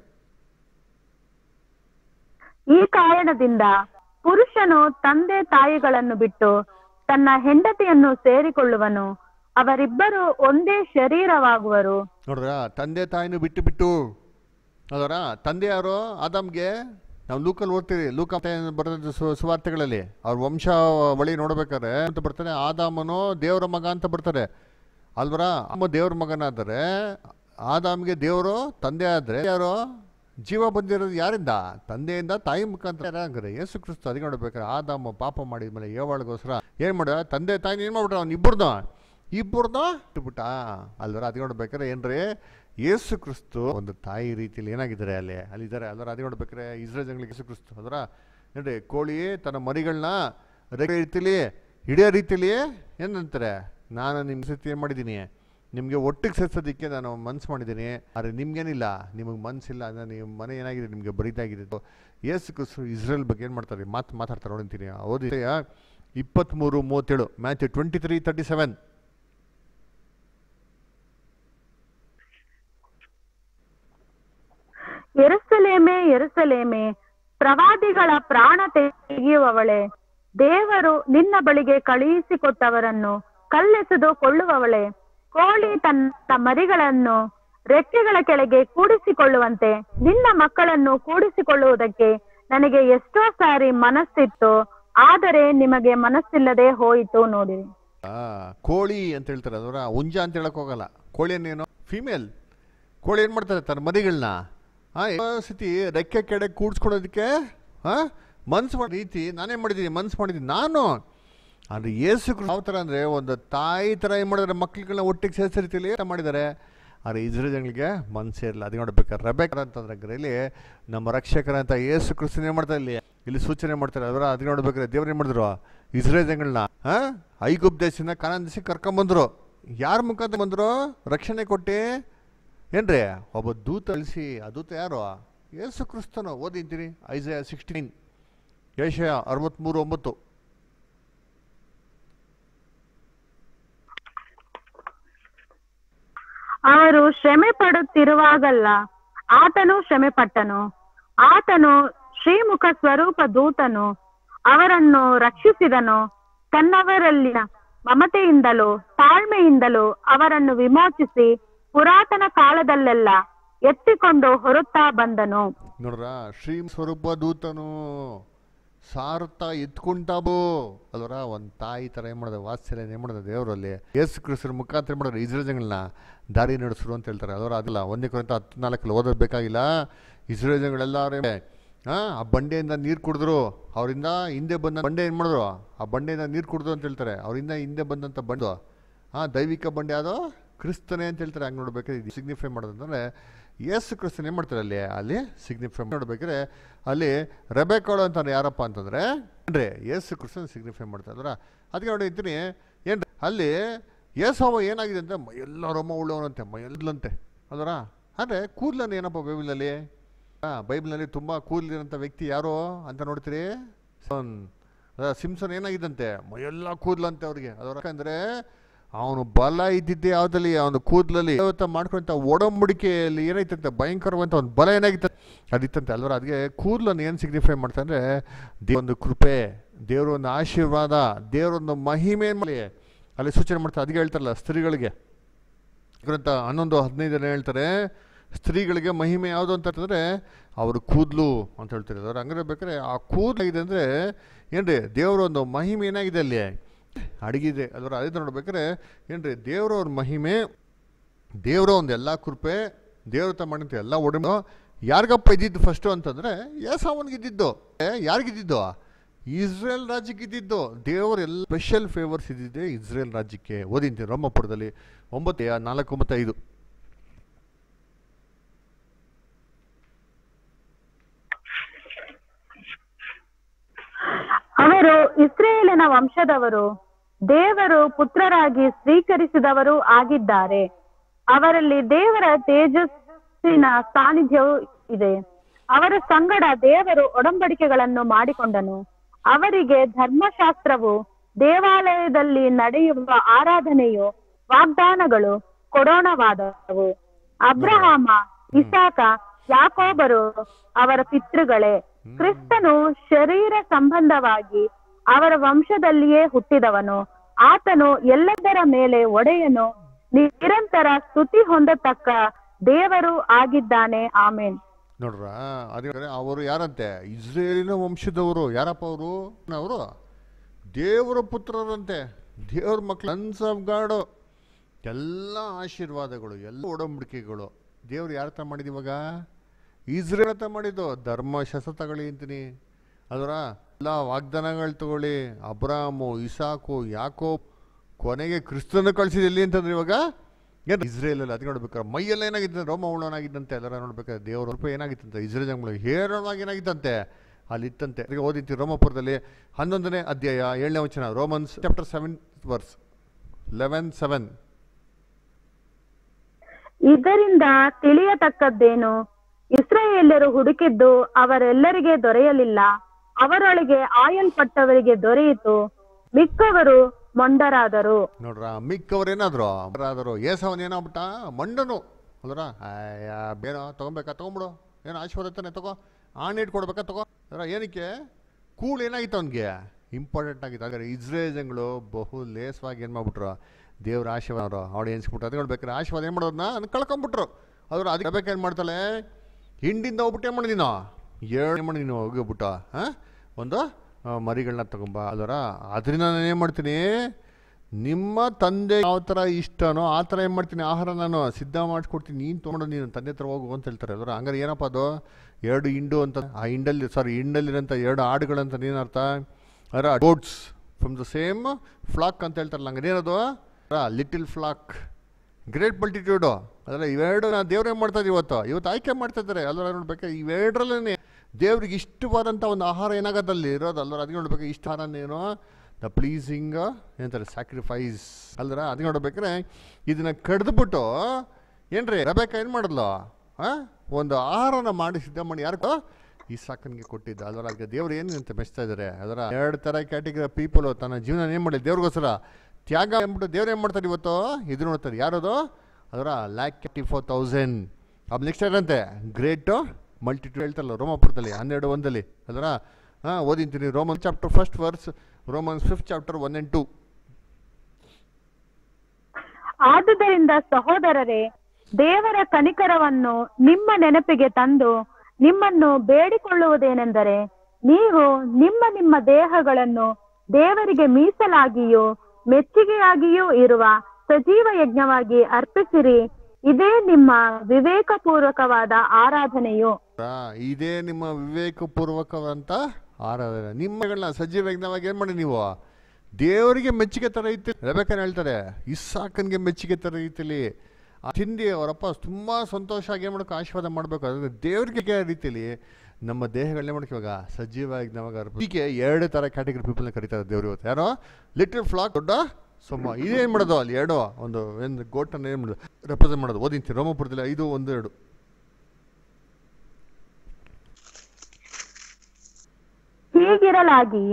ಈ ಕಾರಣದಿಂದ ಪುರುಷನು ತಂದೆ ತಾಯಿಗಳನ್ನು ಬಿಟ್ಟು ತನ್ನ ಹೆಂಡತಿಯನ್ನು ಸೇರಿಕೊಳ್ಳುವನು ಅವರಿಬ್ಬರು ಒಂದೇ ಶರೀರವಾಗುವರು ನೋಡ್ರ ತಂದೆ ತಾಯಿನೂ ಬಿಟ್ಟು ಬಿಟ್ಟು ಅದರ ತಂದೆ ಯಾರು ಆದಾಮ್ಗೆ ನಾವು ಲೂಕಲ್ಲಿ ಓದ್ತೀವಿ ಲೂಕ ಬರೆದ ಸು- ಸುವಾರ್ತೆಗಳಲ್ಲಿ ಅವ್ರ ವಂಶ ಬಳಿ ನೋಡ್ಬೇಕಾದ್ರೆ ಅಂತ ಬರ್ತಾರೆ ಆದಾಮನು ದೇವರ ಮಗ ಅಂತ ಬರ್ತಾರೆ ಅಲ್ವರ ಅಮ್ಮ ದೇವ್ರ ಮಗನಾದರೆ ಆದಾಮ್ಗೆ ದೇವರು ತಂದೆ ಆದ್ರೆ ಯಾರು ಜೀವ ಬಂದಿರೋದು ಯಾರಿಂದ ತಂದೆಯಿಂದ ತಾಯಿ ಮುಖಾಂತರ ಯಾರಾಗ್ರೆ ಯೇಸು ಕ್ರಿಸ್ತು ಅದಕ್ಕೆ ನೋಡ್ಬೇಕಾದ್ರೆ ಆದಾಮ ಪಾಪ ಮಾಡಿದ್ಮೇಲೆ ಏವಾಳಿಗೋಸ್ಕರ ಏನು ಮಾಡ ತಂದೆ ತಾಯಿನ ಏನು ಮಾಡ್ಬಿಟ್ರ ಅವ್ನು ಇಬ್ಬರದು ಇಬ್ಬರದು ಬಿಟ್ಟ ಅಲ್ವರ ಅದು ನೋಡ್ಬೇಕಾದ್ರೆ ಏನ್ರಿ ಯೇಸು ಕ್ರಿಸ್ತು ಒಂದು ತಾಯಿ ರೀತಿಯಲ್ಲಿ ಏನಾಗಿದ್ದಾರೆ ಅಲ್ಲಿ ಅಲ್ಲಿದ್ದಾರೆ ಅಲ್ವರ ಅದು ನೋಡ್ಬೇಕಾದ್ರೆ ಇಸ್ರೇಲ್ ಜನಗಳಿಗೆ ಯೇಸು ಕ್ರಿಸ್ತು ಅದರ ಏನ್ರಿ ಕೋಳಿ ತನ್ನ ಮರಿಗಳನ್ನ ರೆಗೆ ರೀತಿಲಿ ಹಿಡಿಯೋ ರೀತಿಲಿ ಏನಂತಾರೆ ನಾನು ನಿಮ್ಮ ಸತಿ ಏನು ಮಾಡಿದ್ದೀನಿ ನಿಮಗೆ ಒಟ್ಟಿಗೆ ಸೇರ್ಸೋದಕ್ಕೆ ನಾನು ಮನ್ಸು ಮಾಡಿದ್ದೀನಿ ಆದರೆ ನಿಮ್ಗೇನಿಲ್ಲ ನಿಮಗೆ ಮನಸ್ಸಿಲ್ಲ ಅಂದರೆ ನಿಮ್ಮ ಮನೆ ಏನಾಗಿದೆ ನಿಮಗೆ ಬರಿದಾಗಿದೆ ಯೇಸು ಕ್ರಿಸ್ತು ಇಸ್ರೇಲ್ ಬಗ್ಗೆ ಏನು ಮಾಡ್ತಾರೆ ಮಾತು ಮಾತಾಡ್ತಾರೆ ನೋಡಿಂತೀನಿ ಓದಿ ಇಪ್ಪತ್ತ್ಮೂರು ಮೂವತ್ತೇಳು Matthew twenty three thirty seven ಎರುಸಲೇಮೆ ಎರುಸಲೇಮೆ ಪ್ರವಾದಿಗಳ ಪ್ರಾಣ ತೆಗೆಯುವವಳೆ ದೇವರು ನಿನ್ನ ಬಳಿಗೆ ಕಳುಹಿಸಿಕೊಟ್ಟವರನ್ನು ಕಲ್ಲೆಸೆದು ಕೊಳ್ಳುವವಳೆ ಕೋಳಿ ತನ್ನ ಮರಿಗಳನ್ನು ರೆಕ್ಕೆಗಳ ಕೆಳಗೆ ಕೂಡಿಸಿಕೊಳ್ಳುವಂತೆ ನಿನ್ನ ಮಕ್ಕಳನ್ನು ಕೂಡಿಸಿಕೊಳ್ಳುವುದಕ್ಕೆ ನನಗೆ ಎಷ್ಟೋ ಸಾರಿ ಮನಸ್ಸಿತ್ತು ಆದರೆ ನಿಮಗೆ ಮನಸ್ಸಿಲ್ಲದೆ ಹೋಯಿತು ನೋಡಿರಿ ಆ, ಕೋಳಿ ಅಂತ ಹೇಳ್ತಾರೆ ಅದರ ಹುಂಜ ಅಂತ ಹೇಳಕ್ ಹೋಗಲ್ಲ ಕೋಳಿ ಅನ್ನೇನು ಫೀಮೇಲ್ ಕೋಳಿ ಏನು ಮಾಡ್ತಾರೆ ತನ್ನ ಮರಿಗಳನ್ನ ಹಾಂ ಸತಿ ರೆಕ್ಕೆ ಕೆಡೆ ಕೂಡ್ಸ್ಕೊಳೋದಕ್ಕೆ ಹಾಂ ಮನ್ಸು ಮಾಡೋ ರೀತಿ ನಾನೇ ಮಾಡಿದ್ದೀನಿ ಮನ್ಸು ಮಾಡಿದ್ದೀನಿ ನಾನು ಅಂದರೆ ಏಸು ಯಾವ ಥರ ಅಂದರೆ ಒಂದು ತಾಯಿ ಥರ ಏನು ಮಾಡಿದ್ರೆ ಮಕ್ಳುಗಳನ್ನ ಒಟ್ಟಿಗೆ ಸೇರಿಸೋ ರೀತಿಯಲ್ಲಿ ಊಟ ಮಾಡಿದ್ದಾರೆ ಆದರೆ ಇಸ್ರೇಲ್ ಜನಗಳಿಗೆ ಮನಸ್ಸೇ ಇರಲ್ಲ ಅದು ನೋಡ್ಬೇಕಾದ್ರೆ ರಬೇಕರ್ ಅಂತಂದ್ರೆ ಇಲ್ಲಿ ನಮ್ಮ ರಕ್ಷಕರಂತ ಏಸು ಕ್ರಿಸ್ತನ ಏನು ಮಾಡ್ತಾರೆ ಇಲ್ಲಿ ಇಲ್ಲಿ ಸೂಚನೆ ಮಾಡ್ತಾರೆ ಅದರ ಅದು ನೋಡ್ಬೇಕಾದ್ರೆ ದೇವ್ರು ಏನು ಮಾಡಿದ್ರು ಇಸ್ರೇಲ್ ಜನಗಳನ್ನ ಹಾಂ ಐಗುಪ್ ದೇಶದಿಂದ ಕಾನಾನ್ ದೇಶಕ್ಕೆ ಕರ್ಕೊಂಬಂದ್ರು ಯಾರ ಮುಖಾಂತರ ಬಂದರು ರಕ್ಷಣೆ ಕೊಟ್ಟು ಏನ್ರಿ ಒಬ್ಬ ದೂತ ಅಳಿಸಿ ಆ ದೂತ ಯಾರು ಏಸು ಕ್ರಿಸ್ತನು ಓದಿಂತೀನಿ ಐಸಯ ಸಿಕ್ಸ್ಟೀನ್ ಏಷಯ ಅರವತ್ತ್ಮೂರು ಒಂಬತ್ತು ಅವರು ಶ್ರಮೆ ಪಡುತ್ತಿರುವಾಗಲ್ಲ ಆತನು ಶ್ರಮೆ ಪಟ್ಟನು ಆತನು ಶ್ರೀಮುಖ ಸ್ವರೂಪ ದೂತನು ಅವರನ್ನು ರಕ್ಷಿಸಿದನು ತನ್ನವರಲ್ಲಿನ ಮಮತೆಯಿಂದಲೂ ತಾಳ್ಮೆಯಿಂದಲೂ ಅವರನ್ನು ವಿಮೋಚಿಸಿ ಪುರಾತನ ಕಾಲದಲ್ಲೆಲ್ಲ ಎತ್ತಿಕೊಂಡು ಹೊರುತ್ತಾ ಬಂದನು ನೋಡ್ರ ಶ್ರೀ ಸ್ವರೂಪ ದೂತನು ಸಾರುತ್ತಾ ಎತ್ಕೊಂತಾಬೋ ಅಲ್ವರ ಒಂದು ತಾಯಿ ಥರ ಏನು ಮಾಡೋದು ವಾತ್ಸಲ್ಯ ಏನು ಮಾಡೋದು ದೇವರಲ್ಲಿ ಯೇಸು ಕ್ರಿಸ್ತರ ಮುಖಾಂತರ ಏನು ಮಾಡೋದು ಇಸ್ರೇಲ್ ಜನಗಳನ್ನ ದಾರಿ ನಡೆಸ್ರು ಅಂತ ಹೇಳ್ತಾರೆ ಅಲ್ವರ ಅದಲ್ಲ ಒಂದೇ ಕುರಿತ ಹತ್ತು ನಾಲ್ಕಲ್ಲಿ ಓದೋದು ಬೇಕಾಗಿಲ್ಲ ಇಸ್ರೇಲ್ ಜನಗಳೆಲ್ಲರೂ ಹಾಂ ಆ ಬಂಡೆಯಿಂದ ನೀರು ಕುಡಿದ್ರು ಅವರಿಂದ ಹಿಂದೆ ಬಂದ ಬಂಡೆ ಏನು ಮಾಡಿದ್ರು ಆ ಬಂಡೆಯಿಂದ ನೀರು ಕುಡಿದ್ರು ಅಂತ ಹೇಳ್ತಾರೆ ಅವರಿಂದ ಹಿಂದೆ ಬಂದಂಥ ಬಂಡು ಹಾಂ ದೈವಿಕ ಬಂಡೆ ಅದು ಕ್ರಿಸ್ತನೇ ಅಂತ ಹೇಳ್ತಾರೆ ಹಂಗೆ ನೋಡ್ಬೇಕಾದ್ರೆ ಇದು ಸಿಗ್ನಿಫೈ ಮಾಡೋದಂದ್ರೆ ಯೇಸು ಕ್ರಿಸ್ತನ್ ಏನು ಮಾಡ್ತಾರೆ ಅಲ್ಲಿ ಅಲ್ಲಿ ಸಿಗ್ನಿಫೈ ನೋಡ್ಬೇಕಾದ್ರೆ ಅಲ್ಲಿ ರೆಬೆಕಾಳು ಅಂತಾರೆ ಯಾರಪ್ಪ ಅಂತಂದರೆ ಏನ್ರಿ ಯೇಸು ಕ್ರಿಸ್ತನ್ ಸಿಗ್ನಿಫೈ ಮಾಡ್ತಾರೆ ಅಂದ್ರೆ ಅದಕ್ಕೆ ನೋಡಿ ಇದ್ದೀನಿ ಏನು ಅಲ್ಲಿ ಯೇಸವ ಏನಾಗಿದೆ ಅಂತ ಮೈಯೆಲ್ಲ ರೋಮ ಉಳ್ಳವನಂತೆ ಮೈಯೆಲ್ಲಂತೆ ಅದರ ಅಂದರೆ ಕೂದಲನ್ನು ಏನಪ್ಪ ಬೈಬಲಲ್ಲಿ ಹಾಂ ಬೈಬಲ್ನಲ್ಲಿ ತುಂಬ ಕೂದಲಿರೋಂಥ ವ್ಯಕ್ತಿ ಯಾರು ಅಂತ ನೋಡ್ತೀರಿ ಸನ್ ಸಿಮ್ಸನ್ ಏನಾಗಿದ್ದಂತೆ ಮೈಯೆಲ್ಲ ಕೂದಲಂತೆ ಅವ್ರಿಗೆ ಅದರ ಯಾಕಂದರೆ ಅವನು ಬಲ ಇದ್ದಿದ್ದೆ ಯಾವುದಲ್ಲಿ ಅವನು ಕೂದಲಲ್ಲಿ ದೇವತ ಮಾಡ್ಕೊಂತ ಒಡಂಬಡಿಕೆಯಲ್ಲಿ ಏನಾಯ್ತಂತೆ ಭಯಂಕರವಂತ ಒಂದು ಬಲ ಏನಾಗಿತ್ತು ಅದಿತ್ತಂತೆ ಅಲ್ವರ ಅದಕ್ಕೆ ಕೂದಲನ್ನು ಏನು ಸಿಗ್ನಿಫೈ ಮಾಡ್ತಾನೆ ದೇವ ಒಂದು ಕೃಪೆ ದೇವರ ಒಂದು ಆಶೀರ್ವಾದ ದೇವರೊಂದು ಮಹಿಮೆ ಏನ್ ಮಾಡಿ ಅಲ್ಲಿ ಸೂಚನೆ ಮಾಡ್ತಾರೆ ಅದಕ್ಕೆ ಹೇಳ್ತಾರಲ್ಲ ಸ್ತ್ರೀಗಳಿಗೆ ಗ್ರಂಥ ಹನ್ನೊಂದು ಹದಿನೈದು ಜನ ಹೇಳ್ತಾರೆ ಸ್ತ್ರೀಗಳಿಗೆ ಮಹಿಮೆ ಯಾವುದು ಅಂತ ಅಂತಂದರೆ ಅವರು ಕೂದಲು ಅಂತ ಹೇಳ್ತಾರೆ ಅವ್ರು ಹಂಗಾರೆ ಬೇಕಾದ್ರೆ ಆ ಕೂದಲು ಇದೆ ಅಂದರೆ ಏನ್ರಿ ದೇವರ ಒಂದು ಮಹಿಮೆ ಏನಾಗಿದೆ ಅಲ್ಲಿ ಅಡಗಿದೆ ಅದರ ಅದೇ ನೋಡ್ಬೇಕಾದ್ರೆ ಏನ್ರಿ ದೇವರವ್ರ ಮಹಿಮೆ ದೇವರ ಒಂದು ಎಲ್ಲ ಕೃಪೆ ದೇವ್ರ ತ ಮಾಡಿದಂಥ ಎಲ್ಲ ಒಡಂಬ ಯಾರಿಗಪ್ಪ ಇದ್ದಿದ್ದು ಫಸ್ಟು ಅಂತಂದರೆ ಎಸ್ ಅವನಿಗಿದ್ದಿದ್ದು ಯಾರಿಗಿದ್ದಿದ್ದು ಇಸ್ರೇಲ್ ರಾಜ್ಯಕ್ಕೆ ಇದ್ದಿದ್ದು ದೇವರ ಎಲ್ಲ ಸ್ಪೆಷಲ್ ಫೇವರ್ಸ್ ಇದ್ದಿದ್ದೆ ಇಸ್ರೇಲ್ ರಾಜ್ಯಕ್ಕೆ ಓದಿಂತೀನಿ ರೋಮಪುರದಲ್ಲಿ ಒಂಬತ್ತು ನಾಲ್ಕು ಒಂಬತ್ತು ಐದು ಅವರು ಇಸ್ರೇಲಿನ ವಂಶದವರು ದೇವರು ಪುತ್ರರಾಗಿ ಸ್ವೀಕರಿಸಿದವರು ಆಗಿದ್ದಾರೆ ಅವರಲ್ಲಿ ದೇವರ ತೇಜಸ್ಸಿನ ಸಾನ್ನಿಧ್ಯವು ಇದೆ ಅವರ ಸಂಗಡ ದೇವರು ಒಡಂಬಡಿಕೆಗಳನ್ನು ಮಾಡಿಕೊಂಡನು ಅವರಿಗೆ ಧರ್ಮಶಾಸ್ತ್ರವು ದೇವಾಲಯದಲ್ಲಿ ನಡೆಯುವ ಆರಾಧನೆಯು ವಾಗ್ದಾನಗಳು ಕೊಡೋಣವಾದವು ಅಬ್ರಹಾಮ ಇಸಾಕ ಯಾಕೋಬರು ಅವರ ಪಿತೃಗಳೇ ಕ್ರಿಸ್ತನು ಶರೀರ ಸಂಬಂಧವಾಗಿ ಅವರ ವಂಶದಲ್ಲಿಯೇ ಹುಟ್ಟಿದವನು ಆತನು ಎಲ್ಲದರ ಮೇಲೆ ಒಡೆಯನು ನಿರಂತರ ಸ್ತುತಿ ಹೊಂದತಕ್ಕ ದೇವರು ಆಗಿದ್ದಾನೆ ಆಮೇನ್ ನೋಡ್ರ ಅದೇ ಅವರು ಯಾರಂತೆ ಇಸ್ರೇಲಿನ ವಂಶದವರು ಯಾರಪ್ಪ ಅವರು ಅವರು ದೇವರ ಪುತ್ರರಂತೆ ದೇವ್ರ ಮಕ್ಳು ಸನ್ಸ್ ಆಫ್ ಗಾಡು ಎಲ್ಲ ಆಶೀರ್ವಾದಗಳು ಎಲ್ಲ ಒಡಂಬಡಿಕೆಗಳು ದೇವ್ರು ಯಾರ ಹತ್ರ ಮಾಡಿದ ಇವಾಗ ಇಸ್ರೇಲ್ ಹತ್ರ ಮಾಡಿದ್ದು ಧರ್ಮಶಾಸ್ತ್ರ ತಗೊಳ್ಳಿ ಅಂತೀನಿ ಅದರ ಎಲ್ಲ ವಾಗ್ದಾನಗಳು ತಗೊಳ್ಳಿ ಅಬ್ರಾಮು ಇಸಾಕು ಯಾಕೋ ಕೊನೆಗೆ ಕ್ರಿಸ್ತನ ಕಳಿಸಿದ ಎಲ್ಲಿ ಅಂತಂದ್ರೆ ಇವಾಗ ಏನು ಇಸ್ರೇಲಲ್ಲಿ ಅದಕ್ಕೆ ನೋಡ್ಬೇಕಾದ್ರೆ ಮೈಯೆಲ್ಲ ಏನಾಗಿತ್ತು ರೋಮ ಉಳ್ಳವನಾಗಿದ್ದಂತೆ ಎಲ್ಲರ ನೋಡ್ಬೇಕಾದ್ರೆ ದೇವರ ರೂಪ ಏನಾಗಿತ್ತಂತೆ ಇಸ್ರೇಲ್ ಜನಗಳು ಹೇರಳವಾಗಿ ಏನಾಗಿತ್ತಂತೆ ಅಲ್ಲಿ ಇತ್ತಂತೆ ಅದಕ್ಕೆ ಓದಿತ್ತು ರೋಮಪುರದಲ್ಲಿ ಹನ್ನೊಂದನೇ ಅಧ್ಯಾಯ ಏಳನೇ ವಚನ Romans chapter seven verse eleven seven ಇದರಿಂದ ತಿಳಿಯತಕ್ಕದ್ದೇನು ಇಸ್ರಾಯೇಲ್ಯರು ಹುಡುಕಿದ್ದು ಅವರೆಲ್ಲರಿಗೆ ದೊರೆಯಲಿಲ್ಲ ಅವರೊಳಗೆ ಆಯಲ್ಪಟ್ಟವರಿಗೆ ದೊರೆಯಿತು ಮಿಕ್ಕವರು ಮೊಂಡರಾದರು ನೋಡ್ರ ಮಿಕ್ಕವ್ರೇನಾದ್ರು ಆದರು ಏಸವನ್ ಏನಾಗ್ಬಿಟ್ಟ ಮಂಡನು ಅಲ್ರ ಅಯ್ಯ ಬೇಡ ತೊಗೊಬೇಕಾ ತೊಗೊಂಬಿಡು ಏನು ಆಶೀರ್ವಾದ ತಾನೆ ತಗೋ ಆಣೆ ಇಟ್ಕೊಡ್ಬೇಕಾ ತಗೋ ಅದ್ರ ಏನಕ್ಕೆ ಕೂಳು ಏನಾಗಿತ್ತು ಅವನಿಗೆ ಇಂಪಾರ್ಟೆಂಟ್ ಆಗಿತ್ತು ಹಾಗಾದ್ರೆ ಇಸ್ರೇಲ್ ಜನಗಳು ಬಹು ಲೇಸವಾಗಿ ಏನು ಮಾಡ್ಬಿಟ್ರು ದೇವ್ರ ಆಶೀರ್ವಾದ ಅವರು ಅವಳು ಎನ್ಸ್ಬಿಟ್ರು ಅದಕ್ಕೆ ಬೇಕಾದ್ರೆ ಆಶೀರ್ವಾದ ಏನು ಮಾಡೋದನ್ನ ಅದನ್ನ ಕಳ್ಕೊಂಬಿಟ್ರು ಅದ್ರ ಅದಕ್ಕೆ ಬೇಕು ಏನು ಮಾಡ್ತಾಳೆ ಹಿಂಡಿಂದ ಹೋಗ್ಬಿಟ್ಟು ಏನು ಮಾಡಿದೀನೋ ಏಳು ಏನು ಮಾಡಿದೀನಿ ಹೋಗ್ಬಿಟ್ಟು ಹಾಂ ಒಂದು ಆ, ಮರಿಗಳನ್ನ ತಗೊಂಬ ಅದರ ಅದರಿಂದ ನಾನು ಏನು ಮಾಡ್ತೀನಿ ನಿಮ್ಮ ತಂದೆ ಯಾವ ಥರ ಇಷ್ಟನೋ ಆ ಥರ ಏನು ಮಾಡ್ತೀನಿ ಆಹಾರ ನಾನು ಸಿದ್ಧ ಮಾಡಿಸ್ಕೊಡ್ತೀನಿ ನೀನು ತೊಗೊಂಡು ನೀನು ತಂದೆ ಹತ್ರ ಹೋಗು ಅಂತ ಹೇಳ್ತಾರೆ ಅದರ ಹಂಗಾರೆ ಏನಪ್ಪ ಅದು ಎರಡು ಹಿಂಡು ಅಂತ ಆ ಹಿಂಡಲ್ಲಿ ಸಾರಿ ಹಿಂಡಲ್ಲಿರೋಂಥ ಎರಡು ಆಡುಗಳಂತ ಏನರ್ಥ ಅದರ goats from the same flock ಅಂತ ಹೇಳ್ತಾರಲ್ಲ ಹಂಗಾರೆ ಏನದು ಲಿಟಿಲ್ ಫ್ಲಾಕ್ ಗ್ರೇಟ್ ಮಲ್ಟಿಟ್ಯೂಡು ಅದರ ಇವೆರಡು ನಾವು ದೇವ್ರು ಏನು ಮಾಡ್ತಾ ಇದೀವಿ ಇವತ್ತು ಇವತ್ತು ಆಯ್ಕೆ ಮಾಡ್ತಾ ಇದ್ದಾರೆ ಅಲ್ಲರ ನೋಡ್ಬೇಕು ಇವೆರಡರಲ್ಲೇ ದೇವ್ರಿಗೆ ಇಷ್ಟವಾದಂಥ ಒಂದು ಆಹಾರ ಏನಾಗತ್ತಲ್ಲಿ ಇರೋದು ಅಲ್ಲರ ಅದಕ್ಕೆ ನೋಡ್ಬೇಕು ಇಷ್ಟ ಆಹಾರನೇನು ದ ಪ್ಲೀಸಿಂಗ್ ಏನಂತಾರೆ ಸ್ಯಾಕ್ರಿಫೈಸ್ ಅಲ್ದರ ಅದಕ್ಕೆ ನೋಡ್ಬೇಕಾದ್ರೆ ಇದನ್ನ ಕಡ್ದುಬಿಟ್ಟು ಏನ್ರಿ ರಬೇಕಾ ಏನು ಮಾಡಿದ್ಲು ಹಾಂ ಒಂದು ಆಹಾರನ ಮಾಡಿ ಸಿದ್ಧ ಮಾಡಿ ಯಾರಿಗೋ ಈ ಸಾಕನಿಗೆ ಕೊಟ್ಟಿದ್ದ ಅದರ ಅದಕ್ಕೆ ದೇವ್ರು ಏನು ಅಂತ ಮೆಚ್ತಾ ಇದ್ದಾರೆ ಅದರ ಎರಡು ಥರ ಕ್ಯಾಟಗರಿ ಪೀಪಲು ತನ್ನ ಜೀವನ ಏನು ಮಾಡಿ ದೇವ್ರಿಗೋಸ್ಕರ ತ್ಯಾಗ ಅಂದ್ಬಿಟ್ಟು ದೇವ್ರು ಏನು ಮಾಡ್ತಾರೆ ಇವತ್ತು ಇದು ನೋಡ್ತಾರೆ ಯಾರದು ಅದರ ಲ್ಯಾಕ್ ಟ್ವೆಂಟಿ ಫೋರ್ ತೌಸಂಡ್ ಅದು ನೆಕ್ಸ್ಟ್ ಏನಂತೆ ಗ್ರೇಟು ಮಲ್ಟಿಟ್ಯೂಡ್ ಹೇಳ್ತಾರಲ್ಲ ರೋಮಪುರದಲ್ಲಿ ಹನ್ನೆರಡು ಒಂದಲ್ಲಿ ಅದರ ಹಾಂ ಓದಿಂತೀನಿ Roman chapter first verse Romans fifth chapter one and two ಆದುದರಿಂದ ಸಹೋದರರೇ ದೇವರ ಕನಿಕರವನ್ನು ನಿಮ್ಮ ನೆನಪಿಗೆ ತಂದು ನಿಮ್ಮನ್ನು ಬೇಡಿಕೊಳ್ಳುವುದೇನೆಂದರೆ ನೀವು ನಿಮ್ಮ ನಿಮ್ಮ ದೇಹಗಳನ್ನು ದೇವರಿಗೆ ಮೀಸಲಾಗಿಯೂ ಮೆಚ್ಚುಗೆಯಾಗಿಯೂ ಇರುವ ಸಜೀವ ಯಜ್ಞವಾಗಿ ಅರ್ಪಿಸಿರಿ ಇದೇ ನಿಮ್ಮ ವಿವೇಕಪೂರ್ವಕವಾದ ಆರಾಧನೆಯು ಆ, ಇದೇ ನಿಮ್ಮ ವಿವೇಕಪೂರ್ವಕವಂತ ಆರಾಧನೆ ನಿಮ್ಮಗಳನ್ನ ಸಜೀವ ಯಜ್ಞವಾಗಿ ಏನ್ ಮಾಡಿ ನೀವು ದೇವರಿಗೆ ಮೆಚ್ಚುಗೆ ತರ ಇತ್ತು ರೆಬೆಕನ್ ಹೇಳ್ತಾರೆ ಇಸ್ಸಾಕನ್ಗೆ ಮೆಚ್ಚುಗೆ ತರ ರೀತಿಲಿ ಆ ತಿಂಡಿ ಅವರಪ್ಪ ತುಂಬಾ ಸಂತೋಷ ಆಗಿ ಏನ್ ಮಾಡ್ಬೇಕು ಆಶೀರ್ವಾದ ಮಾಡ್ಬೇಕು ಅದ್ರ ದೇವರಿಗೆ ರೀತಿಲಿ ನಮ್ಮ ದೇಹಗಳನ್ನೇ ಮಾಡ್ಕೊ ಇವಾಗ ಸಜೀವ ಯಜ್ಞವಾಗ ಅರ್ಪಣೆ. ಹೀಗೆ ಎರಡು ತರ ಕ್ಯಾಟಗರಿ ಪೀಪಲ್ನ ಕರೀತಾರೆ ದೇವ್ರು ಇವತ್ತು ಯಾರೋ ಲಿಟಲ್ ಫ್ಲಾಕ್ ದೊಡ್ಡ ಸೊಮ್ಮ ಇದೇನ್ ಮಾಡೋದು ಅಲ್ಲಿ ಎರಡು ಒಂದು ಏನು ಗೋಟನ್ನು ಏನು ಮಾಡೋದು ರೆಪ್ರೆಸೆಂಟ್ ಮಾಡೋದು ಓದಿಂತೀನಿ ರೋಮಪುರದಲ್ಲಿ ಐದು ಒಂದು ಎರಡು ಹೀಗಿರಲಾಗಿ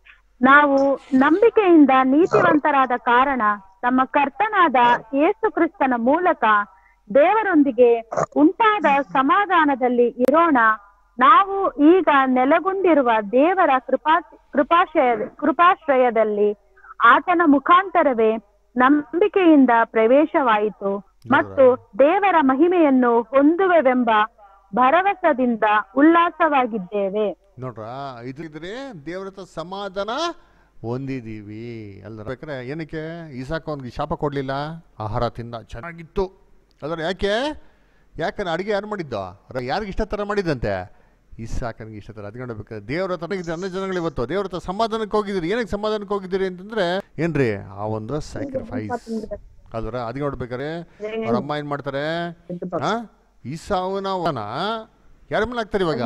ನಾವು ನಂಬಿಕೆಯಿಂದ ನೀತಿವಂತರಾದ ಕಾರಣ ನಮ್ಮ ಕರ್ತನಾದ ಯೇಸು ಕ್ರಿಸ್ತನ ಮೂಲಕ ದೇವರೊಂದಿಗೆ ಉಂಟಾದ ಸಮಾಧಾನದಲ್ಲಿ ಇರೋಣ ನಾವು ಈಗ ನೆಲೆಗೊಂಡಿರುವ ದೇವರ ಕೃಪಾ ಕೃಪಾಶ್ರಯ ಕೃಪಾಶ್ರಯದಲ್ಲಿ ಆತನ ಮುಖಾಂತರವೇ ನಂಬಿಕೆಯಿಂದ ಪ್ರವೇಶವಾಯಿತು ಮತ್ತು ದೇವರ ಮಹಿಮೆಯನ್ನು ಹೊಂದುವೆವೆಂಬ ಭರವಸದಿಂದ ಉಲ್ಲಾಸವಾಗಿದ್ದೇವೆ ನೋಡ್ರ ಇದ್ರೆ ದೇವ್ರ ಹತ್ರ ಸಮಾಧಾನ ಹೊಂದಿದೀವಿ ಅಲ್ಲ ಬೇಕಾರೆ ಏನಕ್ಕೆ ಈಸಾಕ ಅವ್ನಿಗೆ ಶಾಪ ಕೊಡ್ಲಿಲ್ಲ ಆಹಾರ ತಿಂದ ಚೆನ್ನಾಗಿತ್ತು ಅದರ ಯಾಕೆ ಯಾಕಂದ್ರೆ ಅಡಿಗೆ ಯಾರು ಮಾಡಿದ್ದ ಯಾರಿಗೆ ಇಷ್ಟ ಥರ ಮಾಡಿದಂತೆ ಇಸಾಕನಿಗೆ ಇಷ್ಟ ಥರ ಅದಕ್ಕೆ ಬೇಕಾದ್ರೆ ದೇವ್ರ ಹತ್ರ ಇದ್ರೆ ಅನ್ನ ಜನಗಳು ಇವತ್ತು ದೇವ್ರ ಹತ್ರ ಸಮಾಧಾನಕ್ಕೆ ಹೋಗಿದ್ದೀರಿ ಏನಕ್ಕೆ ಸಮಾಧಾನಕ್ಕೆ ಹೋಗಿದ್ದೀರಿ ಅಂತಂದ್ರೆ ಏನ್ರಿ ಆ ಒಂದು ಸ್ಯಾಕ್ರಿಫೈಸ್ ಅಲ್ವರ ಅದಕ್ಕೆ ನೋಡ್ಬೇಕಾರೆ ಅವ್ರ ಅಮ್ಮ ಏನ್ ಮಾಡ್ತಾರೆ ಆ? ಈಸಾವನ ವನ ಯಾರ ಮೇಲೆ ಹಾಕ್ತಾರೆ ಇವಾಗ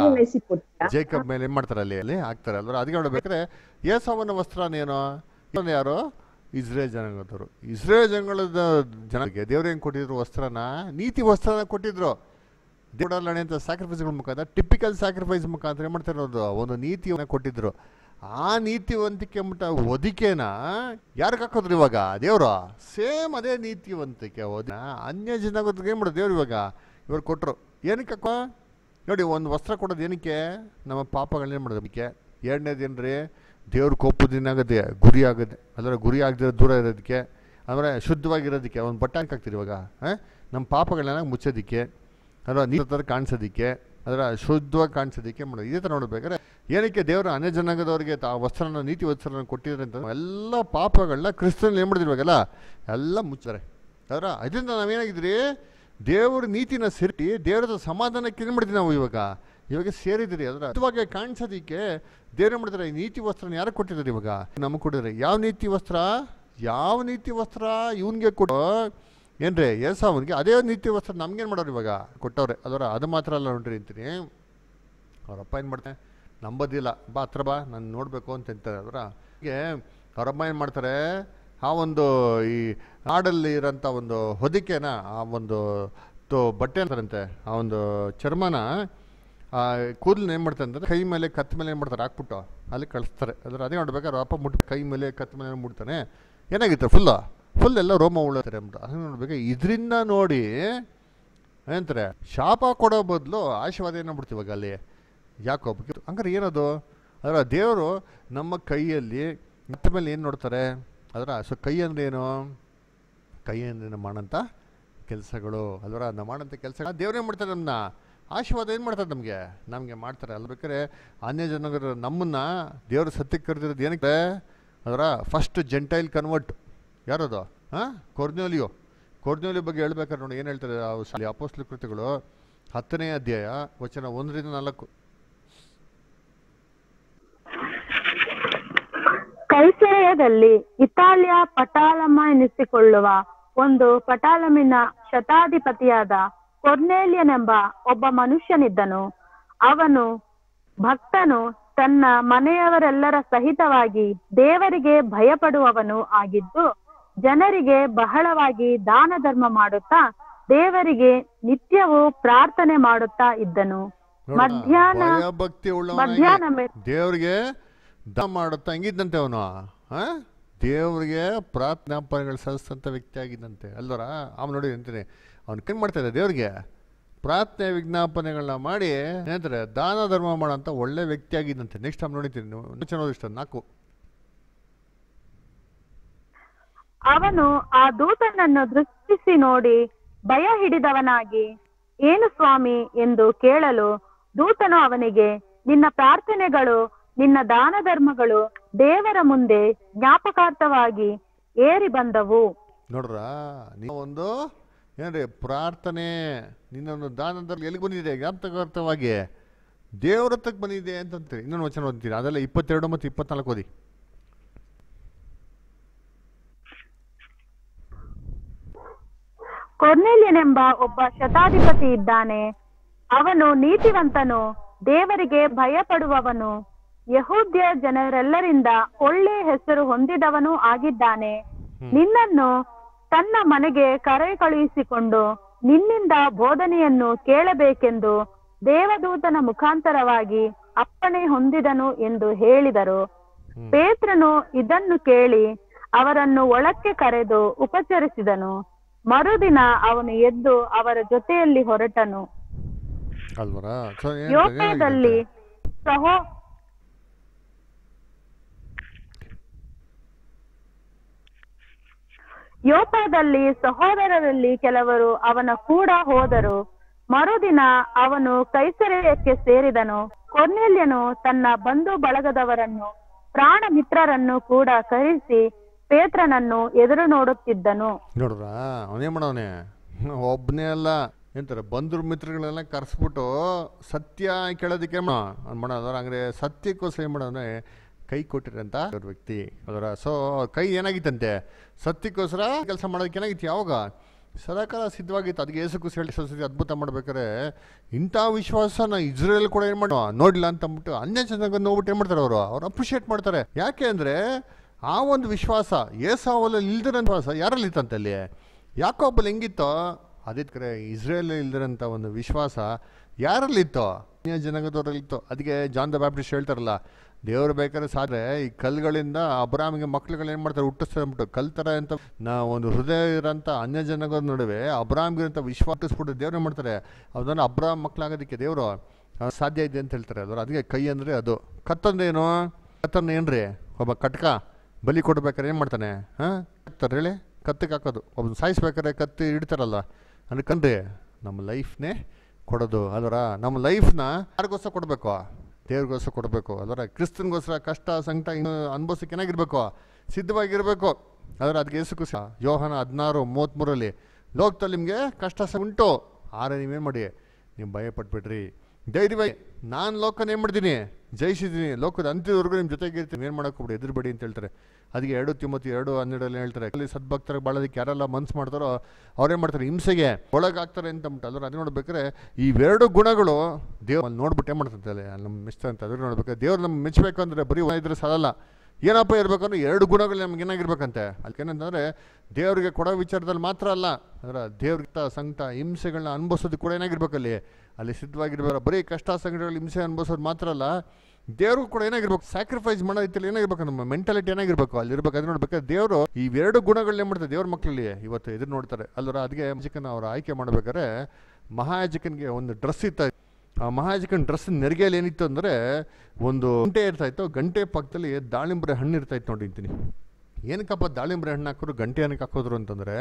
ಜೇಕಬ್ ಮೇಲೆ ಏನ್ ಮಾಡ್ತಾರೆ ಅಲ್ಲಿ ಅಲ್ಲಿ ಹಾಕ್ತಾರೆ ಅಲ್ವಾ ಅದಕ್ಕೆ ನೋಡ್ಬೇಕಾದ್ರೆ ಏಸಾವನ ವಸ್ತ್ರನೇನು ಇನ್ನೊಂದು ಯಾರು ಇಸ್ರೇಲ್ ಜನಾಂಗದವರು ಇಸ್ರೇಲ್ ಜನಾಂಗದ ಜನಕ್ಕೆ ದೇವ್ರು ಹೆಂಗ್ ಕೊಟ್ಟಿದ್ರು ವಸ್ತ್ರನ ನೀತಿ ವಸ್ತ್ರನ ಕೊಟ್ಟಿದ್ರು ದೇವಡಲ್ಲಣೆ ಅಂತ ಸ್ಯಾಕ್ರಿಫೈಸ್ಗಳ ಮುಖಾಂತರ ಟಿಪಿಕಲ್ ಸ್ಯಾಕ್ರಿಫೈಸ್ ಮುಖಾಂತರ ಏನ್ ಮಾಡ್ತಾರೆ ಅನ್ನೋದು ಒಂದು ನೀತಿಯನ್ನ ಕೊಟ್ಟಿದ್ರು ಆ ನೀತಿವಂತಿಕೆ ಮಟ್ಟ ಒದಿಕೆನ ಯಾರಿಗೆ ಹಾಕೋದ್ರು ಇವಾಗ ದೇವ್ರು ಸೇಮ್ ಅದೇ ನೀತಿವಂತಿಕೆ ಒದಿ ಅನ್ಯ ಜನಾಂಗಕ್ಕೆ ಏನ್ ಮಾಡೋದು ದೇವ್ರು ಇವಾಗ ಇವ್ರು ಕೊಟ್ರು ಏನಕ್ಕೆ ಹಾಕೋ ನೋಡಿ ಒಂದು ವಸ್ತ್ರ ಕೊಡೋದು ಏನಕ್ಕೆ ನಮ್ಮ ಪಾಪಗಳನ್ನೇ ಮಾಡೋದು ಅದಕ್ಕೆ ಎರಡನೇದು ಏನ್ರಿ ದೇವ್ರ ಕೋಪದಿನಾಗದೆ ಗುರಿ ಆಗದೆ ಅದರ ಗುರಿ ಆಗದಿರೋ ದೂರ ಇರೋದಕ್ಕೆ ಅಂದರೆ ಶುದ್ಧವಾಗಿರೋದಕ್ಕೆ ಒಂದು ಬಟ್ಟೆ ಹಾಕ್ತೀರಿ ಇವಾಗ ಆ? ನಮ್ಮ ಪಾಪಗಳನ್ನ ಮುಚ್ಚೋದಕ್ಕೆ ಅದರ ನೀರು ಥರ ಕಾಣಿಸೋದಕ್ಕೆ ಅದರ ಶುದ್ಧವಾಗಿ ಕಾಣಿಸೋದಕ್ಕೆ ಮಾಡೋದು ಇದೇ ಥರ ನೋಡ್ಬೇಕಾದ್ರೆ ಏನಕ್ಕೆ ದೇವರು ಅನ್ಯ ಜನಾಂಗದವರಿಗೆ ಆ ವಸ್ತ್ರನ ನೀತಿ ವಸ್ತ್ರನ ಕೊಟ್ಟಿದ್ದಾರೆ ಅಂತ ಎಲ್ಲ ಪಾಪಗಳನ್ನ ಕ್ರಿಸ್ತನಲ್ಲಿ ಏನು ಮಾಡಿದ್ರು ಇವಾಗೆಲ್ಲ ಎಲ್ಲ ಮುಚ್ತಾರೆ ಅದರ ಅದರಿಂದ ನಾವೇನಾಗಿದ್ರಿ ದೇವ್ರ ನೀತಿನ ಸೇರಿ ದೇವರದ ಸಮಾಧಾನಕ್ಕೆ ಏನು ಮಾಡಿದ್ವಿ ನಾವು ಇವಾಗ ಇವಾಗ ಸೇರಿದ್ರಿ ಅದರ ಅರ್ಥವಾಗಿ ಕಾಣಿಸೋದಕ್ಕೆ ದೇವ್ರು ಏನು ಮಾಡಿದ್ರೆ ಈ ನೀತಿ ವಸ್ತ್ರನ ಯಾರು ಕೊಟ್ಟಿದ್ದಾರೆ ಇವಾಗ ನಮಗೆ ಕೊಟ್ಟಿದ್ದಾರೆ ಯಾವ ನೀತಿ ವಸ್ತ್ರ ಯಾವ ನೀತಿ ವಸ್ತ್ರ ಇವನ್ಗೆ ಕೊಟ್ಟು ಏನ್ರಿ ಏಸಾವನ್ಗೆ ಅದೇ ನೀತಿ ವಸ್ತ್ರ ನಮ್ಗೇನು ಮಾಡೋರು ಇವಾಗ ಕೊಟ್ಟವ್ರೆ ಅದರ ಅದು ಮಾತ್ರ ಅಲ್ಲ ನೋಡ್ರಿ ಅಂತೀನಿ ಅವರಪ್ಪ ಏನು ಮಾಡ್ತಾರೆ ನಂಬೋದಿಲ್ಲ ಬಾ ಹತ್ರ ಬಾ ನಾನು ನೋಡಬೇಕು ಅಂತ ಅಂತಾರೆ ಅದರ ಹೀಗೆ ಅವರಮ್ಮ ಏನು ಮಾಡ್ತಾರೆ ಆ ಒಂದು ಈ ನಾಡಲ್ಲಿ ಇರೋಂಥ ಒಂದು ಹೊದಿಕೆನ ಆ ಒಂದು ತೋ ಬಟ್ಟೆ ಅಂತಾರಂತೆ ಆ ಒಂದು ಚರ್ಮನ ಆ ಕೂದಲನ್ನ ಏನು ಮಾಡ್ತಾರೆ ಅಂತಂದ್ರೆ ಕೈ ಮೇಲೆ ಕತ್ತ ಮೇಲೆ ಏನು ಮಾಡ್ತಾರೆ ಹಾಕ್ಬಿಟ್ಟು ಅಲ್ಲಿ ಕಳಿಸ್ತಾರೆ ಅದ್ರ ಅದೇ ನೋಡ್ಬೇಕಾದ್ರೆ ಅಪ್ಪ ಮುಟ್ಟು ಕೈ ಮೇಲೆ ಕತ್ತ ಮೇಲೆ ಮುಡ್ತಾನೆ ಏನಾಗಿತ್ತು ಫುಲ್ಲು ಫುಲ್ ಎಲ್ಲ ರೋಮ ಉಳ್ಳತಾರೆ ಅಂದ್ಬಿಟ್ಟು ಅದನ್ನ ನೋಡ್ಬೇಕು ಇದರಿಂದ ನೋಡಿ ಏನಂತಾರೆ ಶಾಪ ಕೊಡೋ ಬದಲು ಆಶೀರ್ವಾದ ಏನು ಮಾಡ್ಬಿಡ್ತೀವಿ ಇವಾಗ ಅಲ್ಲಿ ಯಾಕೋಬಕ್ಕೆ ಹಂಗಾರೆ ಏನದು ಅದರ ದೇವರು ನಮ್ಮ ಕೈಯಲ್ಲಿ ಮತ್ತೆ ಮೇಲೆ ಏನು ನೋಡ್ತಾರೆ ಅದರ ಸೊ ಕೈ ಅಂದ್ರೆ ಏನು ಕೈ ಅಂದ್ರೆ ನಾವು ಮಾಡೋಂಥ ಕೆಲಸಗಳು ಅಲ್ವರ ನಾವು ಮಾಡೋಂಥ ಕೆಲಸ ದೇವ್ರೇನು ಮಾಡ್ತಾರೆ ನಮ್ಮನ್ನ ಆಶೀರ್ವಾದ ಏನು ಮಾಡ್ತಾರೆ ನಮಗೆ ನಮಗೆ ಮಾಡ್ತಾರೆ ಅಲ್ಲ ಬೇಕಾದ್ರೆ ಅನ್ಯ ಜನಗರ ನಮ್ಮನ್ನ ದೇವ್ರ ಸತ್ಯಕ್ಕೆ ಕರೆದಿರೋದು ಏನಕ್ಕೆ ಅದರ ಫಸ್ಟ್ ಜೆಂಟೈಲ್ ಕನ್ವರ್ಟ್ ಯಾರದು ಹಾಂ ಕೊರ್ನೋಲಿಯೋ ಕೊರ್ನೋಲಿಯೋ ಬಗ್ಗೆ ಹೇಳ್ಬೇಕಾದ್ರೆ ನೋಡಿ ಏನು ಹೇಳ್ತಾರೆ ಆ ಅಪೋಸ್ಲ ಕೃತಿಗಳು ಹತ್ತನೇ ಅಧ್ಯಾಯ ವಚನ ಒಂದರಿಂದ ನಾಲ್ಕು ಕೈಸೆರೆಯದಲ್ಲಿ ಇತಾಲಿಯ ಪಟಾಲಮ್ಮ ಎನಿಸಿಕೊಳ್ಳುವ ಒಂದು ಪಟಾಲಮಿನ ಶತಾಧಿಪತಿಯಾದ ಕೊರ್ನೇಲಿಯನೆಂಬ ಒಬ್ಬ ಮನುಷ್ಯನಿದ್ದನು ಅವನು ಭಕ್ತನು ತನ್ನ ಮನೆಯವರೆಲ್ಲರ ಸಹಿತವಾಗಿ ದೇವರಿಗೆ ಭಯಪಡುವವನು ಆಗಿದ್ದು ಜನರಿಗೆ ಬಹಳವಾಗಿ ದಾನ ಧರ್ಮ ಮಾಡುತ್ತಾ ದೇವರಿಗೆ ನಿತ್ಯವೂ ಪ್ರಾರ್ಥನೆ ಮಾಡುತ್ತಾ ಇದ್ದನು ನೋಡ್ರಾ? ಮಧ್ಯಾಹ್ನ ಭಯಭಕ್ತಿ ಮಧ್ಯಾಹ್ನ ಉಳ್ಳವನಾಗಿ ಮೇ- ದೇವ್ರಿಗೆ ದಾನ ಮಾಡುತ್ತಾ ಹೆಂಗಿದ್ದಂತೆ ಅವನು ಆ ದೇವ್ರಿಗೆ ಪ್ರಾರ್ಥನಾಪನೆಗಳು ಸಲ್ಲಿಸಂತ ವ್ಯಕ್ತಿ ಆಗಿದ್ದಂತೆ ಅಲ್ವರ ಅವ್ನು ನೋಡಿ ಅಂತೀನಿ ಅವ್ನು ಏನು ಮಾಡ್ತಾ ಇದ್ದ ದೇವ್ರಿಗೆ ಪ್ರಾರ್ಥನೆ ವಿಜ್ಞಾಪನೆಗಳನ್ನ ಮಾಡಿ ಏನಂತಾರೆ ದಾನ ಧರ್ಮ ಮಾಡೋಂಥ ಒಳ್ಳೆ ವ್ಯಕ್ತಿ ಆಗಿದ್ದಂತೆ ನೆಕ್ಸ್ಟ್ ಟೈಮ್ ನೋಡಿತೀನಿ ನೀವು ಚೆನ್ನಾಗಿ ಇಷ್ಟ ನಾಲ್ಕು ಅವನು ಆ ದೂತನನ್ನು ದೃಷ್ಟಿಸಿ ನೋಡಿ ಭಯ ಹಿಡಿದವನಾಗಿ ಏನು ಸ್ವಾಮಿ ಎಂದು ಕೇಳಲು ದೂತನು ಅವನಿಗೆ ನಿನ್ನ ಪ್ರಾರ್ಥನೆಗಳು ನಿನ್ನ ದಾನ ಧರ್ಮಗಳು ದೇವರ ಮುಂದೆ ಜ್ಞಾಪಕಾರ್ಥವಾಗಿ ಏರಿ ಬಂದವು ನೋಡ್ರ ನೀವು ಒಂದು ಏನ್ರಿ ಪ್ರಾರ್ಥನೆ ನಿನ್ನೊಂದು ದಾನದಲ್ಲಿ ಎಲ್ಲಿಗೆ ಬಂದಿದೆ ಜ್ಞಾಪಕಾರ್ಥವಾಗಿ ದೇವ್ರ ಹತ್ರಕ್ಕೆ ಬಂದಿದೆ ಅಂತಂತೀರಿ ಇನ್ನೊಂದು ವಚನ ಓದ್ತೀರಿ ಅದೆಲ್ಲ ಇಪ್ಪತ್ತೆರಡು ಮತ್ತು ಇಪ್ಪತ್ನಾಲ್ಕು ಓದಿ ಕೊರ್ನೆಲ್ಯನೆಂಬ ಒಬ್ಬ ಶತಾಧಿಪತಿ ಇದ್ದಾನೆ ಅವನು ನೀತಿವಂತನು ದೇವರಿಗೆ ಭಯಪಡುವವನು ಯಹೂದ್ಯ ಜನರೆಲ್ಲರಿಂದ ಒಳ್ಳೆ ಹೆಸರು ಹೊಂದಿದವನೂ ಆಗಿದ್ದಾನೆ ನಿನ್ನನ್ನು ತನ್ನ ಮನೆಗೆ ಕರೆ ಕಳುಹಿಸಿಕೊಂಡು ನಿನ್ನಿಂದ ಬೋಧನೆಯನ್ನು ಕೇಳಬೇಕೆಂದು ದೇವದೂತನ ಮುಖಾಂತರವಾಗಿ ಅಪ್ಪಣೆ ಹೊಂದಿದನು ಎಂದು ಹೇಳಿದರು ಪೇತ್ರನು ಇದನ್ನು ಕೇಳಿ ಅವರನ್ನು ಒಳಕ್ಕೆ ಕರೆದು ಉಪಚರಿಸಿದನು ಮರುದಿನ ಅವನು ಎದ್ದು ಅವರ ಜೊತೆಯಲ್ಲಿ ಹೊರಟನು ಅಲ್ವರ ಸೊ ಏನ್- ಯೋಪದಲ್ಲಿ ಸಹೋ ಯೋಪದಲ್ಲಿ ಸಹೋದರರಲ್ಲಿ ಕೆಲವರು ಅವನ ಕೂಡ ಹೋದರು ಮರುದಿನ ಅವನು ಕೈಸರೆಯಕ್ಕೆ ಸೇರಿದನು ಕೊರ್ನೆಲ್ಯನು ತನ್ನ ಬಂಧು ಬಳಗದವರನ್ನು ಪ್ರಾಣ ಮಿತ್ರರನ್ನು ಕೂಡ ಕರೆಸಿ ಪೇತ್ರನನ್ನು ಎದುರು ನೋಡುತ್ತಿದ್ದನು ನೋಡ್ರ ಅವನೇನ್ ಮಾಡವನೆ ಒಬ್ಬನೇ ಅಲ್ಲ ಎಂತಾರೆ ಬಂಧು ಮಿತ್ರಗಳೆಲ್ಲ ಕರೆಸ್ಬಿಟ್ಟು ಸತ್ಯ ಕೇಳೋದಕ್ಕೆ ಏನ್ ಮಾಡೋ ಅವ್ನ್ ಮಾಡೋದ್ರ ಹಂಗ್ರೆ ಸತ್ಯಕ್ಕೋಸ್ಕರ ಏನು ಮಾಡೋನೆ ಕೈ ಕೊಟ್ಟಿರಂತ ಅವ್ರ ವ್ಯಕ್ತಿ ಅದರ ಸೊ ಕೈ ಏನಾಗಿತ್ತಂತೆ ಸತ್ಯಕ್ಕೋಸ್ಕರ ಕೆಲಸ ಮಾಡೋದಕ್ಕೆ ಏನಾಗಿತ್ತು ಯಾವಾಗ ಸದಾಕಾಲ ಸಿದ್ಧವಾಗಿತ್ತು ಅದಕ್ಕೆ ಏಸು ಕುಸ್ ಹೇಳಿ ಸತಿ ಅದ್ಭುತ ಮಾಡ್ಬೇಕಾದ್ರೆ ಇಂಥ ವಿಶ್ವಾಸನ ಇಸ್ರೇಲ್ ಕೂಡ ಏನು ಮಾಡೋ ನೋಡಿಲ್ಲ ಅಂತ ಅಂದ್ಬಿಟ್ಟು ಅನ್ಯ ಚೆನ್ನಾಗಿ ನೋಡ್ಬಿಟ್ಟು ಏನು ಮಾಡ್ತಾರೆ ಅವರು ಅವ್ರು ಅಪ್ರಿಷಿಯೇಟ್ ಮಾಡ್ತಾರೆ ಯಾಕೆ ಅಂದರೆ ಆ ಒಂದು ವಿಶ್ವಾಸ ಏಸಾವಲ್ಲಿ ಇಲ್ದಿರೋ ವಿಶ್ವಾಸ ಯಾರಲ್ಲಿ ಇತ್ತಂತೆ ಅಲ್ಲಿ ಯಾಕೊಬ್ಬಲ್ಲಿ ಹೆಂಗಿತ್ತೋ ಅದೇ ಕರೆ ಇಸ್ರೇಲ್ ಇಲ್ದಿರೋಂಥ ಒಂದು ವಿಶ್ವಾಸ ಯಾರಲ್ಲಿತ್ತೋ ಅನ್ಯ ಜನಾಂಗದವರಲ್ಲಿತ್ತು ಅದಕ್ಕೆ ಜಾನ್ ದ ಬ್ಯಾಪ್ಟಿಸ್ಟ್ ಹೇಳ್ತಾರಲ್ಲ ದೇವರು ಬೇಕಾದ್ರೆ ಸಾದ್ರೆ ಈ ಕಲ್ಗಳಿಂದ ಅಬ್ರಾಮಿಗೆ ಮಕ್ಳುಗಳು ಏನು ಮಾಡ್ತಾರೆ ಹುಟ್ಟಿಸ್ತಾರೆ ಅಂದ್ಬಿಟ್ಟು ಕಲ್ ಥರ ಅಂತ ನಾ ಒಂದು ಹೃದಯ ಇರೋಂಥ ಅನ್ಯ ಜನಾಂಗದ ನಡುವೆ ಅಬ್ರಾಮ್ಗಿರೋಂಥ ವಿಶ್ವಾಸ ಹುಟ್ಟಿಸ್ಬಿಟ್ಟು ದೇವ್ರು ಏನು ಮಾಡ್ತಾರೆ ಅದನ್ನು ಅಬ್ರಾಮ್ ಮಕ್ಕಳಾಗೋದಕ್ಕೆ ದೇವರು ಆ, ಸಾಧ್ಯ ಇದೆ ಅಂತ ಹೇಳ್ತಾರೆ ಅದರ ಅದಕ್ಕೆ ಕೈ ಅಂದರೆ ಅದು ಕತ್ತಂದ್ರೆ ಏನು ಕತ್ತಂದ್ರೆ ಏನ್ರಿ ಒಬ್ಬ ಕಟ್ಕ ಬಲಿ ಕೊಡ್ಬೇಕಾದ್ರೆ ಏನು ಮಾಡ್ತಾನೆ ಹಾಂ ಕತ್ತಾರೆ ಹೇಳಿ ಕತ್ತಿಗೆ ಹಾಕೋದು ಒಬ್ಬನ ಸಾಯಿಸ್ಬೇಕಾದ್ರೆ ಕತ್ತಿ ಇಡ್ತಾರಲ್ಲ ಅಂದ್ರೆ ಕಂಡ್ರಿ ನಮ್ಮ ಲೈಫ್ನೇ ಕೊಡೋದು ಅದರ ನಮ್ಮ ಲೈಫ್ನ ಯಾರಿಗೋಸ್ಕರ ಕೊಡಬೇಕು ದೇವ್ರಿಗೋಸ್ಕರ ಕೊಡಬೇಕು ಅದರ ಕ್ರಿಸ್ತನ್ಗೋಸ್ಕರ ಕಷ್ಟ ಸಂಕಟ ಇನ್ನು ಅನುಭವಿಸಕ್ಕೆ ಏನಾಗಿರ್ಬೇಕು ಸಿದ್ಧವಾಗಿರಬೇಕು ಅದರ ಅದಕ್ಕೆ ಯೇಸು ಕುಸ ಯೋಹನ ಹದಿನಾರು ಮೂವತ್ತ್ಮೂರಲ್ಲಿ ಲೋಕದಲ್ಲಿ ನಿಮಗೆ ಕಷ್ಟ ಸ ಉಂಟು ಆದ್ರೆ ನೀವೇನು ಮಾಡಿ ನೀವು ಭಯ ಪಟ್ಬಿಟ್ರಿ ಧೈರ್ಯವಾಗಿ ನಾನು ಲೋಕನ ಏನು ಮಾಡ್ತೀನಿ ಜಯಿಸಿದ್ದೀನಿ ಲೋಕದ ಅಂತ್ಯದವರೆಗೂ ನಿಮ್ಮ ಜೊತೆಗೆ ಇರ್ತೀನಿ ಏನು ಮಾಡೋಕೆ ಬಿಡಿ ಎದುರುಬೇಡಿ ಅಂತ ಹೇಳ್ತಾರೆ ಅದಕ್ಕೆ ಎರಡು ತಿಮ್ಮತಿ ಎರಡು ಹನ್ನೆರಡಲ್ಲಿ ಹೇಳ್ತಾರೆ ಅಲ್ಲಿ ಸದ್ಭಕ್ತರಿಗೆ ಬಾಳೋದಕ್ಕೆ ಯಾರೆಲ್ಲ ಮನ್ಸು ಮಾಡ್ತಾರೋ ಅವ್ರೇನು ಮಾಡ್ತಾರೆ ಹಿಂಸೆಗೆ ಒಳಗಾಗ್ತಾರೆ ಅಂತ ಅಂದ್ಬಿಟ್ಟು ಅದ್ರ ಅದು ನೋಡ್ಬೇಕಾದ್ರೆ ಇವೆರಡು ಗುಣಗಳು ದೇವ್ರು ಅಲ್ಲಿ ನೋಡ್ಬಿಟ್ಟು ಏನು ಮಾಡ್ತಂತೆ ನಮ್ಮ ಮಿಸ್ತ ಅಂತ ಅದ್ರ ನೋಡ್ಬೇಕು ದೇವ್ರು ನಮ್ಗೆ ಮೆಚ್ಚಬೇಕು ಅಂದರೆ ಬರೀ ಒಂದ್ ಇದ್ರೆ ಸಾಲಲ್ಲ ಏನಪ್ಪ ಇರಬೇಕು ಅಂದ್ರೆ ಎರಡು ಗುಣಗಳು ನಮ್ಗೆ ಏನಾಗಿರ್ಬೇಕಂತೆ ಅದಕ್ಕೆ ಏನಂತಂದರೆ ದೇವರಿಗೆ ಕೊಡೋ ವಿಚಾರದಲ್ಲಿ ಮಾತ್ರ ಅಲ್ಲ ಅದರ ದೇವ್ರಿಗೆ ಸಂಕಟ ಹಿಂಸೆಗಳನ್ನ ಅನುಭವಿಸೋದಕ್ಕೆ ಕೂಡ ಏನಾಗಿರ್ಬೇಕಲ್ಲಿ ಅಲ್ಲಿ ಸಿದ್ಧವಾಗಿರ್ಬೇಕು ಬರೀ ಕಷ್ಟ ಸಂಕಟಗಳು ಹಿಂಸೆ ಅನುಭವಿಸೋದು ಮಾತ್ರ ಅಲ್ಲ ದೇವ್ರಿಗೂ ಕೂಡ ಏನಾಗಿರ್ಬೇಕು ಸ್ಯಾಕ್ರಿಫೈಸ್ ಮಾಡೋ ರೀತಿಯಲ್ಲಿ ಏನಾಗಿರ್ಬೇಕು ನಮ್ಮ ಮೆಂಟಾಲಿಟಿ ಏನಾಗಿರ್ಬೇಕು ಅಲ್ಲಿ ಇರ್ಬೇಕು ಅದು ನೋಡ್ಬೇಕಾದ್ರೆ ದೇವರು ಈ ಎರಡು ಗುಣಗಳನ್ನ ಏನು ಮಾಡ್ತಾರೆ ದೇವ್ರ ಮಕ್ಕಳಲ್ಲಿ ಇವತ್ತು ಎದುರು ನೋಡ್ತಾರೆ ಅಲ್ಲರ ಅದಕ್ಕೆ ಯಾಜಕನ ಅವ್ರು ಆಯ್ಕೆ ಮಾಡ್ಬೇಕಾದ್ರೆ ಮಹಾಯಾಜಕನಿಗೆ ಒಂದು ಡ್ರೆಸ್ ಇತ್ತ ಆ ಮಹಾಯಾಜಕನ ಡ್ರೆಸ್ ನೆರಿಗೆಯಲ್ಲಿ ಏನಿತ್ತು ಅಂದರೆ ಒಂದು ಗಂಟೆ ಇರ್ತಾ ಇತ್ತು ಗಂಟೆ ಪಕ್ಕದಲ್ಲಿ ದಾಳಿಂಬ್ರೆ ಹಣ್ಣು ಇರ್ತಾ ಇತ್ತು ನೋಡಿ ಅಂತೀನಿ ಏನಕ್ಕಪ್ಪ ದಾಳಿಂಬ್ರೆ ಹಣ್ಣು ಹಾಕೋರು ಗಂಟೆ ಏನಕ್ಕೆ ಹಾಕೋದ್ರು ಅಂತಂದರೆ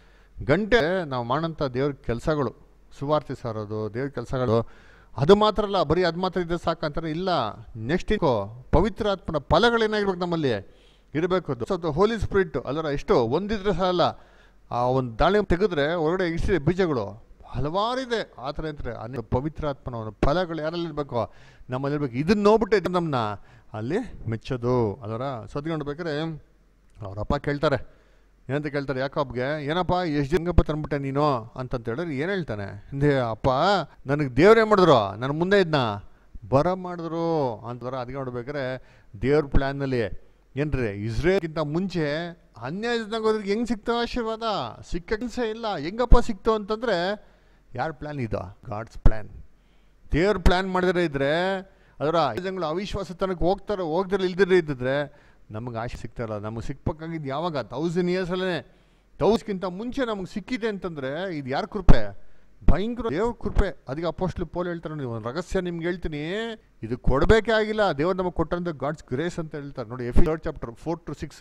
ಗಂಟೆ ನಾವು ಮಾಡೋಂಥ ದೇವ್ರ ಕೆಲಸಗಳು ಸುವಾರ್ತೆ ಸಾರೋದು ದೇವ್ರ ಕೆಲಸಗಳು ಅದು ಮಾತ್ರ ಅಲ್ಲ ಬರೀ ಅದು ಮಾತ್ರ ಇದ್ರೆ ಸಾಕಂತಾರೆ ಇಲ್ಲ ನೆಕ್ಸ್ಟ್ ಇಕೋ ಪವಿತ್ರ ಆತ್ಮನ ಫಲಗಳೇನಾಗಿರ್ಬೇಕು ನಮ್ಮಲ್ಲಿ ಇರಬೇಕು ಸ್ವಲ್ಪ ಹೋಲಿ ಸ್ಪಿರಿಟ್ ಅಲ್ಲರ ಎಷ್ಟು ಒಂದಿದ್ರೆ ಸಾಲ ಆ ಒಂದು ದಾಳಿಂಬೆ ತೆಗೆದ್ರೆ ಹೊರಗಡೆ ಇಷ್ಟಿದೆ ಬೀಜಗಳು ಹಲವಾರಿದೆ ಆ ಥರ ಅಂತಾರೆ ಅನೇಕ ಪವಿತ್ರ ಆತ್ಮನ ಒಂದು ಫಲಗಳು ಯಾರಲ್ಲಿ ಇರಬೇಕು ನಮ್ಮಲ್ಲಿ ಇರ್ಬೇಕು ಇದನ್ನ ನೋಡ್ಬಿಟ್ಟೆ ಇದು ನಮ್ಮನ್ನ ಅಲ್ಲಿ ಮೆಚ್ಚೋದು ಅದರ ಸದ್ಯ ನೋಡ್ಬೇಕಾದ್ರೆ ಅವರಪ್ಪ ಕೇಳ್ತಾರೆ ಏನಂತ ಕೇಳ್ತಾರೆ ಯಾಕಬ್ಗೆ ಏನಪ್ಪ ಎಷ್ಟು ಜಂಗಪ್ಪ ತಂದ್ಬಿಟ್ಟೆ ನೀನು ಅಂತಂತ ಹೇಳಿದ್ರೆ ಏನು ಹೇಳ್ತಾನೆ ಹಿಂದೆ ಅಪ್ಪ ನನಗೆ ದೇವ್ರೇನು ಮಾಡಿದ್ರು ನನ್ನ ಮುಂದೆ ಇದನ್ನ ಬರ ಮಾಡಿದ್ರು ಅಂತಂದ್ರೆ ಅದಕ್ಕೆ ನೋಡ್ಬೇಕಾದ್ರೆ ದೇವ್ರ ಪ್ಲ್ಯಾನ್ನಲ್ಲಿ ಏನ್ರಿ ಇಸ್ರೇಲ್ಗಿಂತ ಮುಂಚೆ ಅನ್ಯ ಜನಗೋದ್ರಿಗೆ ಹೆಂಗೆ ಸಿಕ್ತೋ ಆಶೀರ್ವಾದ ಸಿಕ್ಕನ್ಸೇ ಇಲ್ಲ ಹೆಂಗಪ್ಪ ಸಿಕ್ತು ಅಂತಂದರೆ ಯಾರ ಪ್ಲ್ಯಾನ್ ಇದು ಗಾಡ್ಸ್ ಪ್ಲ್ಯಾನ್ ದೇವ್ರ ಪ್ಲ್ಯಾನ್ ಮಾಡಿದ್ರೆ ಇದ್ರೆ ಅದರ ಜನಗಳು ಅವಿಶ್ವಾಸ ತನಕ ಹೋಗ್ತಾರೆ ಹೋಗ್ದಿರ ಇಲ್ದಿರ ಇದ್ದಿದ್ರೆ ನಮಗೆ ಆಶೆ ಸಿಗ್ತಾರಲ್ಲ ನಮಗೆ ಸಿಕ್ಬೇಕಾಗಿದ್ದು ಯಾವಾಗ ತೌಸಂಡ್ ಇಯರ್ಸಲ್ಲೇ ತೌಸ್ಗಿಂತ ಮುಂಚೆ ನಮಗೆ ಸಿಕ್ಕಿದೆ ಅಂತಂದರೆ ಇದು ಯಾರ ಕೃಪೆ ಭಯಂಕರ ದೇವ್ರ ಕೃಪೆ ಅದಕ್ಕೆ ಅಪೋಸ್ಟ್ಲು ಪೋಲ್ ಹೇಳ್ತಾರೆ ನೋಡಿ ಒಂದು ರಹಸ್ಯ ನಿಮ್ಗೆ ಹೇಳ್ತೀನಿ ಇದು ಕೊಡಬೇಕೇ ಆಗಿಲ್ಲ ದೇವ್ರು ನಮಗೆ ಕೊಟ್ಟಂತ ಗಾಡ್ಸ್ ಗ್ರೇಸ್ ಅಂತ ಹೇಳ್ತಾರೆ ನೋಡಿ Eph third chapter four to six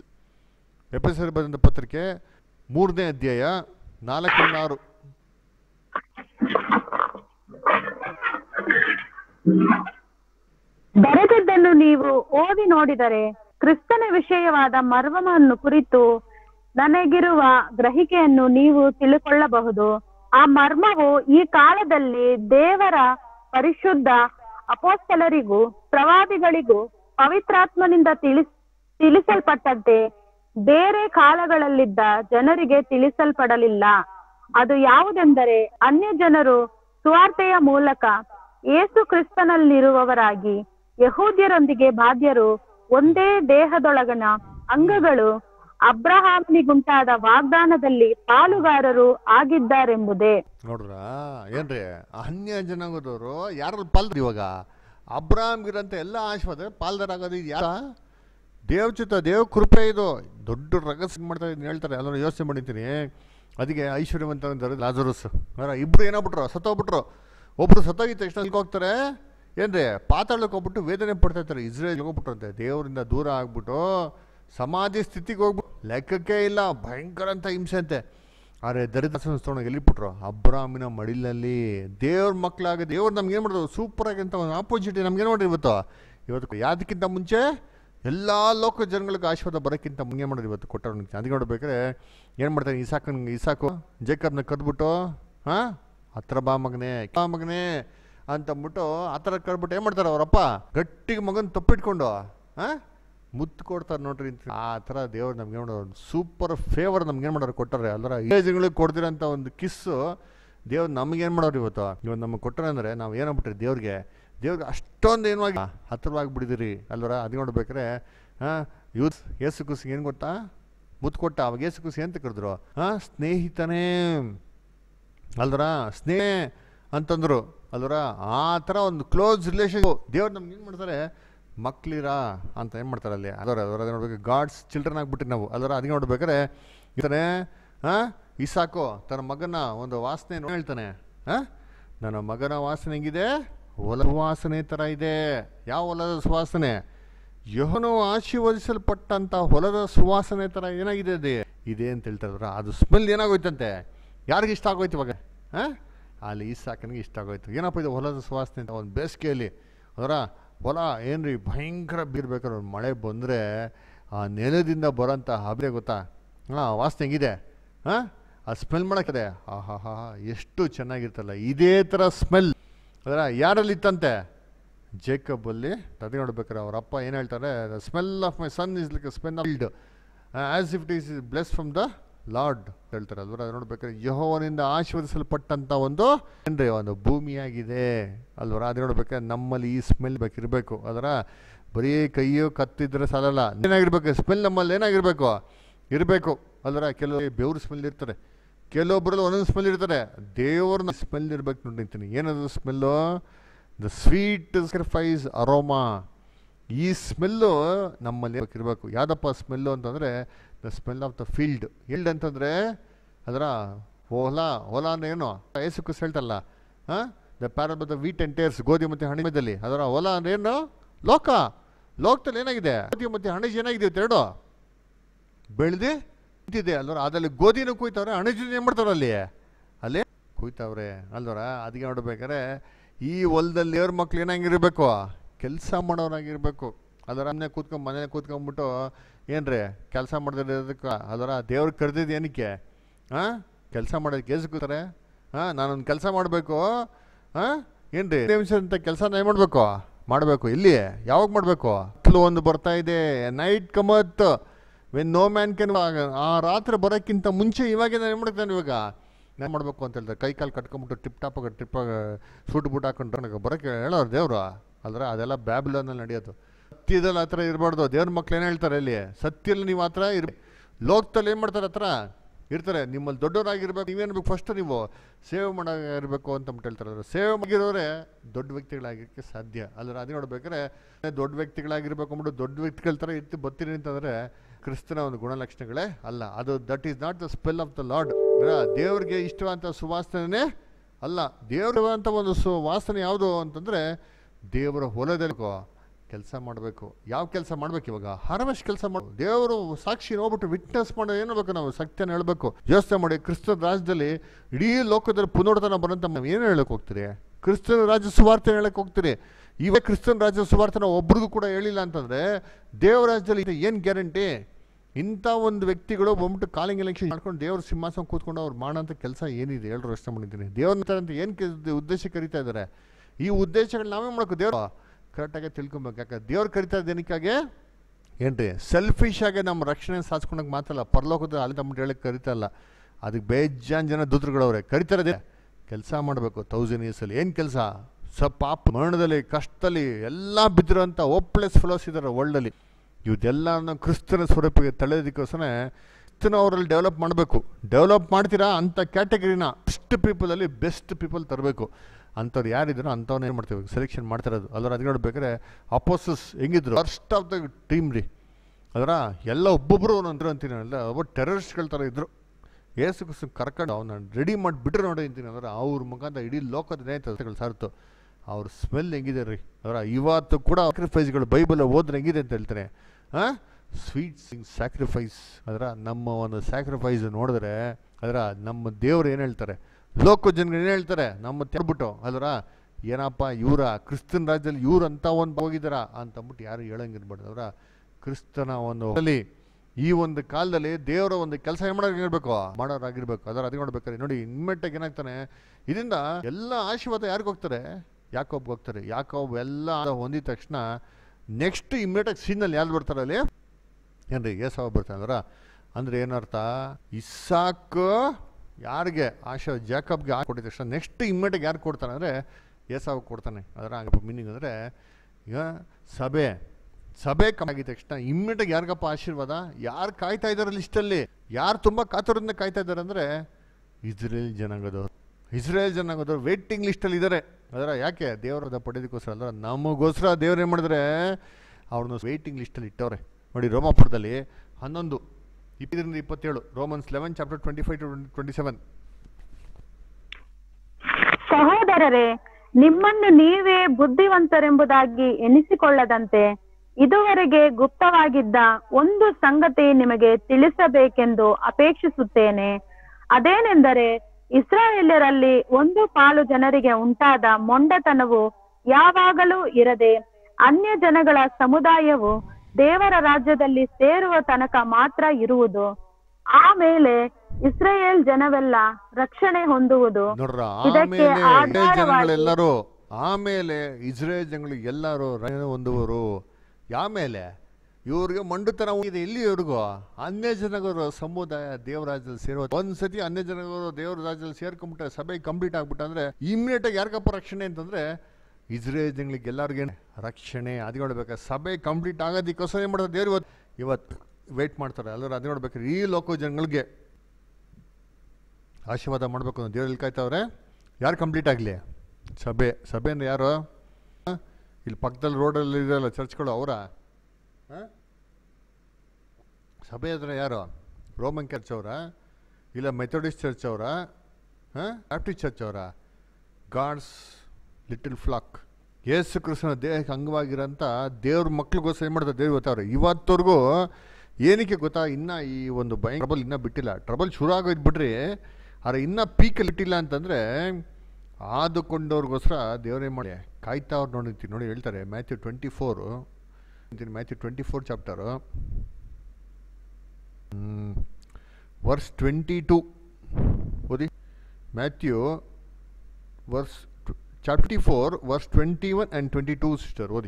episode ಬಂದ ಪತ್ರಿಕೆ ಮೂರನೇ ಅಧ್ಯಾಯ ನಾಲ್ಕರಿಂದ ಆರು ಬರೆದದ್ದನ್ನು ನೀವು ಓದಿ ನೋಡಿದರೆ ಕ್ರಿಸ್ತನ ವಿಷಯವಾದ ಮರ್ಮವನ್ನು ಕುರಿತು ನನಗಿರುವ ಗ್ರಹಿಕೆಯನ್ನು ನೀವು ತಿಳುಕೊಳ್ಳಬಹುದು ಆ ಮರ್ಮವು ಈ ಕಾಲದಲ್ಲಿ ದೇವರ ಪರಿಶುದ್ಧ ಅಪೋಸ್ತಲರಿಗೂ ಪ್ರವಾದಿಗಳಿಗೂ ಪವಿತ್ರಾತ್ಮನಿಂದ ತಿಳಿಸ್ ತಿಳಿಸಲ್ಪಟ್ಟಂತೆ ಬೇರೆ ಕಾಲಗಳಲ್ಲಿದ್ದ ಜನರಿಗೆ ತಿಳಿಸಲ್ಪಡಲಿಲ್ಲ ಅದು ಯಾವುದೆಂದರೆ ಅನ್ಯ ಜನರು ಸುವಾರ್ತೆಯ ಮೂಲಕ ಯೇಸು ಕ್ರಿಸ್ತನಲ್ಲಿರುವವರಾಗಿ ಯಹೂದ್ಯರೊಂದಿಗೆ ಬಾಧ್ಯರು ಒಂದೇ ದೇಹದೊಳಗಣ ಅಂಗಗಳು ಅಬ್ರಹಾಮನಿಗುಂಟಾದ ವಾಗ್ದಾನದಲ್ಲಿ ಪಾಲುಗಾರರು ಆಗಿದ್ದಾರೆಂಬುದೇ ನೋಡ್ರ ಏನ್ರಿ ಅನ್ಯ ಜನಾಂಗದವರು ಯಾರಲ್ಲಿ ಪಾಲ್ದ್ರಿ ಇವಾಗ ಅಬ್ರಾಮ್ಗಿರಂತ ಎಲ್ಲ ಆಶೀರ್ವಾದ ಪಾಲ್ದಾರಾಗೋದು ಇದು ಯಾರ ದೇವಚಿತ ದೇವ ಕೃಪೆ ಇದು ದೊಡ್ಡ ರಗಸ್ ಮಾಡ್ತಾ ಇದ್ದೀನಿ ಹೇಳ್ತಾರೆ ಎಲ್ಲರೂ ಯೋಚನೆ ಮಾಡಿದ್ದೀನಿ ಅದಕ್ಕೆ ಐಶ್ವರ್ಯವಂತ ಅಂತಾರೆ ಲಾಜರಸ್ ಅವರ ಇಬ್ರು ಏನಾಗ್ಬಿಟ್ರು ಸತ್ತೋಗ್ಬಿಟ್ರು ಒಬ್ರು ಸತ್ತೋಗಿದ ತಕ್ಷಣ ಎಲ್ಲಿಗೆ ಹೋಗ್ತಾರೆ ಏನ್ರಿ ಪಾತಾಳಕ್ಕೆ ಹೋಗ್ಬಿಟ್ಟು ವೇದನೆ ಪಡ್ತಾ ಇರ್ತಾರೆ ಇಸ್ರೇಲ್ಗೆ ಹೋಗ್ಬಿಟ್ರಂತೆ ದೇವರಿಂದ ದೂರ ಆಗ್ಬಿಟ್ಟು ಸಮಾಧಿ ಸ್ಥಿತಿಗೆ ಹೋಗ್ಬಿಟ್ಟು ಲೆಕ್ಕಕ್ಕೆ ಇಲ್ಲ ಭಯಂಕರ ಅಂತ ಹಿಂಸೆ ಅಂತೆ ಆದರೆ ದರಿದಾಸನ ತೊಗೊಂಡು ಎಲ್ಲಿಬಿಟ್ರು ಅಬ್ರಾಮಿನ ಮಡಿಲಲ್ಲಿ ದೇವ್ರ ಮಕ್ಕಳಾಗ ದೇವ್ರು ನಮ್ಗೆ ಏನು ಮಾಡಿದ್ರು ಸೂಪರ್ ಆಗಿ ಅಂತ ಒಂದು ಆಪೋಸಿಟ್ ನಮ್ಗೆ ಏನು ಮಾಡಿದ್ರು ಇವತ್ತು ಇವತ್ತು ಯಾವ್ದಕ್ಕಿಂತ ಮುಂಚೆ ಎಲ್ಲ ಲೋಕ ಜನಗಳಿಗೆ ಆಶೀರ್ವಾದ ಬರೋಕ್ಕಿಂತ ಮುಂಗೆ ಮಾಡಿದ್ರು ಇವತ್ತು ಕೊಟ್ಟವ್ರು ಅದಕ್ಕೆ ನೋಡ್ಬೇಕಾದ್ರೆ ಏನು ಮಾಡ್ತಾರೆ ಇಸಾಕನ್ ಇಸಾಕು ಜೇಕಬ್ನ ಕದ್ಬಿಟ್ಟು ಹಾಂ ಹತ್ರ ಬಾ ಮಗನೇ ಬಾ ಮಗನೇ ಅಂತಂದ್ಬಿಟ್ಟು ಆ ಥರ ಕರ್ಬಿಟ್ಟು ಏನು ಮಾಡ್ತಾರೆ ಅವರಪ್ಪ ಗಟ್ಟಿಗೆ ಮಗನ ತಪ್ಪಿಟ್ಕೊಂಡು ಹಾಂ ಮುತ್ತು ಕೊಡ್ತಾರೆ ನೋಡ್ರಿ ಅಂತ ಆ ಥರ ದೇವ್ರು ನಮ್ಗೆ ಏನು ಮಾಡೋರು ಸೂಪರ್ ಫೇವರ್ ನಮ್ಗೆ ಏನು ಮಾಡೋರು ಕೊಟ್ಟಾರೆ ಅಲ್ಲರ ಏಜ್ಗಳಿಗೆ ಕೊಡ್ದಿರೋಂಥ ಒಂದು ಕಿಸ್ಸು ದೇವ್ರು ನಮಗೇನು ಮಾಡೋರು ಇವತ್ತು ಇವತ್ತು ನಮಗೆ ಕೊಟ್ಟರೆ ಅಂದರೆ ನಾವು ಏನಾಗ್ಬಿಟ್ರಿ ದೇವ್ರಿಗೆ ದೇವ್ರಿಗೆ ಅಷ್ಟೊಂದು ಏನು ಆಗಿ ಹತ್ರವಾಗಿ ಬಿಡಿದಿರಿ ಅಲ್ವರ ಅದು ನೋಡ್ಬೇಕಾರೆ ಹಾಂ ಯೂತ್ ಏಸು ಕುಸಿಗೆ ಏನು ಗೊತ್ತಾ ಮುತ್ತು ಕೊಟ್ಟ ಅವಾಗ ಏಸು ಕುಸಿ ಅಂತ ಕರೆದ್ರು ಹಾಂ ಸ್ನೇಹಿತನೇ ಅಲ್ವರ ಸ್ನೇಹ ಅಂತಂದ್ರು ಅಲ್ವರ ಆ ಥರ ಒಂದು ಕ್ಲೋಸ್ ರಿಲೇಷನ್ ದೇವ್ರು ನಮ್ಗೆ ಏನು ಮಾಡ್ತಾರೆ ಮಕ್ಳಿರಾ ಅಂತ ಏನು ಮಾಡ್ತಾರೆ ಅಲ್ಲಿ ಅದರ ಅದರ ನೋಡ್ಬೇಕು ಗಾಡ್ಸ್ ಚಿಲ್ಡ್ರನ್ ಆಗ್ಬಿಟ್ಟು ನಾವು ಅದರ ಅದಕ್ಕೆ ನೋಡ್ಬೇಕಾರೆ ಇರ್ತಾನೆ ಹಾಂ ಇಸಾಕೋ ತನ್ನ ಮಗನ ಒಂದು ವಾಸನೆ ನೋಡಿ ಹೇಳ್ತಾನೆ ಹಾಂ ನನ್ನ ಮಗನ ವಾಸನೆ ಹೆಂಗಿದೆ ಹೊಲದ ವಾಸನೆ ಥರ ಇದೆ ಯಾವ ಹೊಲದ ಸುವಾಸನೆ ಯೋಹನು ಆಶೀರ್ವದಿಸಲ್ಪಟ್ಟಂಥ ಹೊಲದ ಸುವಾಸನೆ ಥರ ಏನಾಗಿದೆ ಅದೇ ಇದೆ ಅಂತ ಹೇಳ್ತಾರೆ ಅದು ಸ್ಮೆಲ್ ಏನಾಗೋಯ್ತಂತೆ ಯಾರಿಗೆ ಇಷ್ಟ ಆಗೋಯ್ತು ಇವಾಗ ಹಾಂ ಅಲ್ಲಿ ಈ ಸಾಕನಿಗೆ ಇಷ್ಟ ಆಗೋಯ್ತು ಏನಪ್ಪ ಇದು ಹೊಲದ ಸುವಾಸನೆ ಅಂತ ಒಂದು ಬೇಸಿಗೆಯಲ್ಲಿ ಅದರ ಹೊಲ ಏನ್ರಿ ಭಯಂಕರ ಬೀರ್ಬೇಕಾದ್ರೆ ಒಂದು ಮಳೆ ಬಂದರೆ ಆ ನೆಲದಿಂದ ಬರೋಂಥ ಹಬೆ ಗೊತ್ತಾ ಹಾಂ ವಾಸನೆ ಹೆಂಗಿದೆ ಹಾಂ ಆ ಸ್ಮೆಲ್ ಮಾಡೋಕ್ಕಿದೆ ಆಹಾ ಹಾ ಎಷ್ಟು ಚೆನ್ನಾಗಿರ್ತಲ್ಲ ಇದೇ ಥರ ಸ್ಮೆಲ್ ಅದರ ಯಾರಲ್ಲಿ ಇತ್ತಂತೆ ಜೇಕಬಲ್ಲಿ ಅದೇ ನೋಡ್ಬೇಕಾರೆ ಅವ್ರ ಅಪ್ಪ ಏನು ಹೇಳ್ತಾರೆ the smell of my son is like smell of field as if it is bless from the Lord ಹೇಳ್ತಾರೆ ಅಲ್ವರ ಅದು ನೋಡ್ಬೇಕಾದ್ರೆ ಯಹೋವನಿಂದ ಆಶೀರ್ವದಿಸಲ್ಪಟ್ಟಂಥ ಒಂದು ಏನ್ರಿ ಒಂದು ಭೂಮಿಯಾಗಿದೆ ಅಲ್ವರ ಅದು ನೋಡ್ಬೇಕಾದ್ರೆ ನಮ್ಮಲ್ಲಿ ಈ ಸ್ಮೆಲ್ ಬೇಕಿರಬೇಕು ಅದರ ಬರೀ ಕೈಯೋ ಕತ್ತಿದ್ರೆ ಸಾಲಲ್ಲ ಏನಾಗಿರ್ಬೇಕು ಸ್ಮೆಲ್ ನಮ್ಮಲ್ಲಿ ಏನಾಗಿರ್ಬೇಕು ಇರಬೇಕು ಅಲ್ವರ ಕೆಲವು ಬೆವ್ರ ಸ್ಮೆಲ್ ಇರ್ತಾರೆ ಕೆಲವೊಬ್ಬರಲ್ಲಿ ಒಂದೊಂದು ಸ್ಮೆಲ್ ಇರ್ತಾರೆ ದೇವ್ರನ್ನ ಸ್ಮೆಲ್ ಇರ್ಬೇಕು ನೋಡಿ ನಿಂತೀನಿ ಏನದು smell the sweet sacrifice aroma ಈ ಸ್ಮೆಲ್ಲು ನಮ್ಮಲ್ಲಿ ಇರಬೇಕು ಯಾವುದಪ್ಪ ಸ್ಮೆಲ್ಲು ಅಂತಂದರೆ the smell of the field field ಅಂತಂದರೆ ಅದರ ಹೊಲ ಹೊಲ ಅಂದ್ರೆ ಏನು ಏಸುಕಸ್ ಹೇಳ್ತಲ್ಲ ಹಾಂ the parable the wheat and tares ಗೋಧಿ ಮತ್ತು ಹಣಿಮದಲ್ಲಿ ಅದರ ಹೊಲ ಅಂದ್ರೆ ಏನು ಲೋಕ ಲೋಕದಲ್ಲಿ ಏನಾಗಿದೆ ಗೋಧಿ ಮತ್ತು ಹಣಿಜ್ ಏನಾಗಿದೆ ಎರಡು ಬೆಳೆದು ನಿಂತಿದೆ ಅಲ್ವರ ಅದ್ರಲ್ಲಿ ಗೋಧಿನೂ ಕುಯ್ತವ್ರೆ ಹಣಿಜು ಏನು ಮಾಡ್ತಾವ್ರೆ ಅಲ್ಲಿ ಅಲ್ಲಿ ಕುಯ್ತವ್ರೆ ಅಲ್ವರ ಅದಕ್ಕೆ ನೋಡ್ಬೇಕಾರೆ ಈ ಹೊಲದಲ್ಲಿ ದೇವ್ರ ಮಕ್ಳು ಏನಾಗಿರ್ಬೇಕು ಕೆಲಸ ಮಾಡೋರಾಗಿರ್ಬೇಕು ಅದರ ಮನೆ ಕೂತ್ಕೊಂಡು ಮನೇಲಿ ಕೂತ್ಕೊಂಡ್ಬಿಟ್ಟು ಏನ್ರಿ ಕೆಲಸ ಮಾಡ್ದಿರೋದಕ್ಕೆ ಅದರ ದೇವ್ರಿಗೆ ಕರೆದಿದ್ದು ಏನಕ್ಕೆ ಹಾಂ ಕೆಲಸ ಮಾಡೋದಕ್ಕೆ ಏಸು ಕೂತಾರೆ ಹಾಂ ನಾನೊಂದು ಕೆಲಸ ಮಾಡಬೇಕು ಹಾಂ ಏನ್ರಿ ನಿಮಿಷ ಅಂತ ಕೆಲಸನ ಏನು ಮಾಡಬೇಕು ಮಾಡಬೇಕು ಇಲ್ಲಿ ಯಾವಾಗ ಮಾಡಬೇಕು ಒಂದು ಬರ್ತಾ ಇದೆ night cometh when no man can ಆ ರಾತ್ರಿ ಬರೋಕ್ಕಿಂತ ಮುಂಚೆ ಇವಾಗ ಏನು ಮಾಡ್ತಾನೆ ಇವಾಗ ನಾನು ಮಾಡಬೇಕು ಅಂತ ಹೇಳ್ತಾರೆ ಕೈ ಕಾಲು ಕಟ್ಕೊಂಬಿಟ್ಟು tip top tip suit boot ಹಾಕೊಂಡ್ರೆ ಬರೋಕ್ಕೆ ಹೇಳೋರು ದೇವ್ರು ಅಲ್ರ ಅದೆಲ್ಲ ಬ್ಯಾಬ್ಲನಲ್ಲಿ ನಡೆಯೋದು ಸತ್ಯದಲ್ಲಿ ಆ ಥರ ಇರಬಾರ್ದು ದೇವ್ರ ಮಕ್ಳು ಏನು ಹೇಳ್ತಾರೆ ಇಲ್ಲಿ ಸತ್ಯಲ್ಲಿ ನೀವು ಆ ಥರ ಇರ್ ಲೋಕದಲ್ಲಿ ಏನು ಮಾಡ್ತಾರೆ ಹತ್ರ ಇರ್ತಾರೆ ನಿಮ್ಮಲ್ಲಿ ದೊಡ್ಡವರಾಗಿರ್ಬೇಕು ನೀವೇನ್ಬೇಕು ಫಸ್ಟ್ ನೀವು ಸೇವೆ ಮಾಡೋ ಇರಬೇಕು ಅಂತ ಹೇಳ್ತಾರೆ ಅದ್ರ ಸೇವೆ ಮಾಡಿರೋರೆ ದೊಡ್ಡ ವ್ಯಕ್ತಿಗಳಾಗಿರೋಕ್ಕೆ ಸಾಧ್ಯ ಅಲ್ಲರ ಅದೇ ನೋಡ್ಬೇಕಾದ್ರೆ ದೊಡ್ಡ ವ್ಯಕ್ತಿಗಳಾಗಿರ್ಬೇಕು ಅಂದ್ಬಿಟ್ಟು ದೊಡ್ಡ ವ್ಯಕ್ತಿಗಳ ಥರ ಇರ್ತಿ ಬರ್ತೀರಿ ಅಂತಂದರೆ ಕ್ರಿಸ್ತನ ಒಂದು ಗುಣಲಕ್ಷಣಗಳೇ ಅಲ್ಲ ಅದು that is not the spell of the Lord ದೇವ್ರಿಗೆ ಇಷ್ಟವಾದಂಥ ಸುವಾಸನೆ ಅಲ್ಲ ದೇವ್ರ ಅಂತ ಒಂದು ಸು ವಾಸನೆ ಯಾವುದು ಅಂತಂದರೆ ದೇವರ ಹೊಲದಲ್ಲಿ ಕೆಲಸ ಮಾಡಬೇಕು ಯಾವ ಕೆಲಸ ಮಾಡ್ಬೇಕು ಇವಾಗ ಹಾರ್ವೆಸ್ಟ್ ಕೆಲಸ ಮಾಡ ದೇವರು ಸಾಕ್ಷಿ ನೋಡ್ಬಿಟ್ಟು ವಿಟ್ನೆಸ್ ಮಾಡೋ ಏನ್ಬೇಕು ನಾವು ಸತ್ಯನ ಹೇಳ್ಬೇಕು ಯೋಚನೆ ಮಾಡಿ ಕ್ರಿಸ್ತನ ರಾಜ್ಯದಲ್ಲಿ ಇಡೀ ಲೋಕದಲ್ಲಿ ಪುನರ್ತನ ಬರೋಂಥ ನಾವು ಏನು ಹೇಳಕ್ ಹೋಗ್ತೀರಿ ಕ್ರಿಸ್ತನ ರಾಜ್ಯ ಸುವಾರ್ತೆ ಹೇಳಕ್ ಹೋಗ್ತೀರಿ ಇವಾಗ ಕ್ರಿಸ್ತನ್ ರಾಜ್ಯ ಸುವಾರ್ತನ ಒಬ್ರಿಗೂ ಕೂಡ ಹೇಳಿಲ್ಲ ಅಂತಂದ್ರೆ ದೇವರ ರಾಜ್ಯದಲ್ಲಿ ಏನು ಗ್ಯಾರಂಟಿ ಇಂಥ ಒಂದು ವ್ಯಕ್ತಿಗಳು ಬಂದ್ಬಿಟ್ಟು ಕಾಲಿಂಗ್ ಎಲೆಕ್ಷನ್ ಮಾಡ್ಕೊಂಡು ದೇವ್ರ ಸಿಂಹಾಸನ ಕೂತ್ಕೊಂಡು ಅವ್ರು ಮಾಡೋಂಥ ಕೆಲಸ ಏನಿದೆ ಹೇಳಿ ಯೋಚನೆ ಮಾಡಿದ್ದೀನಿ ದೇವ್ರನ್ನ ಅಂತ ಏನು ಉದ್ದೇಶ ಕರಿತಾ ಇದ್ದಾರೆ ಈ ಉದ್ದೇಶಗಳು ನಾವೇ ಮಾಡ್ಕೋ ದೇವ್ರು ಕರೆಕ್ಟಾಗಿ ತಿಳ್ಕೊಬೇಕು ಯಾಕಂದ್ರೆ ದೇವ್ರು ಕರಿತಾ ಇದ್ದೇನಕ್ಕಾಗೆ ಏನ್ರಿ ಸೆಲ್ಫಿಶ್ ಆಗಿ ನಮ್ಮ ರಕ್ಷಣೆ ಸಾಧಿಸ್ಕೊಂಡಾಗ ಮಾತಲ್ಲ ಪರಲೋಕದ ಅಲ್ಲಿ ತಮ್ಮ ಹೇಳಕ್ಕೆ ಕರಿತಾ ಇಲ್ಲ ಅದಕ್ಕೆ ಬೇಜಾನ್ ಜನ ದೂತರುಗಳವ್ರೆ ಕರಿತಾರದೇ ಕೆಲಸ ಮಾಡಬೇಕು ತೌಸಂಡ್ ಇಯರ್ಸಲ್ಲಿ ಏನು ಕೆಲಸ ಸ ಪಾಪ ಮರಣದಲ್ಲಿ ಕಷ್ಟದಲ್ಲಿ ಎಲ್ಲ ಬಿದ್ದಿರೋಂಥ ಓಪ್ಲೆಸ್ ಫೆಲೋಸ್ ಇದ್ದಾರೆ ವರ್ಲ್ಡಲ್ಲಿ ಇವದೆಲ್ಲನ ಕ್ರಿಸ್ತನ ಸ್ವರೂಪಿಗೆ ತಳೆಯೋದಕ್ಕೋಸ್ಕರ ಕ್ರಿಸ್ತನ ಅವರಲ್ಲಿ ಡೆವಲಪ್ ಮಾಡಬೇಕು ಡೆವಲಪ್ ಮಾಡ್ತೀರಾ ಅಂಥ ಕ್ಯಾಟಗರಿನ ಬೆಸ್ಟ್ ಪೀಪಲಲ್ಲಿ ಬೆಸ್ಟ್ ಪೀಪಲ್ ತರಬೇಕು ಅಂಥವ್ರು ಯಾರಿದ್ರು ಅಂಥವ್ನ ಏನು ಮಾಡ್ತೀವಿ ಸೆಲೆಕ್ಷನ್ ಮಾಡ್ತಿರೋದು ಅದ್ರ ಅದು ನೋಡ್ಬೇಕಾದ್ರೆ ಅಪೋಸಸ್ ಹೆಂಗಿದ್ರು ಫಸ್ಟ್ ಆಫ್ ದ ಟೀಮ್ ರೀ ಅದರ ಎಲ್ಲ ಒಬ್ಬೊಬ್ಬರು ಒಂದೊಂದ್ರು ಅಂತೀನಿ ಎಲ್ಲ ಒಬ್ಬ ಟೆರರಿಸ್ಟ್ಗಳ ಥರ ಇದ್ದರು ಏಸು ಕ್ರಿಸ್ತು ಕರ್ಕೊಂಡು ಅವನ್ನ ರೆಡಿ ಮಾಡಿ ಬಿಟ್ರೆ ನೋಡಿ ಅಂತೀನಿ ಅಂದ್ರೆ ಅವ್ರ ಮುಖಾಂತರ ಇಡೀ ಲೋಕದ ನೇತಗಳು ಸಾರ್ತು ಅವ್ರ ಸ್ಮೆಲ್ ಹೆಂಗಿದೆ ರೀ ಅದರ ಇವತ್ತು ಕೂಡ ಸ್ಯಾಕ್ರಿಫೈಸ್ಗಳು ಬೈಬಲ್ ಓದ್ರೆ ಹೆಂಗಿದೆ ಅಂತ ಹೇಳ್ತಾರೆ ಹಾಂ ಸ್ವೀಟ್ ಸಿಂಗ್ ಸ್ಯಾಕ್ರಿಫೈಸ್ ಅದರ ನಮ್ಮ ಒಂದು ಸ್ಯಾಕ್ರಿಫೈಸ್ ನೋಡಿದ್ರೆ ಅದರ ನಮ್ಮ ದೇವ್ರು ಏನು ಹೇಳ್ತಾರೆ ಲೋಕ ಜನಗಳು ಏನು ಹೇಳ್ತಾರೆ ನಮ್ಮ ತೆರ್ಬಿಟ್ಟು ಅದರ ಏನಪ್ಪ ಇವರ ಕ್ರಿಸ್ತನ ರಾಜ್ಯದಲ್ಲಿ ಇವ್ರು ಅಂತ ಒಂದು ಹೋಗಿದ್ದಾರ ಅಂತಂದ್ಬಿಟ್ಟು ಯಾರು ಹೇಳಂಗಿರ್ಬಾರ್ದು ಅವರ ಕ್ರಿಸ್ತನ ಒಂದು ಅಲ್ಲಿ ಈ ಒಂದು ಕಾಲದಲ್ಲಿ ದೇವರ ಒಂದು ಕೆಲಸ ಏನು ಮಾಡೋರಾಗಿರ್ಬೇಕು ಮಾಡೋರಾಗಿರ್ಬೇಕು ಅದರ ಅದು ನೋಡ್ಬೇಕಾದ್ರೆ ನೋಡಿ ಇನ್ಮೆಂಟಾಗಿ ಏನಾಗ್ತಾನೆ ಇದರಿಂದ ಎಲ್ಲ ಆಶೀರ್ವಾದ ಯಾರಿಗೆ ಹೋಗ್ತಾರೆ ಯಾಕೊಬ್ಬ ಹೋಗ್ತಾರೆ ಯಾಕೊಬ್ಬ ಎಲ್ಲ ಹೊಂದಿದ ತಕ್ಷಣ ನೆಕ್ಸ್ಟ್ ಇಮ್ಮಿಡಿಯೇಟಾಗಿ ಸೀನಲ್ಲಿ ಯಾರು ಬರ್ತಾರೆ ಅಲ್ಲಿ ಏನ್ರಿ ಏಸಾವ ಬರ್ತಾನೆ ಅಂದ್ರ ಅಂದ್ರೆ ಏನರ್ಥ ಇಸ್ಸಾಕ್ ಯಾರಿಗೆ ಆಶಾ ಜಾಕಬ್ಗೆ ಆ ಕೊಟ್ಟಿದ ತಕ್ಷಣ ನೆಕ್ಸ್ಟ್ ಇಮ್ಮಿಡಿಯೇಟಾಗಿ ಯಾರು ಕೊಡ್ತಾನೆ ಅಂದರೆ ಏಸಾವ್ ಕೊಡ್ತಾನೆ ಅದರ ಮೀನಿಂಗ್ ಅಂದರೆ ಈಗ ಸಭೆ ಸಭೆ ಆಗಿದ ತಕ್ಷಣ ಇಮ್ಮಿಡಿಯೇಟಾಗಿ ಯಾರಿಗಪ್ಪ ಆಶೀರ್ವಾದ ಯಾರು ಕಾಯ್ತಾ ಇದ್ದಾರೆ ಲಿಸ್ಟಲ್ಲಿ ಯಾರು ತುಂಬ ಕಾತುರದಿಂದ ಕಾಯ್ತಾ ಇದ್ದಾರೆ ಅಂದರೆ ಇಸ್ರೇಲ್ ಜನಾಂಗದವ್ರು ಇಸ್ರೇಲ್ ಜನಾಂಗದವ್ರು ವೇಟಿಂಗ್ ಲಿಸ್ಟಲ್ಲಿ ಇದ್ದಾರೆ ಅದರ ಯಾಕೆ ದೇವರದ ಪಡೆಯೋದಕ್ಕೋಸ್ಕರ ಅಲ್ಲ ನಮಗೋಸ್ಕರ ದೇವ್ರು ಏನು ಮಾಡಿದ್ರೆ ಅವ್ರನ್ನ ವೇಟಿಂಗ್ ಲಿಸ್ಟಲ್ಲಿ ಇಟ್ಟವ್ರೆ ನೋಡಿ ರೋಮಾಪುರದಲ್ಲಿ ಹನ್ನೊಂದು ಇಪ್ಪತ್ತರಿಂದ ಇಪ್ಪತ್ತೇಳು Romans eleven chapter twenty five to twenty seven ಸಹೋದರರೇ ನಿಮ್ಮನ್ನು ನೀವೇ ಬುದ್ಧಿವಂತರೆಂಬುದಾಗಿ ಎನಿಸಿಕೊಳ್ಳದಂತೆ ಇದುವರೆಗೆ ಗುಪ್ತವಾಗಿದ್ದ ಒಂದು ಸಂಗತಿ ನಿಮಗೆ ತಿಳಿಸಬೇಕೆಂದು ಅಪೇಕ್ಷಿಸುತ್ತೇನೆ ಅದೇನೆಂದರೆ ಇಸ್ರಾಯೇಲ್ಯರಲ್ಲಿ ಒಂದು ಪಾಲು ಜನರಿಗೆ ಉಂಟಾದ ಮೊಂಡತನವು ಯಾವಾಗಲೂ ಇರದೆ ಅನ್ಯ ಜನಗಳ ಸಮುದಾಯವು ದೇವರ ರಾಜ್ಯದಲ್ಲಿ ಸೇರುವ ತನಕ ಮಾತ್ರ ಇರುವುದು ಆಮೇಲೆ ಇಸ್ರಾಯೇಲ್ ಜನವೆಲ್ಲ ರಕ್ಷಣೆ ಹೊಂದುವುದು ನೋಡ್ರ ಇದಕ್ಕೆ ಆಮೇಲೆ ಇಸ್ರೇಲ್ ಆಧಾರವಾಗಿ- ಜನಗಳೆಲ್ಲರೂ ಆಮೇಲೆ ಇಸ್ರೇಲ್ ಜನಗಳು ಎಲ್ಲರೂ ರಕ್ಷಣೆ ಹೊಂದುವರು ಆಮೇಲೆ ಇವ್ರಿಗೆ ಮಂಡುತನ ಇದೆ ಇಲ್ಲಿವರೆಗೂ ಅನ್ಯ ಜನಗರು ಸಮುದಾಯ ದೇವರಾಜ್ಯದಲ್ಲಿ ಸೇರುವ ಒಂದ್ಸತಿ ಅನ್ಯ ಜನಗರು ದೇವರ ರಾಜ್ಯದಲ್ಲಿ ಸೇರ್ಕೊಂಡ್ಬಿಟ್ರೆ ಸಭೆ ಕಂಪ್ಲೀಟ್ ಆಗ್ಬಿಟ್ಟು ಅಂದ್ರೆ ಇಮಿಡಿಯೇಟ್ ಆಗಿ ಯಾರಿಗಪ್ಪ ರಕ್ಷಣೆ ಅಂತಂದ್ರೆ ಇಸ್ರೇಲ್ ಜನಗಳಿಗೆ ಎಲ್ಲರಿಗೂ ರಕ್ಷಣೆ ಅದು ನೋಡ್ಬೇಕು ಸಭೆ ಕಂಪ್ಲೀಟ್ ಆಗೋದಕ್ಕೋಸ್ಕರ ಏನು ಮಾಡ್ತಾರೆ ದೇವ್ರು ಇವತ್ತು ಇವತ್ತು ವೇಟ್ ಮಾಡ್ತಾರೆ ಎಲ್ಲರೂ ಅದು ನೋಡ್ಬೇಕು ಈ ಲೋಕ ಜನಗಳಿಗೆ ಆಶೀರ್ವಾದ ಮಾಡಬೇಕು ಅಂತ ದೇವ್ರಲ್ಲಿ ಕಾಯ್ತಾವ್ರೆ ಯಾರು ಕಂಪ್ಲೀಟ್ ಆಗಲಿ ಸಭೆ ಸಭೆ ಅಂದ್ರೆ ಯಾರು ಹ? ಇಲ್ಲಿ ಪಕ್ಕದಲ್ಲಿ ರೋಡಲ್ಲಿ ಇದೆಯಲ್ಲ ಚರ್ಚ್ಗಳು ಅವರ ಸಭೆ ಅಂದ್ರೆ ಯಾರು ರೋಮನ್ ಚರ್ಚ್ ಅವರ ಇಲ್ಲ ಮೆಥೋಡಿಸ್ಟ್ ಚರ್ಚ್ ಅವರ ಬ್ಯಾಪ್ಟಿಸ್ಟ್ ಚರ್ಚ್ ಅವರ ಗಾಡ್ಸ್ ಲಿಟಲ್ ಫ್ಲಾಕ್ ಯೇಸು ಕೃಷ್ಣನ ದೇಹಕ್ಕೆ ಅಂಗವಾಗಿರೋಂಥ ದೇವ್ರ ಮಕ್ಳಿಗೋಸ್ಕರ ಏನು ಮಾಡ್ತಾರೆ ದೇವ್ರು ಗೊತ್ತವ್ರೆ ಇವತ್ತವರೆಗೂ ಏನಕ್ಕೆ ಗೊತ್ತಾ ಇನ್ನೂ ಈ ಒಂದು ಭಯ ಟ್ರಬಲ್ ಇನ್ನೂ ಬಿಟ್ಟಿಲ್ಲ ಟ್ರಬಲ್ ಶುರು ಆಗೋಯ್ತು ಬಿಡ್ರಿ ಆದರೆ ಇನ್ನೂ ಪೀಕಲ್ಲಿ ಇಟ್ಟಿಲ್ಲ ಅಂತಂದರೆ ಆದುಕೊಂಡವ್ರಿಗೋಸ್ಕರ ದೇವ್ರೇನು ಮಾಡಿ ಕಾಯ್ತಾ ಅವ್ರು ನೋಡಿರ್ತೀವಿ ನೋಡಿ ಹೇಳ್ತಾರೆ Matthew twenty four Matthew twenty four chapter verse twenty two ಓದಿ Matthew verse chapter four verse twenty one and twenty two sister ಓದಿ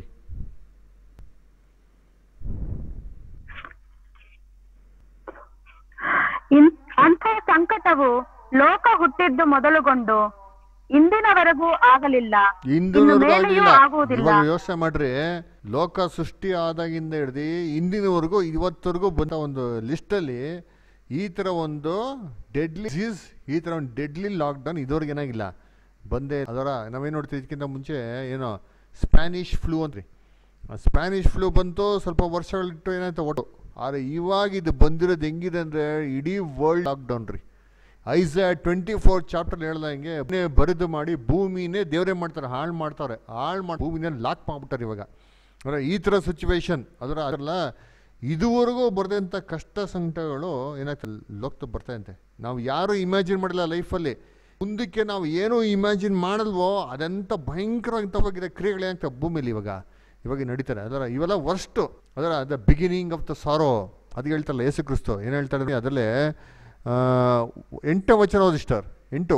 ಇನ್ ಅಂಥ ಸಂಕಟವು ಲೋಕ ಹುಟ್ಟಿದ್ದು ಮೊದಲುಗೊಂಡು ಇಂದಿನವರೆಗೂ ಆಗಲಿಲ್ಲ ಇನ್ನು ಇಂದಿನವರೆಗೂ ಮೇಲೆಯೂ ಆಗಲಿಲ್ಲ ಆಗುವುದಿಲ್ಲ ಇವಾಗ ಯೋಚನೆ ಮಾಡ್ರಿ ಲೋಕ ಸೃಷ್ಟಿ ಆದಾಗಿಂದ ಹಿಡ್ದು ಇಂದಿನವರೆಗೂ ಇವತ್ತವರೆಗೂ ಬಂದ ಒಂದು ಲಿಸ್ಟಲ್ಲಿ ಈ ಥರ ಒಂದು ಡೆಡ್ಲಿ ಡಿಸೀಸ್ ಈ ಥರ ಒಂದು ಡೆಡ್ಲಿ ಲಾಕ್ಡೌನ್ ಇದುವರೆಗೆ ಏನಾಗಿಲ್ಲ ಬಂದೇ ಅದರ ನಾವೇನು ನೋಡ್ತೀವಿ ಇದಕ್ಕಿಂತ ಮುಂಚೆ ಏನೋ ಸ್ಪ್ಯಾನಿಷ್ ಫ್ಲೂ ಅಂದ್ರಿ ಆ ಸ್ಪ್ಯಾನಿಷ್ ಫ್ಲೂ ಬಂತು ಸ್ವಲ್ಪ ವರ್ಷಗಳಿಟ್ಟು ಏನಾಯ್ತು ಒಟ್ಟು ಆದರೆ ಇವಾಗ ಇದು ಬಂದಿರೋದು ಹೆಂಗಿದೆ ಅಂದರೆ ಇಡೀ ವರ್ಲ್ಡ್ ಲಾಕ್ಡೌನ್ ರೀ ಐಸ ಟ್ವೆಂಟಿ ಫೋರ್ ಚಾಪ್ಟರ್ ಹೇಳ್ದಂಗೆ ಅದನ್ನೇ ಬರೆದು ಮಾಡಿ ಭೂಮಿನೇ ದೇವರೇ ಮಾಡ್ತಾರೆ ಹಾಳು ಮಾಡ್ತಾರೆ ಹಾಳು ಮಾಡಿ ಭೂಮಿನೇ ಲಾಕ್ ಮಾಡ್ಬಿಟ್ಟಾರೆ ಇವಾಗ ಅಂದರೆ ಈ ಥರ ಸಿಚುವೇಶನ್ ಅದರ ಅದರಲ್ಲ ಇದುವರೆಗೂ ಬರೆದಂಥ ಕಷ್ಟ ಸಂಕಟಗಳು ಏನಾಗ್ತದೆ ಲೋಕ್ತ ಬರ್ತಾಯಂತೆ ನಾವು ಯಾರು ಇಮ್ಯಾಜಿನ್ ಮಾಡಿಲ್ಲ ಲೈಫಲ್ಲಿ ಮುಂದಕ್ಕೆ ನಾವು ಏನೂ ಇಮ್ಯಾಜಿನ್ ಮಾಡಲ್ವೋ ಅದೆಂತ ಭಯಂಕರವಾಗಿ ತಗೋಗಿದೆ ಕ್ರಿಯೆಗಳೇನಾಗ್ತವೆ ಭೂಮಿಲಿ ಇವಾಗ ಇವಾಗ ನಡೀತಾರೆ ಅದರ ಇವೆಲ್ಲ ವರ್ಸ್ಟು ಅದರ the beginning of the sorrow ಅದು ಹೇಳ್ತಾರಲ್ಲ ಯೇಸು ಕ್ರಿಸ್ತು ಏನು ಹೇಳ್ತಾರೆ ಅದರಲ್ಲೇ ಎಂಟು ವಚನ ಓದಿಸ್ಟಾರ್ ಎಂಟು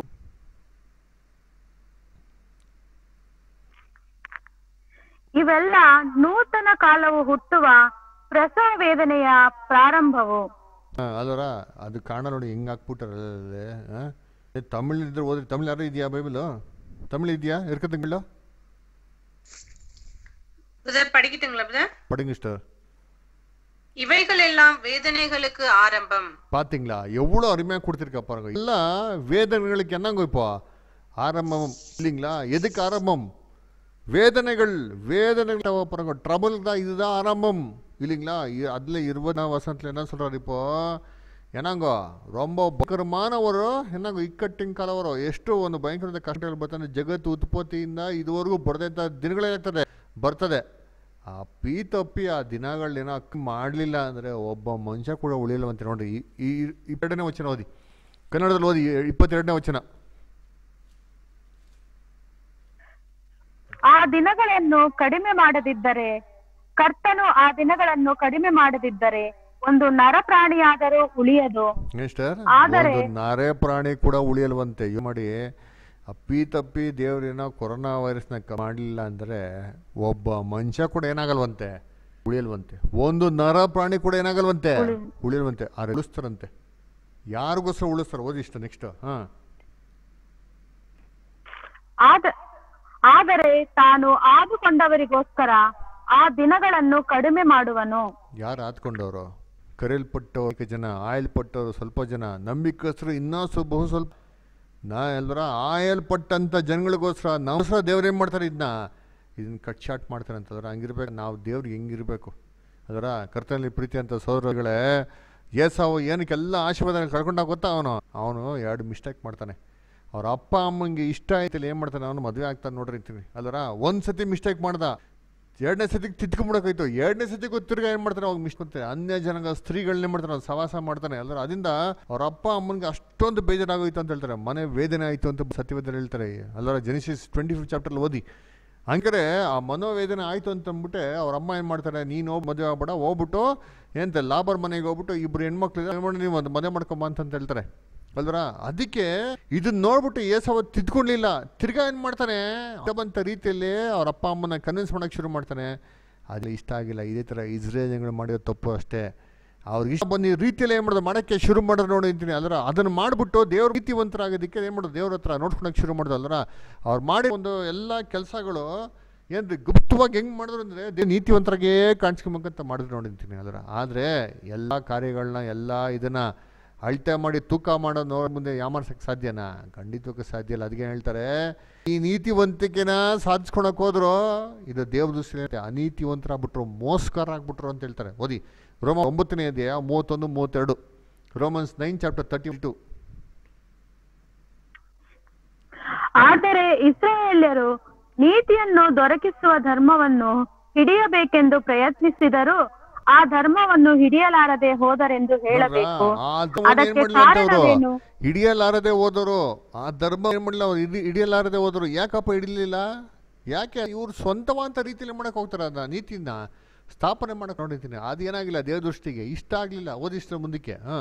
ಇವೆಲ್ಲ ನೂತನ ಕಾಲವು ಹುಟ್ಟುವ ಪ್ರಸವ ವೇದನೆಯ ಪ್ರಾರಂಭವು ಆ, ಅದರ ಅದು ಕಾರಣ ನೋಡಿ ಹೆಂಗೆ ಹಾಕ್ಬಿಟ್ಟಾರೆ ತಮಿಳ್ ಇದ್ರೆ ಓದ್ರಿ ತಮಿಳ್ ಯಾರು ಇದೆಯಾ ಬೈಬಲು ತಮಿಳ್ ಇದೆಯಾ ಇರ್ಕತ್ತಂಗಿಲ್ಲ புதர் படிக்கட்டுங்களா புதர் படுங்க சிஸ்டர் இவைகள் எல்லாம் வேதனைகளுக்கு ஆரம்பம் பார்த்தீங்களா எவ்வளோ அருமையாக கொடுத்துருக்கா பாருங்க எல்லாம் வேதனைகளுக்கு என்னங்க இப்போ ஆரம்பம் இல்லைங்களா எதுக்கு ஆரம்பம் வேதனைகள் வேதனைகள் பாருங்க ட்ரபுள் தான் இதுதான் ஆரம்பம் இல்லைங்களா இ- அதுல இருபதாம் வசனத்தில் என்ன சொல்றாரு இப்போ ಏನಾಗೋ ரொம்ப ಭಯಂಕರமான ஒரு ಏನಾಗೋ ಇಕ್ಕಟ್ಟಿನ ಕಾಲ ಅವರು ಎಷ್ಟು ಒಂದು ಭಯಂಕರದ ಕಷ್ಟಗಳು ಬರ್ತಾನೆ ಜಗತ್ತು ಉತ್ಪತ್ತಿಯಿಂದ ಇದುವರೆಗೂ ಬರದಂಥ ದಿನಗಳೇನಾಗ್ತದೆ ಬರ್ತದೆ ಆ ಪೀ ತಪ್ಪಿ ಆ ದಿನಗಳನ್ನೇನೋ ಅಕ್ಕ ಮಾಡಲಿಲ್ಲ ಅಂದರೆ ಒಬ್ಬ ಮನುಷ್ಯ ಕೂಡ ಉಳಿಯಲ್ವಂತೆ ನೋಡ್ರಿ ಈ ಈ ಇಪ್ಪತ್ತೆರಡನೇ ವಚನ ಓದಿ ಕನ್ನಡದಲ್ಲಿ ಓದಿ ಇಪ್ಪತ್ತೆರಡನೇ ವಚನ ಆ ದಿನಗಳನ್ನು ಕಡಿಮೆ ಮಾಡದಿದ್ದರೆ ಕರ್ತನು ಆ ದಿನಗಳನ್ನು ಕಡಿಮೆ ಮಾಡದಿದ್ದರೆ ಒಂದು ನರಪ್ರಾಣಿಯಾದರೂ ಉಳಿಯದು ಮಿಸ್ಟರ್ ಆದರೆ- ಒಂದು ನಾರೇ ಪ್ರಾಣಿ ಕೂಡ ಉಳಿಯಲ್ವಂತೆ ಇವ್ ಮಾಡಿ ಅಪ್ಪಿ ತಪ್ಪಿ ದೇವ್ರೇನೋ ಕೊರೋನಾ ವೈರಸ್ನ ಕ ಮಾಡಲಿಲ್ಲ ಅಂದರೆ ಒಬ್ಬ ಮನುಷ್ಯ ಕೂಡ ಏನಾಗಲ್ವಂತೆ ಉಳಿಯಲ್ವಂತೆ ಒಂದು ನರ ಪ್ರಾಣಿ ಕೂಡ ಏನಾಗಲ್ವಂತೆ ಉಳಿಯಲ್ವಂತೆ ಆದ್ರೆ ಉಳಿಸ್ತಾರಂತೆ ಯಾರಿಗೋಸ್ಕರ ಉಳಿಸ್ತಾರೆ ಓದಿ ಇಷ್ಟ ನೆಕ್ಸ್ಟ್ ಹಾಂ ಆದ ಆದರೆ ತಾನು ಆದುಕೊಂಡವರಿಗೋಸ್ಕರ ಆ ದಿನಗಳನ್ನು ಕಡಿಮೆ ಮಾಡುವನು ಯಾರು ಆತ್ಕೊಂಡವರು ಕರೆಯಲ್ಪಟ್ಟವರು ಅನೇಕ ಜನ ಆಯಲ್ಪಟ್ಟವರು ಸ್ವಲ್ಪ ಜನ ನಂಬಿಕಸ್ತರು ಇನ್ನೂ ಸ್ವಲ್ಪ ಬಹು ಸ್ವಲ್ಪ ನಾ ಎಲ್ಲರ ಆಯಲ್ಪಟ್ಟಂಥ ಜನಗಳಿಗೋಸ್ಕರ ನಮಸ್ಕಾರ ದೇವ್ರು ಏನು ಮಾಡ್ತಾರೆ ಇದನ್ನ ಇದನ್ನ ಕಟ್ ಶಾಟ್ ಮಾಡ್ತಾರೆ ಅಂತಂದ್ರೆ ಹಂಗಿರ್ಬೇಕು ನಾವು ದೇವ್ರಿಗೆ ಹೆಂಗಿರ್ಬೇಕು ಅದರ ಕರ್ತನಲ್ಲಿ ಪ್ರೀತಿ ಅಂತ ಸೋದರಗಳೇ ಏಸಾವು ಏನಕ್ಕೆಲ್ಲ ಆಶೀರ್ವಾದ ಕರ್ಕೊಂಡಾಗ ಗೊತ್ತಾ ಅವನು ಅವನು ಎರಡು ಮಿಸ್ಟೇಕ್ ಮಾಡ್ತಾನೆ ಅವ್ರ ಅಪ್ಪ ಅಮ್ಮಂಗೆ ಇಷ್ಟ ಆಯ್ತಿಲ್ಲ ಏನು ಮಾಡ್ತಾನೆ ಅವನು ಮದುವೆ ಆಗ್ತಾನೆ ನೋಡ್ರಿ ಅಂತೀನಿ ಅಲ್ಲರ ಒಂದು ಸತಿ ಮಿಸ್ಟೇಕ್ ಮಾಡ್ದ ಎರಡನೇ ಸತಿಗೆ ತಿದ್ಕೊಂಬಿಡೋಕಾಯ್ತು ಎರಡನೇ ಸತಿಗೂ ತಿರ್ಗಾ ಏನು ಮಾಡ್ತಾನೆ ಅವಾಗ ಮಿಸ್ ಮಾಡ್ತಾನೆ ಅನ್ಯ ಜನಗ ಸ್ತ್ರೀಗಳನ್ನೇ ಮಾಡ್ತಾನೆ ಅವ್ನು ಸವಾಸ ಮಾಡ್ತಾನೆ ಅಲ್ಲರ ಅದರಿಂದ ಅವ್ರ ಅಪ್ಪ ಅಮ್ಮನಿಗೆ ಅಷ್ಟೊಂದು ಬೇಜಾರಾಗೋಯ್ತು ಅಂತ ಹೇಳ್ತಾರೆ ಮನೆ ವೇದನೆ ಆಯಿತು ಅಂತ ಸತ್ಯವೇದಲ್ಲಿ ಹೇಳ್ತಾರೆ ಅಲ್ಲರ ಜೆನಿಸಿಸ್ ಟ್ವೆಂಟಿ ಫಿಫ್ತ್ ಚಾಪ್ಟರ್ಲಿ ಓದಿ ಹಂಗಾರೆ ಆ ಮನೋವೇದನೆ ಆಯಿತು ಅಂತಂದ್ಬಿಟ್ಟೆ ಅವ್ರ ಅಮ್ಮ ಏನು ಮಾಡ್ತಾರೆ ನೀನು ಹೋಗಿ ಮದುವೆ ಆಗ್ಬೇಡ ಹೋಗ್ಬಿಟ್ಟು ಏನಂತೆ ಲಾಬರ್ ಮನೆಗೆ ಹೋಗ್ಬಿಟ್ಟು ಇಬ್ರು ಹೆಣ್ಮಕ್ಳು ಇದ್ದಾರೆ, ನೋಡಿ ನೀವು ಒಂದು ಮದುವೆ ಮಾಡ್ಕೊಂಬ ಅಂತ ಹೇಳ್ತಾರೆ ಅಲ್ವರ ಅದಕ್ಕೆ ಇದನ್ನ ನೋಡ್ಬಿಟ್ಟು ಏಸವ ತಿದ್ಕೊಳ್ಳಿಲ್ಲ ತಿರ್ಗಾ ಏನು ಮಾಡ್ತಾನೆ ಬಂತ ರೀತಿಯಲ್ಲಿ ಅವ್ರ ಅಪ್ಪ ಅಮ್ಮನ ಕನ್ವಿನ್ಸ್ ಮಾಡೋಕೆ ಶುರು ಮಾಡ್ತಾನೆ ಆಗಲಿ ಇಷ್ಟ ಆಗಿಲ್ಲ ಇದೇ ಥರ ಇಸ್ರೇಲ್ಗಳು ಮಾಡಿರೋ ತಪ್ಪು ಅಷ್ಟೇ ಅವ್ರಿಗೆ ಇಷ್ಟ ಬಂದು ಈ ರೀತಿಯಲ್ಲಿ ಏನು ಮಾಡೋದು ಮಾಡೋಕ್ಕೆ ಶುರು ಮಾಡೋದು ನೋಡಿ ಅಂತೀನಿ ಅಲ್ರ ಅದನ್ನು ಮಾಡಿಬಿಟ್ಟು ದೇವ್ರ ನೀತಿವಂತರಾಗೋದಕ್ಕೆ ಏನು ಮಾಡೋದು ದೇವ್ರ ಹತ್ರ ನೋಡ್ಕೊಳಕ್ಕೆ ಶುರು ಮಾಡೋದು ಅಲ್ರ ಅವ್ರು ಮಾಡಿ ಒಂದು ಎಲ್ಲ ಕೆಲಸಗಳು ಏನ್ರಿ ಗುಪ್ತವಾಗಿ ಹೆಂಗೆ ಮಾಡಿದ್ರು ಅಂದರೆ ದೇವ್ ನೀತಿವಂತರಾಗೇ ಕಾಣಿಸ್ಕೊಬೇಕಂತ ಮಾಡಿದ್ರು ನೋಡಿರ್ತೀನಿ ಅದರ ಆದರೆ ಎಲ್ಲ ಕಾರ್ಯಗಳನ್ನ ಎಲ್ಲ ಇದನ್ನು ಅಳತೆ ಮಾಡಿ ತೂಕ ಮಾಡೋ ನೋಡ್ ಮುಂದೆ ಯಾಮಾರ್ಸಕ್ಕೆ ಸಾಧ್ಯನಾ ಖಂಡಿತಕ್ಕೂ ಸಾಧ್ಯ ಇಲ್ಲ ಅದಕ್ಕೆ ಹೇಳ್ತಾರೆ ಈ ನೀತಿವಂತಿಕೆನ ಸಾಧಿಸ್ಕೊಳಕ್ ಹೋದ್ರು ಇದು ದೇವ್ರ ದೃಷ್ಟಿಯಲ್ಲಿ ಅನೀತಿವಂತರಾಗ್ಬಿಟ್ರು ಮೋಸ್ಕರ ಆಗ್ಬಿಟ್ರು ಅಂತ ಹೇಳ್ತಾರೆ ಓದಿ ರೋಮ ಒಂಬತ್ತನೇ ಅಧ್ಯಾಯ ಮೂವತ್ತೊಂದು ಮೂವತ್ತೆರಡು Romans nine chapter thirty two ಆದರೆ ಇಸ್ರಾಯೇಲ್ಯರು ನೀತಿಯನ್ನು ದೊರಕಿಸುವ ಧರ್ಮವನ್ನು ಹಿಡಿಯಬೇಕೆಂದು ಪ್ರಯತ್ನಿಸಿದರೂ ಆ ಧರ್ಮವನ್ನು ಹಿಡಿಯಲಾರದೆ ಹೋದರೆಂದು ಹೇಳಬೇಕು ಅದಕ್ಕೆ ಕಾರಣವೇನು ಹಿಡಿಯಲಾರದೆ ಹೋದರು ಆ ಧರ್ಮ ಏನ್ ಮಾಡಲಿಲ್ಲ ಅವ್ರು ಹಿಡಿ ಹಿಡಿಯಲಾರದೆ ಹೋದರು ಯಾಕಪ್ಪ ಹಿಡಿಲಿಲ್ಲ ಯಾಕೆ ಇವ್ರು ಸ್ವಂತವಾದ ರೀತಿಯಲ್ಲಿ ಮಾಡಕ್ ಹೋಗ್ತಾರೆ ಅದನ್ನ ನೀತಿನ ಸ್ಥಾಪನೆ ಮಾಡಕ್ ನೋಡಿರ್ತೀನಿ ಅದು ಏನಾಗಿಲ್ಲ ದೇವ ದೃಷ್ಟಿಗೆ ಇಷ್ಟ ಆಗ್ಲಿಲ್ಲ ಓದಿಸ್ತಾರೆ ಮುಂದಕ್ಕೆ ಹಾ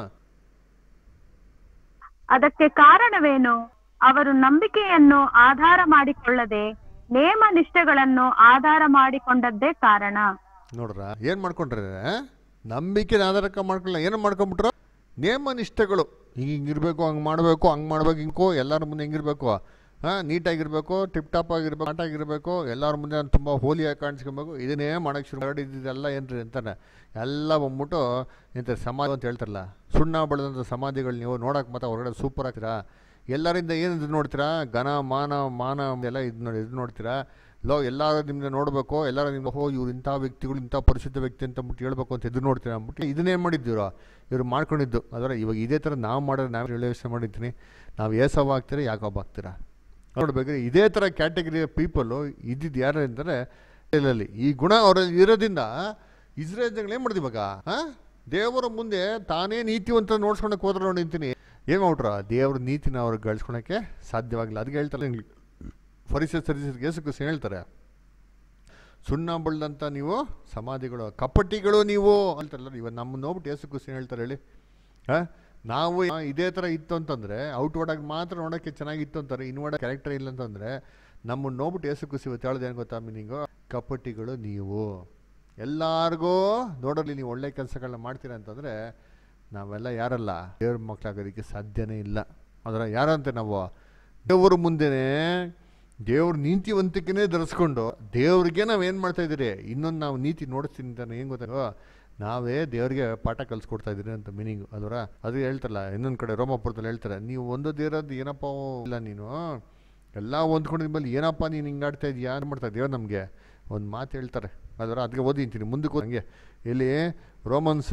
ಅದಕ್ಕೆ ಕಾರಣವೇನು ಅವರು ನಂಬಿಕೆಯನ್ನು ಆಧಾರ ಮಾಡಿಕೊಳ್ಳದೆ ನೇಮ ನಿಷ್ಠೆಗಳನ್ನು ಆಧಾರ ಮಾಡಿಕೊಂಡದ್ದೇ ಕಾರಣ ನೋಡ್ರ ಏನ್ ಮಾಡ್ಕೊಂಡ್ರೆ ನಂಬಿಕೆ ಆಧಾರಕ್ಕೆ ಮಾಡ್ಕೊಳ್ಳ ಏನು ಮಾಡ್ಕೊಂಬಿಟ್ರು ನೇಮ ನಿಷ್ಠೆಗಳು ಹಿಂಗೆ ಹಿಂಗಿರ್ಬೇಕು ಹಂಗೆ ಮಾಡಬೇಕು ಹಂಗೆ ಮಾಡ್ಬೇಕು ಹಿಂಗೋ ಎಲ್ಲರ ಮುಂದೆ ಹೆಂಗಿರ್ಬೇಕು ಹಾಂ ನೀಟಾಗಿರ್ಬೇಕು ಟಿಪ್ ಟಾಪ್ ಆಗಿರ್ಬೇಕು ಆಟಾಗಿರ್ಬೇಕು ಎಲ್ಲರ ಮುಂದೆ ನಾನು ತುಂಬ ಹೋಲಿಯಾಗಿ ಕಾಣಿಸ್ಕೊಬೇಕು ಇದನ್ನೇ ಮಾಡೋಕ್ಕೆ ಶುರು ಮಾಡಿ ಇದೆಲ್ಲ ಏನ್ರಿ ಅಂತಾನೆ ಎಲ್ಲ ಬಂದ್ಬಿಟ್ಟು ಎಂತ ಸಮಾಧಿ ಅಂತ ಹೇಳ್ತಾರಲ್ಲ ಸುಣ್ಣ ಬೆಳೆದಂಥ ಸಮಾಧಿಗಳು ನೀವು ನೋಡೋಕೆ ಮತ್ತೆ ಹೊರಗಡೆ ಸೂಪರ್ ಆಗ್ತೀರಾ ಎಲ್ಲರಿಂದ ಏನು ಇದು ನೋಡ್ತೀರಾ ಘನ ಮಾನ ಮಾನ ಎಲ್ಲ ಇದು ನೋಡಿ ಇದು ನೋಡ್ತೀರಾ ಲೋ ಎಲ್ಲರೂ ನಿಮ್ಮನ್ನ ನೋಡಬೇಕು ಎಲ್ಲರೂ ನಿಮ್ಮ ಹೋ ಇವ್ರು ಇಂಥ ವ್ಯಕ್ತಿಗಳು ಇಂಥ ಪರಿಶುದ್ಧ ವ್ಯಕ್ತಿ ಅಂತ ಅಂದ್ಬಿಟ್ಟು ಹೇಳ್ಬೇಕು ಅಂತ ಇದು ನೋಡ್ತೀರಾ ಅಂದ್ಬಿಟ್ಟು ಇದನ್ನೇನು ಮಾಡಿದ್ದೀರೋ ಇವ್ರು ಮಾಡ್ಕೊಂಡಿದ್ದು ಅದರ ಇವಾಗ ಇದೇ ಥರ ನಾವು ಮಾಡೋದು ನಾವು ಹೇಳೋ ಯೋಚನೆ ಮಾಡಿದ್ದೀನಿ ನಾವು ಏಸವ ಆಗ್ತೀರಾ ಯಾಕಬ್ಬ ಆಗ್ತೀರಾ ನೋಡ್ಬೇಕಾದ್ರೆ ಇದೇ ಥರ ಕ್ಯಾಟಗರಿಯ ಪೀಪಲು ಇದ್ದಿದ್ದು ಯಾರು ಅಂದರೆ ಇಸ್ರೇಲಲ್ಲಿ ಈ ಗುಣ ಅವರಲ್ಲಿ ಇರೋದ್ರಿಂದ ಇಸ್ರೇಲ್ ಜನಗಳು ಏನು ಮಾಡಿದ್ರು ಇವಾಗ ಹಾಂ ದೇವರ ಮುಂದೆ ತಾನೇ ನೀತಿವಂತ ನೋಡ್ಸ್ಕೊಳಕ್ಕೆ ಹೋದ್ರೆ ನೋಡಿ ಅಂತೀನಿ ಏನು ಮಾಡ್ಬಿಟ್ರ ದೇವ್ರ ನೀತಿನ ಅವ್ರಿಗೆ ಗಳಿಸ್ಕೊಳಕ್ಕೆ ಸಾಧ್ಯವಾಗಿಲ್ಲ ಅದಕ್ಕೆ ಹೇಳ್ತಾರೆ ಫರಿಸ ಸರಿಸಿಗೆ ಯೇಸು ಹೇಳ್ತಾರೆ ಸುಣ್ಣ ಬಳ್ದಂಥ ನೀವು ಸಮಾಧಿಗಳು ಕಪಟಿಗಳು ನೀವು ಹೇಳ್ತಾರಲ್ಲ ಇವತ್ತು ನಮ್ಮ ನೋಡ್ಬಿಟ್ಟು ಯೇಸು ಕ್ರಿಸ್ತನ್ ಹೇಳ್ತಾರೆ ಹೇಳಿ ಹಾಂ ನಾವು ಇದೇ ಥರ ಇತ್ತು ಅಂತಂದರೆ ಔಟ್ವರ್ಡ್ ಆಗಿ ಮಾತ್ರ ನೋಡೋಕ್ಕೆ ಚೆನ್ನಾಗಿತ್ತು ಅಂತಾರೆ ಇನ್ವರ್ಡ್ ಕ್ಯಾರೆಕ್ಟರ್ ಇಲ್ಲ ಅಂತಂದರೆ ನಮ್ಮನ್ನು ನೋಡ್ಬಿಟ್ಟು ಯೇಸು ಕ್ರಿಸ್ತ ಇವತ್ತು ಹೇಳೋದು ಏನು ಗೊತ್ತಾ ಮೀನಿಂಗು ಕಪಟಿಗಳು ನೀವು ಎಲ್ಲಾರ್ಗೂ ನೋಡಲಿ ನೀವು ಒಳ್ಳೆ ಕೆಲಸಗಳನ್ನ ಮಾಡ್ತೀರಾ ಅಂತಂದರೆ ನಾವೆಲ್ಲ ಯಾರಲ್ಲ ದೇವ್ರ ಮಕ್ಕಳಾಗೋದಕ್ಕೆ ಸಾಧ್ಯನೇ ಇಲ್ಲ ಅದರ ಯಾರಂತೆ ನಾವು ದೇವ್ರ ಮುಂದೆನೇ ದೇವ್ರ ನೀತಿವಂತಿಕೆನೇ ಧರಿಸ್ಕೊಂಡು ದೇವ್ರಿಗೆ ನಾವು ಏನು ಮಾಡ್ತಾ ಇದ್ದೀರಿ ಇನ್ನೊಂದು ನಾವು ನೀತಿ ನೋಡಿಸ್ತೀನಿ ಅಂತ ಏನು ಗೊತ್ತಾ ನಾವೇ ದೇವ್ರಿಗೆ ಪಾಠ ಕಲಿಸ್ಕೊಡ್ತಾ ಇದ್ದೀರಿ ಅಂತ ಮೀನಿಂಗು ಅದರ ಅದು ಹೇಳ್ತಾರಲ್ಲ ಇನ್ನೊಂದು ಕಡೆ ರೋಮಪುರದಲ್ಲಿ ಹೇಳ್ತಾರೆ ನೀವು ಒಂದು ದೇವ್ರದ್ದು ಏನಪ್ಪ ಇಲ್ಲ ನೀನು ಎಲ್ಲ ಹೊಂದ್ಕೊಂಡಿದ ಮೇಲೆ ಏನಪ್ಪ ನೀನು ಹಿಂಗಾಡ್ತಾ ಇದೀಯಾ ಏನು ಮಾಡ್ತಾ ದೇವ್ರು ನಮಗೆ ಒಂದು ಮಾತು ಹೇಳ್ತಾರೆ ಅದರ ಅದಕ್ಕೆ ಓದಿಂತೀನಿ ಮುಂದಕ್ಕೆ ಹಂಗೆ ಇಲ್ಲಿ ರೋಮನ್ಸ್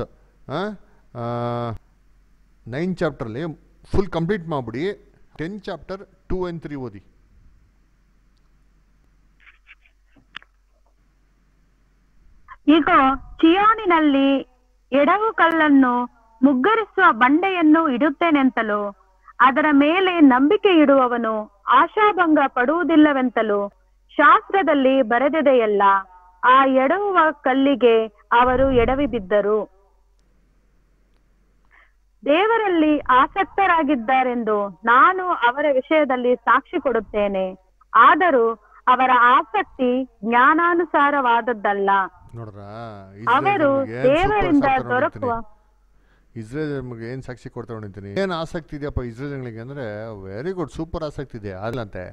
ನೈನ್ ಚಾಪ್ಟ್ರಲ್ಲಿ ಫುಲ್ ಕಂಪ್ಲೀಟ್ ಮಾಡಿಬಿಡಿ ten chapter two and three ಓದಿ ಈಗ ಚಿಯೋನಿನಲ್ಲಿ ಎಡವು ಕಲ್ಲನ್ನು ಮುಗ್ಗರಿಸುವ ಬಂಡೆಯನ್ನು ಇಡುತ್ತೇನೆಂತಲೂ ಅದರ ಮೇಲೆ ನಂಬಿಕೆ ಇಡುವವನು ಆಶಾಭಂಗ ಪಡುವುದಿಲ್ಲವೆಂತಲೂ ಶಾಸ್ತ್ರದಲ್ಲಿ ಬರೆದಿದೆಯಲ್ಲ ಆ ಎಡವುವ ಕಲ್ಲಿಗೆ ಅವರು ಎಡವಿ ಬಿದ್ದರು ದೇವರಲ್ಲಿ ಆಸಕ್ತರಾಗಿದ್ದಾರೆಂದು ನಾನು ಅವರ ವಿಷಯದಲ್ಲಿ ಸಾಕ್ಷಿ ಕೊಡುತ್ತೇನೆ ಆದರೂ ಅವರ ಆಸಕ್ತಿ ಜ್ಞಾನಾನುಸಾರವಾದದ್ದಲ್ಲ ನೋಡ್ರ ಅವರು ದೇವರಿಂದ ದೊರಕುವ ಇಸ್ರೇಲ್ ನಮಗೆ ಏನು ಸಾಕ್ಷಿ ಕೊಡ್ತಾ ಹೊಡಿತೀನಿ ಏನು ಆಸಕ್ತಿ ಇದೆಯಪ್ಪ ಇಸ್ರೇಲ್ಗಳಿಗೆ ಅಂದರೆ ವೆರಿ ಗುಡ್ ಸೂಪರ್ ಆಸಕ್ತಿ ಇದೆ ಅಲ್ಲಂತೆ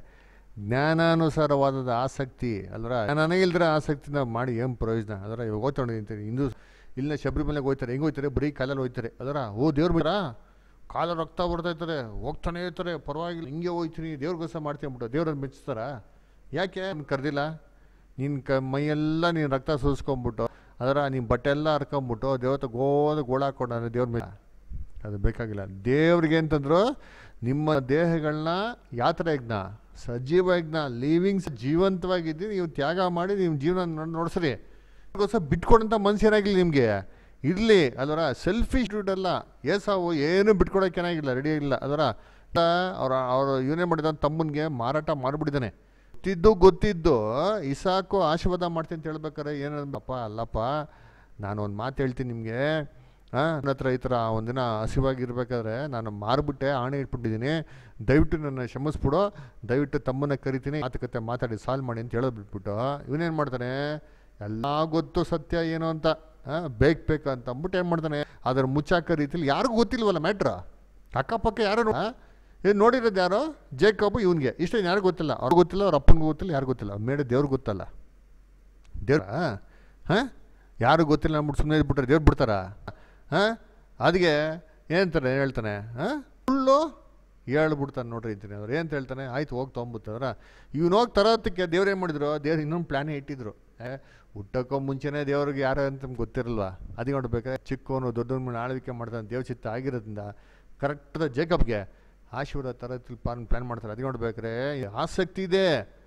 ಜ್ಞಾನಾನುಸಾರವಾದ ಆಸಕ್ತಿ ಅಲ್ರ ಜ್ಞಾನನೇ ಇಲ್ದ್ರೆ ಆಸಕ್ತಿನ ಮಾಡಿ ಏನು ಪ್ರಯೋಜನ ಅದರ ಇವಾಗ ಹೋಗ್ತಾ ಹೊಡಿತೀನಿ ಹಿಂದೂ ಇಲ್ಲ ಶಬರಿಮಲೆಗೆ ಹೋಗ್ತಾರೆ ಹೆಂಗೆ ಹೋಗ್ತಾರೆ ಬರೀ ಕಾಲಲ್ಲಿ ಹೋಗ್ತಾರೆ ಅದರ ಓ ದೇವ್ರ ಬಿಡ ಕಾಲ ರಕ್ತ ಬರ್ತಾ ಇರ್ತಾರೆ ಹೋಗ್ತಾನೆ ಇರ್ತಾರೆ ಪರವಾಗಿಲ್ಲ ಹಿಂಗೆ ಹೋಗ್ತೀನಿ ದೇವ್ರಿಗೋಸ್ಕರ ಮಾಡ್ತೀನಿ ಅಂದ್ಬಿಟ್ಟು ದೇವ್ರನ್ನ ಮೆಚ್ಚಿಸ್ತಾರ ಯಾಕೆ ಕರೆದಿಲ್ಲ ನಿನ್ನ ಕ ಮೈಯೆಲ್ಲ ನೀನು ರಕ್ತ ಸುರಿಸ್ಕೊಂಬಿಟ್ಟು ಅದರ ನಿಮ್ಮ ಬಟ್ಟೆ ಎಲ್ಲ ಹರ್ಕೊಂಬಿಟ್ಟು ದೇವತೆ ಗೋದ ಗೋಳಾಕೊಂಡು ಅಂದರೆ ದೇವ್ರ ಮೇಲೆ ಅದು ಬೇಕಾಗಿಲ್ಲ ದೇವ್ರಿಗೆ ಅಂತಂದ್ರು ನಿಮ್ಮ ದೇಹಗಳನ್ನ ಯಾತ್ರ ಯಜ್ಞ ಸಜೀವ ಯಜ್ಞ ಲಿವಿಂಗ್ಸ್ ಜೀವಂತವಾಗಿದ್ದು ನೀವು ತ್ಯಾಗ ಮಾಡಿ ನಿಮ್ಮ ಜೀವನ ನೋಡ್- ನೋಡ್ಸ್ರಿ ಅದಕ್ಕೋಸ್ಕರ ಬಿಟ್ಕೊಡಂಥ ಮನ್ಸು ಏನಾಗಿಲ್ಲ ನಿಮಗೆ ಇರಲಿ ಅದರ ಸೆಲ್ಫಿಶ್ ದುಡ್ಡು ಅಲ್ಲ ಏಸಾವು ಏನು ಬಿಟ್ಕೊಡೋಕೆ ಏನಾಗಿಲ್ಲ ರೆಡಿ ಆಗಿಲ್ಲ ಅದರ ಅವರ ಅವರು ಇವನೇ ಮಾಡಿದ ತಮ್ಮನಿಗೆ ಮಾರಾಟ ಮಾಡಿಬಿಟ್ಟಿದ್ದಾನೆ ಗೊತ್ತಿದ್ದು ಗೊತ್ತಿದ್ದು ಇಸಾಕು ಆಶೀರ್ವಾದ ಮಾಡ್ತೀನಿ ಅಂತ ಹೇಳ್ಬೇಕಾರೆ ಏನಪ್ಪ ಅಲ್ಲಪ್ಪ ನಾನು ಒಂದು ಮಾತು ಹೇಳ್ತೀನಿ ನಿಮಗೆ ನನ್ನ ಹತ್ರ ಈ ಥರ ಒಂದಿನ ಹಸಿವಾಗಿರ್ಬೇಕಾದ್ರೆ ನಾನು ಮಾರ್ಬಿಟ್ಟೆ ಆಣೆ ಇಟ್ಬಿಟ್ಟಿದ್ದೀನಿ ದಯವಿಟ್ಟು ನನ್ನ ಕ್ಷಮಿಸ್ಬಿಡು ದಯವಿಟ್ಟು ತಮ್ಮನ್ನ ಕರಿತೀನಿ ಮಾತುಕತೆ ಮಾತಾಡಿ ಸಾಲ್ವ್ ಮಾಡಿ ಅಂತ ಹೇಳೋದು ಬಿಟ್ಬಿಟ್ಟು ಇವನೇನು ಮಾಡ್ತಾನೆ ಎಲ್ಲ ಗೊತ್ತು ಸತ್ಯ ಏನು ಅಂತ ಬೇಕು ಬೇಕು ಅಂತ ಅಂದ್ಬಿಟ್ಟು ಏನು ಮಾಡ್ತಾನೆ ಅದರ ಮುಚ್ಚಾಕ ರೀತಿಲಿ ಯಾರಿಗೂ ಗೊತ್ತಿಲ್ವಲ್ಲ ಮ್ಯಾಟ್ರ ಅಕ್ಕಪಕ್ಕ ಯಾರು ಏನು ನೋಡಿರೋದು ಯಾರೋ ಜೇಕಬ್ ಇವನಿಗೆ ಇಷ್ಟೇನು ಯಾರಿಗೂ ಗೊತ್ತಿಲ್ಲ ಅವ್ರಿಗೆ ಗೊತ್ತಿಲ್ಲ ಅವ್ರ ಅಪ್ಪನಿಗೂ ಗೊತ್ತಿಲ್ಲ ಯಾರಿಗೂ ಗೊತ್ತಿಲ್ಲ ಮೇಡ ದೇವ್ರಿಗೆ ಗೊತ್ತಲ್ಲ ದೇವ್ರ ಹಾಂ ಯಾರು ಗೊತ್ತಿಲ್ಲ ಅಂದ್ಬಿಟ್ಟು ಸುಮ್ಮನೆ ಇದ್ಬಿಟ್ರೆ ದೇವ್ರು ಬಿಡ್ತಾರ ಹಾಂ ಅದಕ್ಕೆ ಏನಂತಾರೆ ಹೇಳ್ತಾನೆ ಹಾಂ ಸುಳ್ಳು ಹೇಳ್ಬಿಡ್ತಾನೆ ನೋಡ್ರಿ ಅಂತೀನಿ ಅವ್ರು ಏನು ಹೇಳ್ತಾನೆ ಆಯ್ತು ಹೋಗಿ ತೊಗೊಂಬುತ್ತಂದ್ರ ಇವ್ನು ಹೋಗಿ ತರೋದಕ್ಕೆ ದೇವ್ರು ಏನು ಮಾಡಿದ್ರು ದೇವ್ರು ಇನ್ನೊಂದು ಪ್ಲ್ಯಾನೇ ಇಟ್ಟಿದ್ರು ಏ ಹುಟ್ಟಕ್ಕೋ ಮುಂಚೆನೇ ದೇವ್ರಿಗೆ ಯಾರು ಅಂತ ನಮ್ಗೆ ಗೊತ್ತಿರಲ್ವಾ ಅದಕ್ಕೆ ನೋಡ್ಬೇಕಾದ್ರೆ ಚಿಕ್ಕವನು ದೊಡ್ಡವನ ಮೇಲೆ ಆಳ್ವಿಕೆ ಮಾಡ್ತಾನೆ ದೇವ್ ಚಿತ್ತ ಆಗಿರೋದ್ರಿಂದ ಕರೆಕ್ಟ್ ಜೇಕಬ್ಗೆ ಆಶೀರ್ವಾದ ತರത്തിൽ ಪ್ಲಾನ್ ಪ್ಲ್ಯಾನ್ ಮಾಡ್ತಾರೆ ಅದಕ್ಕೆ ನೋಡ್ಬೇಕಾದ್ರೆ ಆಸಕ್ತಿ ಇದೆ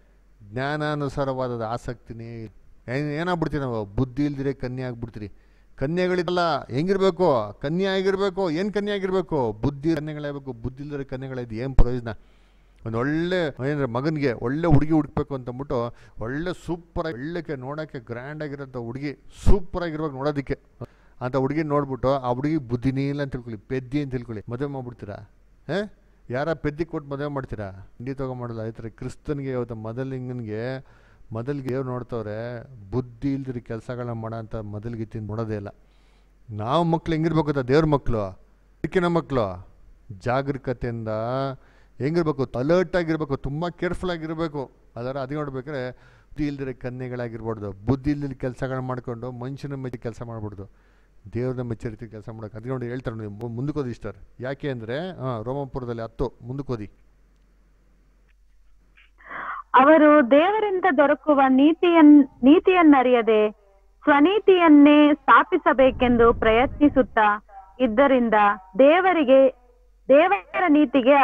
ಜ್ಞಾನಾನುಸಾರವಾದ ಆಸಕ್ತಿನೇ ಏನು ಏನಾಗ್ಬಿಡ್ತೀವಿ ನಾವು ಬುದ್ಧಿ ಇಲ್ದಿರೆ ಕನ್ಯೆ ಆಗ್ಬಿಡ್ತೀರಿ ಕನ್ಯೆಗಳಿದಲ್ಲ ಹೆಂಗಿರ್ಬೇಕು ಕನ್ಯೆ ಆಗಿರ್ಬೇಕು ಏನು ಕನ್ಯೆ ಆಗಿರ್ಬೇಕು ಬುದ್ಧಿ ಕನ್ಯೆಗಳಾಗಬೇಕು ಬುದ್ಧಿ ಇಲ್ದಿರೋ ಕನ್ಯೆಗಳಿದ್ದು ಏನು ಪ್ರಯೋಜನ ಒಂದು ಒಳ್ಳೆ ಏನಂದ್ರೆ ಮಗನಿಗೆ ಒಳ್ಳೆ ಹುಡುಗಿ ಹುಡುಕ್ಬೇಕು ಅಂತಂದ್ಬಿಟ್ಟು ಒಳ್ಳೆ ಸೂಪರ್ ಒಳ್ಳೆಕ್ಕೆ ನೋಡೋಕ್ಕೆ ಗ್ರ್ಯಾಂಡ್ ಆಗಿರೋಂಥ ಹುಡುಗಿ ಸೂಪರ್ ಆಗಿರ್ಬೇಕು ನೋಡೋದಕ್ಕೆ ಅಂತ ಹುಡುಗಿ ನೋಡ್ಬಿಟ್ಟು ಆ ಹುಡುಗಿ ಬುದ್ಧಿನೇ ಇಲ್ಲ ಅಂತ ತಿಳ್ಕೊಳ್ಳಿ ಪೆದ್ದಿ ಅಂತ ತಿಳ್ಕೊಳ್ಳಿ ಮದುವೆ ಮಾಡ್ಬಿಡ್ತೀರಾ ಹೇ ಯಾರ ಪೆದ್ದಿ ಕೊಟ್ಟು ಮದುವೆ ಮಾಡ್ತೀರಾ ಹಿಂಡಿ ತೊಗೊಂಬಡಲ್ಲ ಈ ಥರ ಕ್ರಿಸ್ತನಿಗೆ ಇವತ್ತು ಮೊದಲಿಂಗನಿಗೆ ಮೊದಲಿಗೆ ಏನು ನೋಡ್ತವ್ರೆ ಬುದ್ಧಿ ಇಲ್ದಿರಿ ಕೆಲಸಗಳನ್ನ ಮಾಡೋ ಅಂತ ಮೊದಲಿಗೆ ತಿಂದು ನೋಡೋದೇ ಇಲ್ಲ ನಾವು ಮಕ್ಳು ಹೆಂಗಿರ್ಬೇಕು ಅಂತ ದೇವ್ರ ಮಕ್ಕಳು ಅದಕ್ಕಿನ ಮಕ್ಕಳು ಜಾಗರೂಕತೆಯಿಂದ ಹೆಂಗಿರ್ಬೇಕು ಅಲರ್ಟ್ ಆಗಿರ್ಬೇಕು ತುಂಬ ಕೇರ್ಫುಲ್ ಆಗಿರಬೇಕು ಅದರ ಅದು ನೋಡ್ಬೇಕಾದ್ರೆ ಬುದ್ಧಿ ಇಲ್ದಿರೋ ಕನ್ಯೆಗಳಾಗಿರ್ಬಾರ್ದು ಬುದ್ಧಿ ಇಲ್ದಿರ ಕೆಲಸಗಳನ್ನ ಮಾಡ್ಕೊಂಡು ಮನುಷ್ಯನ ಮೆಚ್ಚಿ ಕೆಲಸ ಮಾಡ್ಬಾರ್ದು ದೇವ್ರನ್ನ ಮೆಚ್ಚಿ ರೀತಿ ಕೆಲಸ ಮಾಡೋಕೆ ಅದು ನೋಡಿ ಹೇಳ್ತಾರೆ ನೋಡಿ ಮು- ಮುಂದಕ್ಕೆ ಓದಿ ಇಷ್ಟರ್ ಯಾಕೆ ಅಂದರೆ ಹಾಂ ರೋಮಪುರದಲ್ಲಿ ಹತ್ತು ಮುಂದಕ್ಕೆ ಓದಿ ಅವರು ದೇವರಿಂದ ದೊರಕುವ ನೀತಿಯನ್ ನೀತಿಯನ್ನರಿಯದೆ ಸ್ವನೀತಿಯನ್ನೇ ಸ್ಥಾಪಿಸಬೇಕೆಂದು ಪ್ರಯತ್ನಿಸುತ್ತಾ ಇದ್ದರಿಂದ ದೇವರಿಗೆ ದೇವರ ನೀತಿಗೆ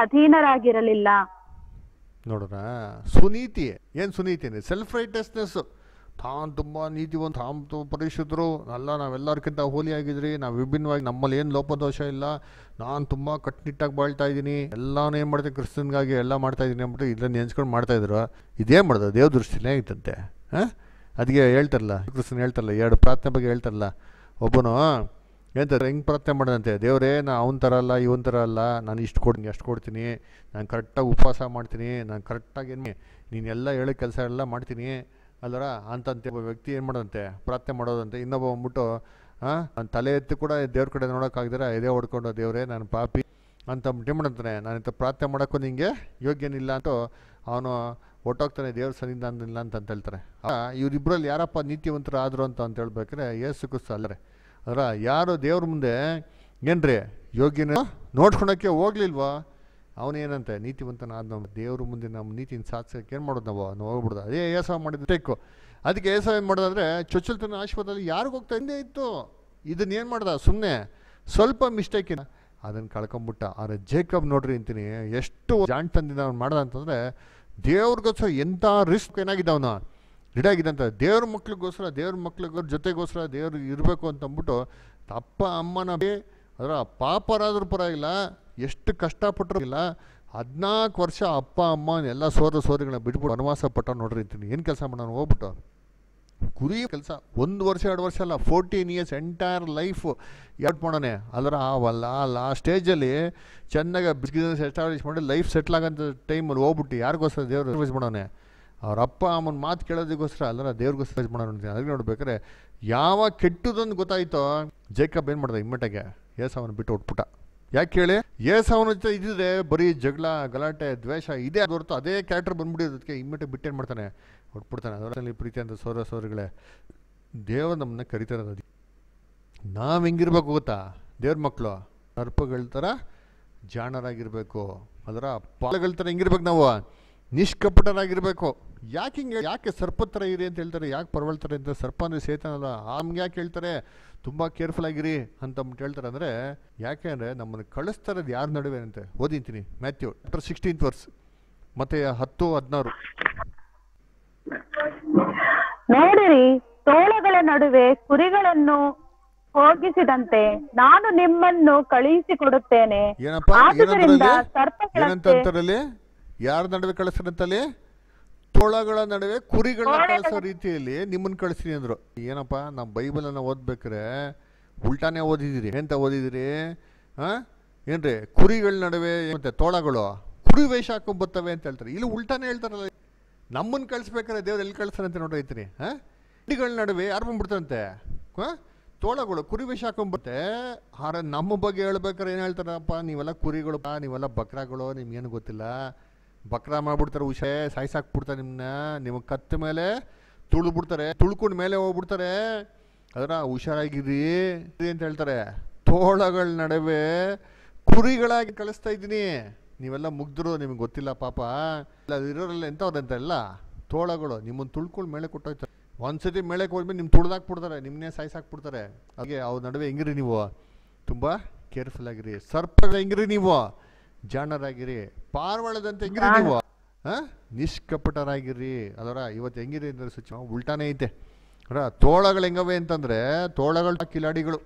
ಅಧೀನರಾಗಿರಲಿಲ್ಲ ನೋಡೋಣ ಸುನೀತಿ ಏನು ಸುನೀತಿ ಅಂದರೆ ಸೆಲ್ಫ್ ರೈಟಸ್ನೆಸ್ ತಾನು ತುಂಬ ನೀತಿವಂತ ತಾನು ತುಂಬ ಪರಿಶುದ್ಧರು ಅಲ್ಲ ನಾವೆಲ್ಲರಿಗಿಂತ ಹೋಲಿ ಆಗಿದ್ರಿ ನಾವು ವಿಭಿನ್ನವಾಗಿ ನಮ್ಮಲ್ಲಿ ಏನು ಲೋಪದೋಷ ಇಲ್ಲ ನಾನು ತುಂಬ ಕಟ್ಟುನಿಟ್ಟಾಗಿ ಬಾಳ್ತಾ ಇದ್ದೀನಿ ಎಲ್ಲಾನು ಏನು ಮಾಡ್ತೀನಿ ಕ್ರಿಸ್ತನ್ಗಾಗಿ ಎಲ್ಲ ಮಾಡ್ತಾ ಇದ್ದೀನಿ ಅಂದ್ಬಿಟ್ಟು ಇದನ್ನ ನೆನ್ಸ್ಕೊಂಡು ಮಾಡ್ತಾಯಿದ್ರು ಇದೇನು ಮಾಡೋದು ದೇವ್ರ ದೃಷ್ಟಿನೇ ಆಗಿತ್ತಂತೆ ಹಾಂ ಅದಕ್ಕೆ ಹೇಳ್ತಾರಲ್ಲ ಕ್ರಿಸ್ತನ್ ಹೇಳ್ತಾರಲ್ಲ ಎರಡು ಪ್ರಾರ್ಥನೆ ಬಗ್ಗೆ ಹೇಳ್ತಾರಲ್ಲ ಒಬ್ಬನು ಏನಂತಾರೆ ಹೆಂಗೆ ಪ್ರಾರ್ಥನೆ ಮಾಡೋದಂತೆ ದೇವರೇ ನಾ ಅವನ ಥರ ಅಲ್ಲ ಇವನ ಥರ ಅಲ್ಲ ನಾನು ಇಷ್ಟು ಕೊಡ್ತೀನಿ ಅಷ್ಟು ಕೊಡ್ತೀನಿ ನಾನು ಕರೆಕ್ಟಾಗಿ ಉಪವಾಸ ಮಾಡ್ತೀನಿ ನಾನು ಕರೆಕ್ಟಾಗಿ ಏನು ನೀನೆಲ್ಲ ಹೇಳೋ ಕೆಲಸ ಎಲ್ಲ ಮಾಡ್ತೀನಿ ಅಲ್ಲರ ಅಂತಂತೆ ಒಬ್ಬ ವ್ಯಕ್ತಿ ಏನು ಮಾಡೋದಂತೆ ಪ್ರಾರ್ಥನೆ ಮಾಡೋದಂತೆ ಇನ್ನೊಬ್ಬ ಬಂದ್ಬಿಟ್ಟು ಹಾಂ ತಲೆ ಎತ್ತಿ ಕೂಡ ದೇವ್ರ ಕಡೆ ನೋಡೋಕ್ಕಾಗ್ದಿರ ಎದೆ ಹೊಡ್ಕೊಂಡು ದೇವರೇ ನಾನು ಪಾಪಿ ಅಂತ ಏನು ಮಾಡಂತಾನೆ ನಾನು ಇಂಥ ಪ್ರಾರ್ಥನೆ ಮಾಡೋಕ್ಕೂ ನಿಂಗೆ ಯೋಗ್ಯನಿಲ್ಲ ಅಂತ ಅವನು ಹೊಟ್ಟೋಗ್ತಾನೆ ದೇವ್ರ ಸನ್ನಿಧಾನದಿಲ್ಲ ಅಂತ ಅಂತ ಹೇಳ್ತಾರೆ ಇವರಿಬ್ಬರಲ್ಲಿ ಯಾರಪ್ಪ ನೀತಿವಂತರು ಆದರು ಅಂತ ಅಂತ ಹೇಳ್ಬೇಕಾರೆ ಏಸು ಕ್ರಿಸ್ತ ಅಲ್ಲರೆ ಅದರ ಯಾರು ದೇವ್ರ ಮುಂದೆ ಏನ್ರಿ ಯೋಗ್ಯನ ನೋಡ್ಕೊಳಕ್ಕೆ ಹೋಗ್ಲಿಲ್ವಾ ಅವನೇನಂತೆ ನೀತಿವಂತನ ಆದ ನಮ್ಮ ದೇವ್ರ ಮುಂದೆ ನಮ್ಮ ನೀತಿನ ಸಾಧಿಸೋಕೆ ಏನು ಮಾಡೋದು ನಾವು ನಾವು ಹೋಗ್ಬಿಡ್ದು ಅದೇ ಏಸವ ಮಾಡಿದ ಟೇಕು ಅದಕ್ಕೆ ಏಸವ ಏನು ಮಾಡೋದಂದ್ರೆ ಚೊಚ್ಚಲ್ತನ ಆಶೀರ್ವಾದದಲ್ಲಿ ಯಾರಿಗೆ ಹೋಗ್ತಾ ಹಿಂದೆ ಇತ್ತು ಇದನ್ನ ಏನು ಮಾಡ್ದ ಸುಮ್ಮನೆ ಸ್ವಲ್ಪ ಮಿಸ್ಟೇಕಿನ ಅದನ್ನು ಕಳ್ಕೊಂಬಿಟ್ಟ ಆದರೆ ಜೇಕಬ್ ನೋಡ್ರಿ ಅಂತೀನಿ ಎಷ್ಟು ಜಾಣ್ತನದಿಂದ ಅವ್ನು ಮಾಡ್ದ ಅಂತಂದರೆ ದೇವ್ರಿಗೋಸ್ಕರ ಎಂಥ ರಿಸ್ಕ್ ಏನಾಗಿದೆ ಅವನು ಇಡಾಗಿದ್ದಂತ ದೇವ್ರ ಮಕ್ಳಿಗೋಸ್ಕರ ದೇವ್ರ ಮಕ್ಳಿಗೋರ್ ಜೊತೆಗೋಸ್ಕರ ದೇವ್ರು ಇರಬೇಕು ಅಂತ ಅಂದ್ಬಿಟ್ಟು ಅಪ್ಪ ಅಮ್ಮನ ಬೇ ಅದರ ಪಾಪರಾದ್ರೂ ಪರವಾಗಿಲ್ಲ ಎಷ್ಟು ಕಷ್ಟಪಟ್ಟರು ಇಲ್ಲ ಹದಿನಾಲ್ಕು ವರ್ಷ ಅಪ್ಪ ಅಮ್ಮ ಎಲ್ಲ ಸೋದರ ಸೋದರಿಗಳನ್ನ ಬಿಟ್ಬಿಟ್ಟು ವನವಾಸ ಪಟ್ಟ ನೋಡ್ರಿ ಅಂತೀನಿ ಏನು ಕೆಲಸ ಮಾಡೋಣ ಹೋಗ್ಬಿಟ್ಟು ಕುರಿ ಕೆಲಸ ಒಂದು ವರ್ಷ ಎರಡು ವರ್ಷ ಅಲ್ಲ ಫೋರ್ಟೀನ್ ಇಯರ್ಸ್ ಎಂಟೈರ್ ಲೈಫ್ ಎರಡು ಮಾಡೋಣ ಅದರ ಅವಲ್ಲ ಅಲ್ಲ ಆ ಸ್ಟೇಜಲ್ಲಿ ಚೆನ್ನಾಗಿ ಬಿಸ್ನೆಸ್ ಎಸ್ಟಾಬ್ಲಿಷ್ ಮಾಡಿ ಲೈಫ್ ಸೆಟ್ಲ್ ಆಗಂತ ಟೈಮಲ್ಲಿ ಹೋಗ್ಬಿಟ್ಟು ಯಾರಿಗೋಸ್ಕರ ದೇವ್ರು ಸರ್ವಿಸ್ ಮಾಡೋಣ ಅವ್ರ ಅಪ್ಪ ಅಮ್ಮನ ಮಾತು ಕೇಳೋದಕ್ಕೋಸ್ಕರ ಅಲ್ಲರ ದೇವ್ರಿಗೋಸ್ಕರ ಸರ್ವಿಸ್ ಮಾಡೋಣ ಅಂತೀನಿ ಅದಕ್ಕೆ ನೋಡ್ಬೇಕಾದ್ರೆ ಯಾವ ಕೆಟ್ಟದೊಂದು ಗೊತ್ತಾಯ್ತೋ ಜೇಕಬ್ ಏನು ಮಾಡ್ದೆ ಇಮ್ಮಟಗೆ ಏಸವನ ಬಿಟ್ಟು ಉಟ್ಬಿಟ್ಟ ಯಾಕೆ ಹೇಳಿ ಏಸವನ ಜೊತೆ ಇದ್ದಿದ್ರೆ ಬರೀ ಜಗಳ ಗಲಾಟೆ ದ್ವೇಷ ಇದೇ ಅದು ಹೊರತು ಅದೇ ಕ್ಯಾರೆಕ್ಟರ್ ಬಂದ್ಬಿಟ್ಟಿರೋದಕ್ಕೆ ಇಮ್ಮಟೆ ಬಿಟ್ಟೇನು ಮಾಡ್ತಾನೆ ಹೊಟ್ಬಿಡ್ತಾನೆ ಅದರಲ್ಲಿ ಪ್ರೀತಿ ಅಂತ ಸೋರ ಸೋದರಿಗಳೇ ದೇವರು ನಮ್ಮನ್ನ ಕರಿತಾರದು ಅದು ನಾವು ಹೆಂಗಿರ್ಬೇಕು ಗೊತ್ತಾ ದೇವ್ರ ಮಕ್ಕಳು ಸರ್ಪಗಳ ಥರ ಜಾಣರಾಗಿರ್ಬೇಕು ಅದರ ಪಾಲಗಳ ಥರ ಹೆಂಗಿರ್ಬೇಕು ನಾವು ನಿಷ್ಕಪಟರಾಗಿರ್ಬೇಕು ಯಾಕೆ ಹಿಂಗೆ ಯಾಕೆ ಸರ್ಪ ಥರ ಇರಿ ಅಂತ ಹೇಳ್ತಾರೆ ಯಾಕೆ ಪರ್ವಳ್ತಾರೆ ಅಂತ ಸರ್ಪ ಅಂದರೆ ಸೇತನಲ್ಲ ಆಮ್ಗೆ ಯಾಕೆ ಹೇಳ್ತಾರೆ ತುಂಬ ಕೇರ್ಫುಲ್ ಆಗಿರಿ ಅಂತ ಅಂದ್ಬಿಟ್ಟು ಹೇಳ್ತಾರೆ ಅಂದರೆ ಯಾಕೆ ಅಂದರೆ ನಮ್ಮನ್ನು ಕಳಿಸ್ತಾರದು ಯಾರ ನಡುವೆ ಅಂತೆ ಓದಿಂತೀನಿ ಮ್ಯಾಥ್ಯೂ ಚಾಪ್ಟರ್ ಸಿಕ್ಸ್ಟೀನ್ತ್ ವರ್ಸ್ ಮತ್ತೆ ಹತ್ತು ಹದಿನಾರು ನೋಡಿರಿ ತೋಳಗಳ ನಡುವೆ ಕುರಿಗಳನ್ನು ಹೋಗಿಸಿದಂತೆ ನಾನು ನಿಮ್ಮನ್ನು ಕಳುಹಿಸಿಕೊಡುತ್ತೇನೆ ಏನಪ್ಪ ಆದುದರಿಂದ ಏನಂದ್ರಲ್ಲಿ ಸರ್ಪಗಳಂತೆ ಏನಂತಂತಾರಲ್ಲಿ ಯಾರ ನಡುವೆ ಕಳಿಸ್ತಾರಂತಲ್ಲಿ ತೋಳಗಳ ನಡುವೆ ಕುರಿಗಳನ್ನ ಕಳಿಸೋ ರೀತಿಯಲ್ಲಿ ನಿಮ್ಮನ್ನ ಕಳಿಸ್ತೀನಿ ಅಂದ್ರು ಏನಪ್ಪ ನಾವು ಬೈಬಲನ್ನ ಓದ್ಬೇಕಾರೆ ಉಲ್ಟಾನೇ ಓದಿದಿರಿ ಎಂತ ಓದಿದಿರಿ ಹಾ ಏನ್ರಿ ಕುರಿಗಳ ನಡುವೆ ಮತ್ತೆ ತೋಳಗಳು ಕುರಿ ವೇಷ ಹಾಕೊಂಡ್ ಬರ್ತವೆ ಅಂತ ಹೇಳ್ತಾರೆ ಇಲ್ಲಿ ಉಲ್ಟಾನೇ ಹೇಳ್ತಾರಲ್ಲ ನಮ್ಮನ್ನ ಕಳಿಸ್ಬೇಕಾದ್ರೆ ದೇವ್ರು ಎಲ್ಲಿ ಕಳಿಸ್ತಾರಂತೆ ನೋಡ್ರಿ ಐತ್ರಿ ಹಾ ಕುರಿಗಳ ನಡುವೆ ಯಾರು ಬಂದ್ಬಿಡ್ತಾರಂತೆ ಹಾ ತೋಳಗಳು ಕುರಿ ವೇಷ ಹಾಕೊಂಡ್ಬತ್ತೆ ಆರ ನಮ್ಮ ಬಗ್ಗೆ ಹೇಳ್ಬೇಕಾರೆ ಏನು ಹೇಳ್ತಾರಪ್ಪ ನೀವೆಲ್ಲ ಕುರಿಗಳು ಪಾ, ನೀವೆಲ್ಲ ಬಕ್ರಾಗಳು ನಿಮ್ಗೇನು ಗೊತ್ತಿಲ್ಲ ಬಕ್ರ ಮಾಡ್ಬಿಡ್ತಾರೆ ಉಷೆ ಸಾಯ್ಸಾಕ್ಬಿಡ್ತಾರೆ ನಿಮ್ಮನ್ನ ನಿಮಗೆ ಕತ್ತ ಮೇಲೆ ತುಳಿದ್ಬಿಡ್ತಾರೆ ತುಳ್ಕೊಂಡು ಮೇಲೆ ಹೋಗ್ಬಿಡ್ತಾರೆ ಅದರ ಹುಷಾರಾಗಿರಿ ಅಂತ ಹೇಳ್ತಾರೆ ತೋಳಗಳ ನಡುವೆ ಕುರಿಗಳಾಗಿ ಕಳಿಸ್ತಾ ಇದ್ದೀನಿ ನೀವೆಲ್ಲ ಮುಗ್ಧರು ನಿಮಗೆ ಗೊತ್ತಿಲ್ಲ ಪಾಪ ಇಲ್ಲ ಇರೋರೆಲ್ಲ ಎಂಥವ್ರಂತ ಎಲ್ಲ ತೋಳಗಳು ನಿಮ್ಮನ್ನು ತುಳ್ಕೊಂಡು ಮೇಲೆ ಕೊಟ್ಟೋಯ್ತಾರೆ ಒಂದ್ಸತಿ ಮೇಳಕ್ಕೆ ಹೋದ್ಮೇಲೆ ನಿಮ್ಮ ತುಳ್ದಾಕ್ಬಿಡ್ತಾರೆ ನಿಮ್ಮನ್ನೇ ಸಾಯ್ಸಾಕ್ಬಿಡ್ತಾರೆ ಹಾಗೆ ಅವ್ರ ನಡುವೆ ಹೆಂಗಿರಿ ನೀವು ತುಂಬ ಕೇರ್ಫುಲ್ ಆಗಿರಿ ಸರ್ಪಗಳು ಹೆಂಗಿರಿ ನೀವು ಜಾಣರಾಗಿರಿ ಪಾರ್ವಾಳದಂತೆ ಹೆಂಗಿರಿ ನೀವು ಹಾ ನಿಷ್ಕಪಟರಾಗಿರಿ ಅದರ ಇವತ್ತು ಹೆಂಗಿರಿ ಅಂದ್ರೆ ಸುಚ ಉಲ್ಟಾನೇ ಐತೆ ಅದರ ತೋಳಗಳು ಹೆಂಗವೆ ಅಂತಂದರೆ ತೋಳಗಳ ಕಿಲಾಡಿಗಳು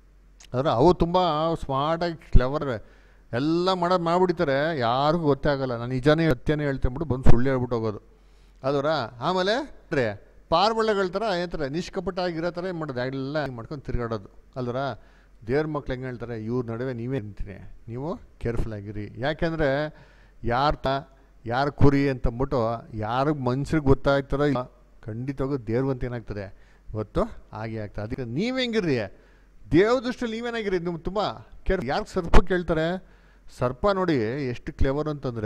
ಅದರ ಅವು ತುಂಬ ಸ್ಮಾರ್ಟಾಗಿ ಕ್ಲೆವರ್ ಎಲ್ಲ ಮಾಡೋದು ಮಾಡ್ಬಿಡ್ತಾರೆ ಯಾರಿಗೂ ಗೊತ್ತೇ ಆಗಲ್ಲ ನಾನು ನಿಜಾನೇ ಸತ್ಯನೇ ಹೇಳ್ತೇನ್ಬಿಟ್ಟು ಬಂದು ಸುಳ್ಳು ಹೇಳ್ಬಿಟ್ಟು ಹೋಗೋದು ಅದರ ಆಮೇಲೆ ಅಂದರೆ ಪಾರ್ವಳಗಳ ಥರ ಏನಂತಾರೆ ನಿಷ್ಕಪಟ ಆಗಿರೋ ಥರ ಏನು ಮಾಡೋದು ಎಲ್ಲ ಹಿಂಗೆ ಮಾಡ್ಕೊಂಡು ತಿರುಗಾಡೋದು ಅಲ್ವರ ದೇವ್ರ ಮಕ್ಳು ಹೆಂಗೆ ಹೇಳ್ತಾರೆ ಇವ್ರ ನಡುವೆ ನೀವೇ ನಿಂತೀನಿ ನೀವು ಕೇರ್ಫುಲ್ ಆಗಿರಿ ಯಾಕೆಂದರೆ ಯಾರ ತ ಯಾರು ಕುರಿ ಅಂತಂದ್ಬಿಟ್ಟು ಯಾರಿಗೆ ಮನ್ಸ್ರಿಗೆ ಗೊತ್ತಾಗ್ತಾರೋ ಇಲ್ಲ, ಖಂಡಿತವಾಗೂ ದೇವ್ರಂತ ಏನಾಗ್ತದೆ ಗೊತ್ತು ಹಾಗೆ ಆಗ್ತದೆ ಅದಕ್ಕೆ ನೀವು ಹೆಂಗಿರ್ರಿ ದೇವ್ರ ದೃಷ್ಟಿಯಲ್ಲಿ ನೀವೇನಾಗಿರಿ ನೀವು ತುಂಬ ಕೇರ್ ಯಾರು ಸರ್ಪ ಕೇಳ್ತಾರೆ ಸರ್ಪ ನೋಡಿ ಎಷ್ಟು ಕ್ಲೆವರ್ ಅಂತಂದರೆ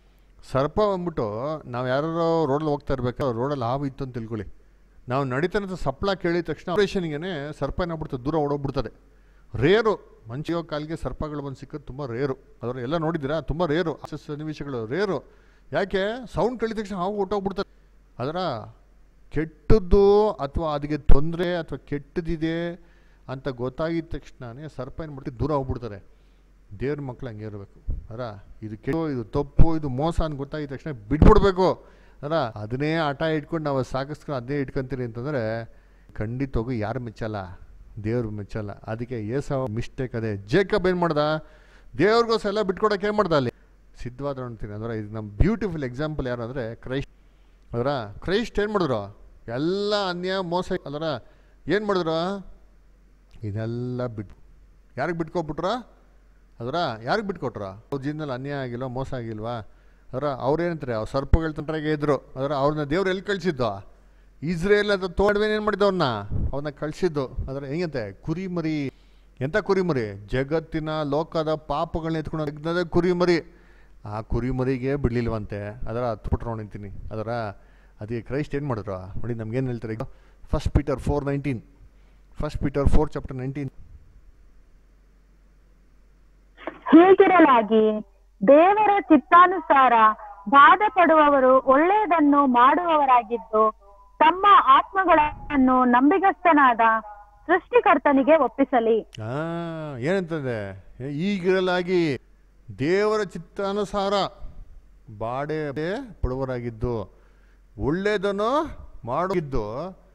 ಸರ್ಪ ಬಂದ್ಬಿಟ್ಟು ನಾವು ಯಾರು ರೋಡಲ್ಲಿ ಹೋಗ್ತಾ ಇರ್ಬೇಕು ರೋಡಲ್ಲಿ ಹಾವು ಇತ್ತು ಅಂತ ತಿಳ್ಕೊಳ್ಳಿ ನಾವು ನಡೀತಾನಂತ ಸಪ್ಲ ಕೇಳಿದ ತಕ್ಷಣ ಆಪರೇಷನ್ಗೆ ಸರ್ಪ ಏನಾಗ್ಬಿಡ್ತದೆ ದೂರ ಓಡೋಗ್ಬಿಡ್ತದೆ ರೇರು ಮಂಚಿಯೋ ಕಾಲಿಗೆ ಸರ್ಪಗಳು ಬಂದು ಸಿಕ್ಕೋದು ತುಂಬ ರೇರು ಅದರ ಎಲ್ಲ ನೋಡಿದ್ದೀರಾ ತುಂಬ ರೇರು ಆ ಸನ್ನಿವೇಶಗಳು ರೇರು ಯಾಕೆ ಸೌಂಡ್ ಕೇಳಿದ ತಕ್ಷಣ ಹಾವು ಹೊಟ್ಟೋಗ್ಬಿಡ್ತದೆ ಅದರ ಕೆಟ್ಟದ್ದು ಅಥವಾ ಅದಕ್ಕೆ ತೊಂದರೆ ಅಥವಾ ಕೆಟ್ಟದಿದೆ ಅಂತ ಗೊತ್ತಾಗಿದ ತಕ್ಷಣನೇ ಸರ್ಪ ಏನು ಮಾಡ್ತೀವಿ ದೂರ ಹೋಗ್ಬಿಡ್ತಾರೆ ದೇವ್ರ ಮಕ್ಳು ಹಂಗೆ ಇರಬೇಕು ಅರ ಇದು ಕೆಟ್ಟು ಇದು ತಪ್ಪು ಇದು ಮೋಸ ಅಂತ ಗೊತ್ತಾಗಿದ ತಕ್ಷಣ ಬಿಟ್ಬಿಡ್ಬೇಕು ಅಲ್ಲ ಅದನ್ನೇ ಆಟ ಇಟ್ಕೊಂಡು ನಾವು ಸಾಗಿಸ್ಕೊಂಡು ಅದನ್ನೇ ಇಟ್ಕೊಂತೀರಿ ಅಂತಂದರೆ ಖಂಡಿತವಾಗೂ ಯಾರು ಮೆಚ್ಚಲ್ಲ ದೇವ್ರು ಮೆಚ್ಚಲ್ಲ ಅದಕ್ಕೆ ಏಸವ ಮಿಸ್ಟೇಕ್ ಅದೇ ಜೇಕಬ್ ಏನು ಮಾಡ್ದ ದೇವ್ರಿಗೋಸ್ಕರ ಎಲ್ಲ ಬಿಟ್ಕೊಡೋಕೆ ಏನು ಮಾಡ್ದ ಅಲ್ಲಿ ಸಿದ್ಧವಾದ ಅಂತೀನಿ ಅಂದ್ರೆ ಇದು ನಮ್ಮ ಬ್ಯೂಟಿಫುಲ್ ಎಕ್ಸಾಂಪಲ್ ಯಾರು ಅಂದರೆ ಕ್ರೈಸ್ಟ್ ಅದರ ಕ್ರೈಸ್ಟ್ ಏನು ಮಾಡಿದ್ರು ಎಲ್ಲ ಅನ್ಯ ಮೋಸ ಅದರ ಏನು ಮಾಡಿದ್ರು ಇದೆಲ್ಲ ಬಿಟ್ಟು ಯಾರಿಗೆ ಬಿಟ್ಕೊಬಿಟ್ರ ಅದರ ಯಾರಿಗೆ ಬಿಟ್ಕೊಟ್ರ ಅವ್ರ ಜೀವನದಲ್ಲಿ ಅನ್ಯಾಯ ಆಗಿಲ್ವಾ ಮೋಸ ಆಗಿಲ್ವಾ ಅದರ ಅವ್ರೇನಂತಾರೆ ಅವ್ರು ಸರ್ಪಗಳ ತಂಟ್ರಾಗೆ ಇದ್ರು ಅದರ ಅವ್ರನ್ನ ದೇವ್ರು ಎಲ್ಲಿ ಕಳಿಸಿದ್ದು ಇಸ್ರೇಲ್ ಅಂತ ತೋಡ್ವೇನು ಏನು ಮಾಡಿದ್ದು ಅವ್ರನ್ನ ಅವನ್ನ ಕಳಿಸಿದ್ದು ಅದರ ಹೆಂಗಂತೆ ಕುರಿಮರಿ ಎಂಥ ಕುರಿಮರಿ ಜಗತ್ತಿನ ಲೋಕದ ಪಾಪಗಳನ್ನ ಎತ್ಕೊಂಡು ಯಜ್ಞದ ಕುರಿಮರಿ ಆ ಕುರಿಮರಿಗೆ ಬಿಡ್ಲಿಲ್ವಂತೆ ಅದರ ಹತ್ಬಿಟ್ರು ನಿಂತೀನಿ ಅದರ ಅದಕ್ಕೆ ಕ್ರೈಸ್ಟ್ ಏನು ಮಾಡಿದ್ರು ನೋಡಿ ನಮ್ಗೇನು ಹೇಳ್ತಾರೆ ಈಗ first Peter four nineteen first Peter four chapter nineteen ಹೀಗಿರಲಾಗಿ ದೇವರ ಚಿತ್ತಾನುಸಾರ ಬಾಧೆ ಪಡುವವರು ಒಳ್ಳೆಯದನ್ನು ಮಾಡುವವರಾಗಿದ್ದು ತಮ್ಮ ಆತ್ಮಗಳನ್ನು ನಂಬಿಗಸ್ತನಾದ ಸೃಷ್ಟಿಕರ್ತನಿಗೆ ಒಪ್ಪಿಸಲಿ ಆ ಏನಂತಂದೆ ಈಗಿರಲಾಗಿ ದೇವರ ಚಿತ್ತಾನುಸಾರ ಬಾಡೆ ಪಡುವರಾಗಿದ್ದು ಒಳ್ಳೆಯದನ್ನು ಮಾಡಿದ್ದು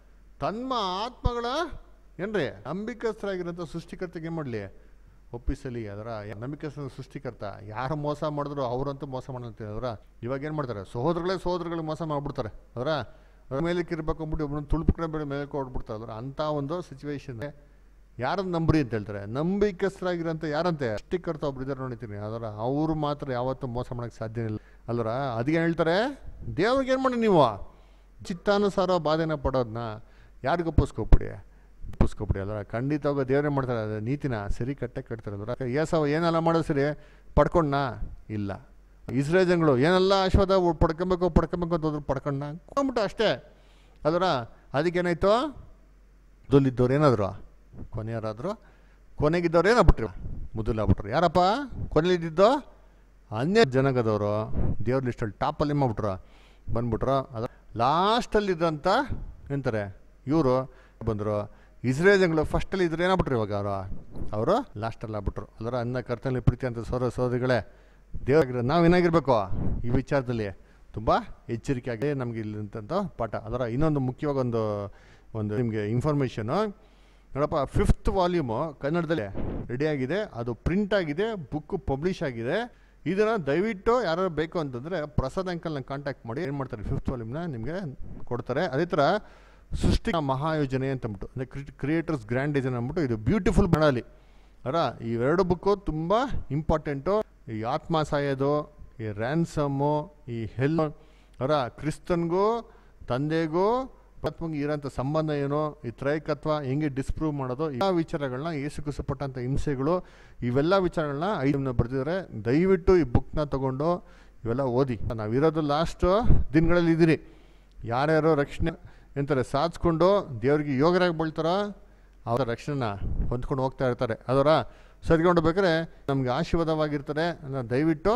ತನ್ನ ಆತ್ಮಗಳ ಏನ್ರಿ ನಂಬಿಕಸ್ಥರಾಗಿರೋಂಥ ಸೃಷ್ಟಿಕರ್ತೆಗೆ ಏನು ಮಾಡಲಿ ಒಪ್ಪಿಸಲಿ ಅದರ ನಂಬಿಕಸ್ಥ ಸೃಷ್ಟಿಕರ್ತ ಯಾರು ಮೋಸ ಮಾಡಿದ್ರು ಅವರಂತೂ ಮೋಸ ಮಾಡಂತೀವಿ ಅದರ ಇವಾಗ ಏನು ಮಾಡ್ತಾರೆ ಸಹೋದರಗಳೇ ಸಹೋದರಗಳಿಗೆ ಮೋಸ ಮಾಡಿಬಿಡ್ತಾರೆ ಅದರ ಮೇಲಕ್ಕೆ ಇರ್ಬೇಕು ಅಂದ್ಬಿಟ್ಟು ಒಬ್ಬರನ್ನ ತುಳುಪುಕಡೆ ಬೇರೆ ಮೇಲಕ್ಕೆ ಹೊಡ್ಬಿಡ್ತಾರೆ ಅದರ ಅಂಥ ಒಂದು ಸಿಚುವೇಶನ್ ಯಾರನ್ನ ನಂಬ್ರಿ ಅಂತ ಹೇಳ್ತಾರೆ ನಂಬಿಕಸ್ಥರಾಗಿರೋಂಥ ಯಾರಂತೆ ಸೃಷ್ಟಿಕರ್ತ ಒಬ್ರು ಇದ್ದಾರೆ ನೋಡಿತೀನಿ ಅದರ ಅವರು ಮಾತ್ರ ಯಾವತ್ತೂ ಮೋಸ ಮಾಡೋಕ್ಕೆ ಸಾಧ್ಯ ಇಲ್ಲ ಅಲ್ವರ ಅದಕ್ಕೆ ಹೇಳ್ತಾರೆ ದೇವ್ರಿಗೆ ಏನು ಮಾಡಿ ನೀವು ಚಿತ್ತಾನುಸಾರ ಬಾಧೆನ ಪಡೋದನ್ನ ಯಾರಿಗೂ ಒಪ್ಪಿಸ್ಕೊಬಿಡಿ ಒಪ್ಪಿಸ್ಕೊಬಿಡಿ ಅಲ್ವ ಖಂಡಿತವಾಗ ದೇವರೇ ಮಾಡ್ತಾರೆ ಅದು ನೀತಿನ ಸರಿ ಕಟ್ಟೆ ಕಟ್ತಾರೆ ಅಲ್ವ ಏಸವ ಏನೆಲ್ಲ ಮಾಡೋದು ಸರಿ ಪಡ್ಕೊಂಡ ಇಲ್ಲ ಇಸ್ರೇಲ್ ಜನಗಳು ಏನೆಲ್ಲ ಆಶ್ವಾದ ಪಡ್ಕೊಬೇಕು ಪಡ್ಕೊಬೇಕು ಅಂತಂದ್ರು ಪಡ್ಕೊಂಡ ಕೊಂಬಿಟ್ಟು ಅಷ್ಟೇ ಅಲ್ವರ ಅದಕ್ಕೇನಾಯ್ತು ಮೊದಲಿದ್ದವ್ರು ಏನಾದ್ರು ಕೊನೆಯವರಾದ್ರು ಕೊನೆಗಿದ್ದವ್ರು ಏನಾಗ್ಬಿಟ್ರು ಮೊದಲಾಗ್ಬಿಟ್ರು ಯಾರಪ್ಪ ಕೊನೆಲಿದ್ದು ಅನ್ಯ ಜನಗದವರು ದೇವ್ರ ಲಿಸ್ಟಲ್ಲಿ ಟಾಪಲ್ಲಿ ಮಾಡ್ಬಿಟ್ರು ಬಂದ್ಬಿಟ್ರು ಅದ ಲಾಸ್ಟಲ್ಲಿದ್ದಂಥ ಎಂತಾರೆ ಇವರು ಬಂದರು ಇಸ್ರೇಲ್ ಜನಗಳು ಫಸ್ಟಲ್ಲಿ ಇದ್ರು ಏನಾಗ್ಬಿಟ್ರು ಇವಾಗ ಅವರು ಅವರು ಲಾಸ್ಟಲ್ಲಿ ಆಗ್ಬಿಟ್ರು ಅದರ ಅನ್ನ ಕರ್ತನಲ್ಲಿ ಪ್ರೀತಿ ಅಂತ ಸೋದರ ಸೋದರಿಗಳೇ ದೇವರಾಗಿರೋ ನಾವು ಏನಾಗಿರ್ಬೇಕು ಈ ವಿಚಾರದಲ್ಲಿ ತುಂಬ ಎಚ್ಚರಿಕೆಯಾಗಿ ನಮಗೆ ಇಲ್ಲಂತ ಪಾಠ ಅದರ ಇನ್ನೊಂದು ಮುಖ್ಯವಾಗಿ ಒಂದು ಒಂದು ನಿಮಗೆ ಇನ್ಫಾರ್ಮೇಷನು ನೋಡಪ್ಪ ಫಿಫ್ತ್ ವಾಲ್ಯೂಮು ಕನ್ನಡದಲ್ಲಿ ರೆಡಿಯಾಗಿದೆ ಅದು ಪ್ರಿಂಟ್ ಆಗಿದೆ ಬುಕ್ ಪಬ್ಲಿಷ್ ಆಗಿದೆ ಇದನ್ನು ದಯವಿಟ್ಟು ಯಾರು ಬೇಕು ಅಂತಂದರೆ ಪ್ರಸಾದ್ ಅಂಕಲ್ನ ಕಾಂಟ್ಯಾಕ್ಟ್ ಮಾಡಿ ಏನು ಮಾಡ್ತಾರೆ ಫಿಫ್ತ್ ವಾಲ್ಯೂಮ್ನ ನಿಮಗೆ ಕೊಡ್ತಾರೆ ಅದೇ ಥರ ಸೃಷ್ಟಿ ಮಹಾಯೋಜನೆ ಅಂತಂದ್ಬಿಟ್ಟು ಅಂದರೆ ಕ್ರಿಯೇಟರ್ಸ್ ಗ್ರ್ಯಾಂಡ್ ಡಿಸೈನ್ ಅಂದ್ಬಿಟ್ಟು ಇದು ಬ್ಯೂಟಿಫುಲ್ ಮಾಡಲಿ ಅರ ಇವೆರಡು ಬುಕ್ಕು ತುಂಬ ಇಂಪಾರ್ಟೆಂಟು ಈ ಆತ್ಮ ಸಾಯೋದು ಈ ರ್ಯಾನ್ಸಮ್ಮು ಈ ಹೆಲ್ ಅವರ ಕ್ರಿಸ್ತನ್ಗೂ ತಂದೆಗೂ ಆತ್ಮಗೆ ಇರೋಂಥ ಸಂಬಂಧ ಏನು ಈ ತ್ರೈಕತ್ವ ಹೆಂಗೆ ಡಿಸ್ಪ್ರೂವ್ ಮಾಡೋದು ಎಲ್ಲ ವಿಚಾರಗಳನ್ನ ಯೇಸು ಕ್ರಿಸ್ತಪಟ್ಟಂಥ ಹಿಂಸೆಗಳು ಇವೆಲ್ಲ ವಿಚಾರಗಳನ್ನ ಐದನ್ನ ಬರೆದಿದ್ದಾರೆ ದಯವಿಟ್ಟು ಈ ಬುಕ್ನ ತಗೊಂಡು ಇವೆಲ್ಲ ಓದಿ ನಾವಿರೋದು ಲಾಸ್ಟ್ ದಿನಗಳಲ್ಲಿ ಇದ್ದೀರಿ ಯಾರ್ಯಾರೋ ರಕ್ಷಣೆ ಎಂತಾರೆ ಸಾಧಿಸ್ಕೊಂಡು ದೇವ್ರಿಗೆ ಯೋಗರಾಗಿ ಬೀಳ್ತಾರೋ ಅವರ ರಕ್ಷಣೆನ ಹೊಂದ್ಕೊಂಡು ಹೋಗ್ತಾ ಇರ್ತಾರೆ ಅದರ ಸರಿಕೊಂಡು ಬೇಕಾದ್ರೆ ನಮಗೆ ಆಶೀರ್ವಾದವಾಗಿರ್ತಾರೆ ಅನ್ನೋ ದಯವಿಟ್ಟು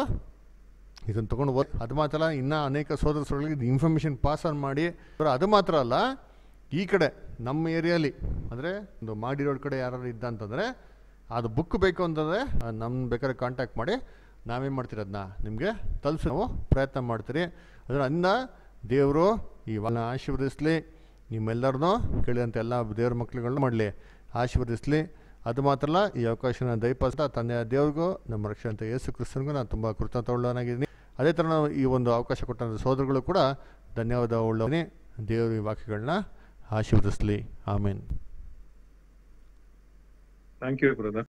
ಇದನ್ನು ತೊಗೊಂಡು ಓದ್ ಅದು ಮಾತ್ರ ಅಲ್ಲ ಇನ್ನೂ ಅನೇಕ ಸೋದರ ಸೋದರಿಗೆ ಇದು ಇನ್ಫಾರ್ಮೇಷನ್ ಪಾಸ್ ಆನ್ ಮಾಡಿ ಅವ್ರು ಅದು ಮಾತ್ರ ಅಲ್ಲ ಈ ಕಡೆ ನಮ್ಮ ಏರಿಯಾಲಿ ಅಂದರೆ ಒಂದು ಮಾಡಿ ರೋಡ್ ಕಡೆ ಯಾರು ಇದ್ದ ಅಂತಂದರೆ ಅದು ಬುಕ್ ಬೇಕು ಅಂತಂದರೆ ನಮ್ಮ ಬೇಕಾದ್ರೆ ಕಾಂಟ್ಯಾಕ್ಟ್ ಮಾಡಿ ನಾವೇನು ಮಾಡ್ತೀರಿ ಅದನ್ನ ನಿಮಗೆ ತಲುಪಿಸಿ ನಾವು ಪ್ರಯತ್ನ ಮಾಡ್ತೀರಿ ಅದರ ಅನ್ನ ದೇವರು ಈ ವನ ಆಶೀರ್ವದಿಸಲಿ ನಿಮ್ಮೆಲ್ಲರನ್ನೂ ಕೇಳಿದಂಥ ಎಲ್ಲ ದೇವ್ರ ಮಕ್ಳುಗಳನ್ನ ಮಾಡಲಿ ಆಶೀರ್ವದಿಸಲಿ ಅದು ಮಾತ್ರ ಅಲ್ಲ ಈ ಅವಕಾಶನ ದಯಪಾಲಿಸ್ತಾ ತಂದೆಯ ದೇವ್ರಿಗೂ ನಮ್ಮ ರಕ್ಷಣೆ ಯೇಸು ಕ್ರಿಸ್ತನಿಗೂ ನಾನು ತುಂಬ ಕೃತಜ್ಞತ ಉಳ್ಳವನಾಗಿದ್ದೀನಿ ಅದೇ ಥರ ನಾವು ಈ ಒಂದು ಅವಕಾಶ ಕೊಟ್ಟಂಥ ಸೋದರಗಳು ಕೂಡ ಧನ್ಯವಾದ ಉಳ್ಳವನೇ ದೇವರು ಈ ವಾಕ್ಯಗಳನ್ನ ಆಶೀರ್ವದಿಸಲಿ ಆಮೇನ್ ಥ್ಯಾಂಕ್ ಯು ಬ್ರದರ್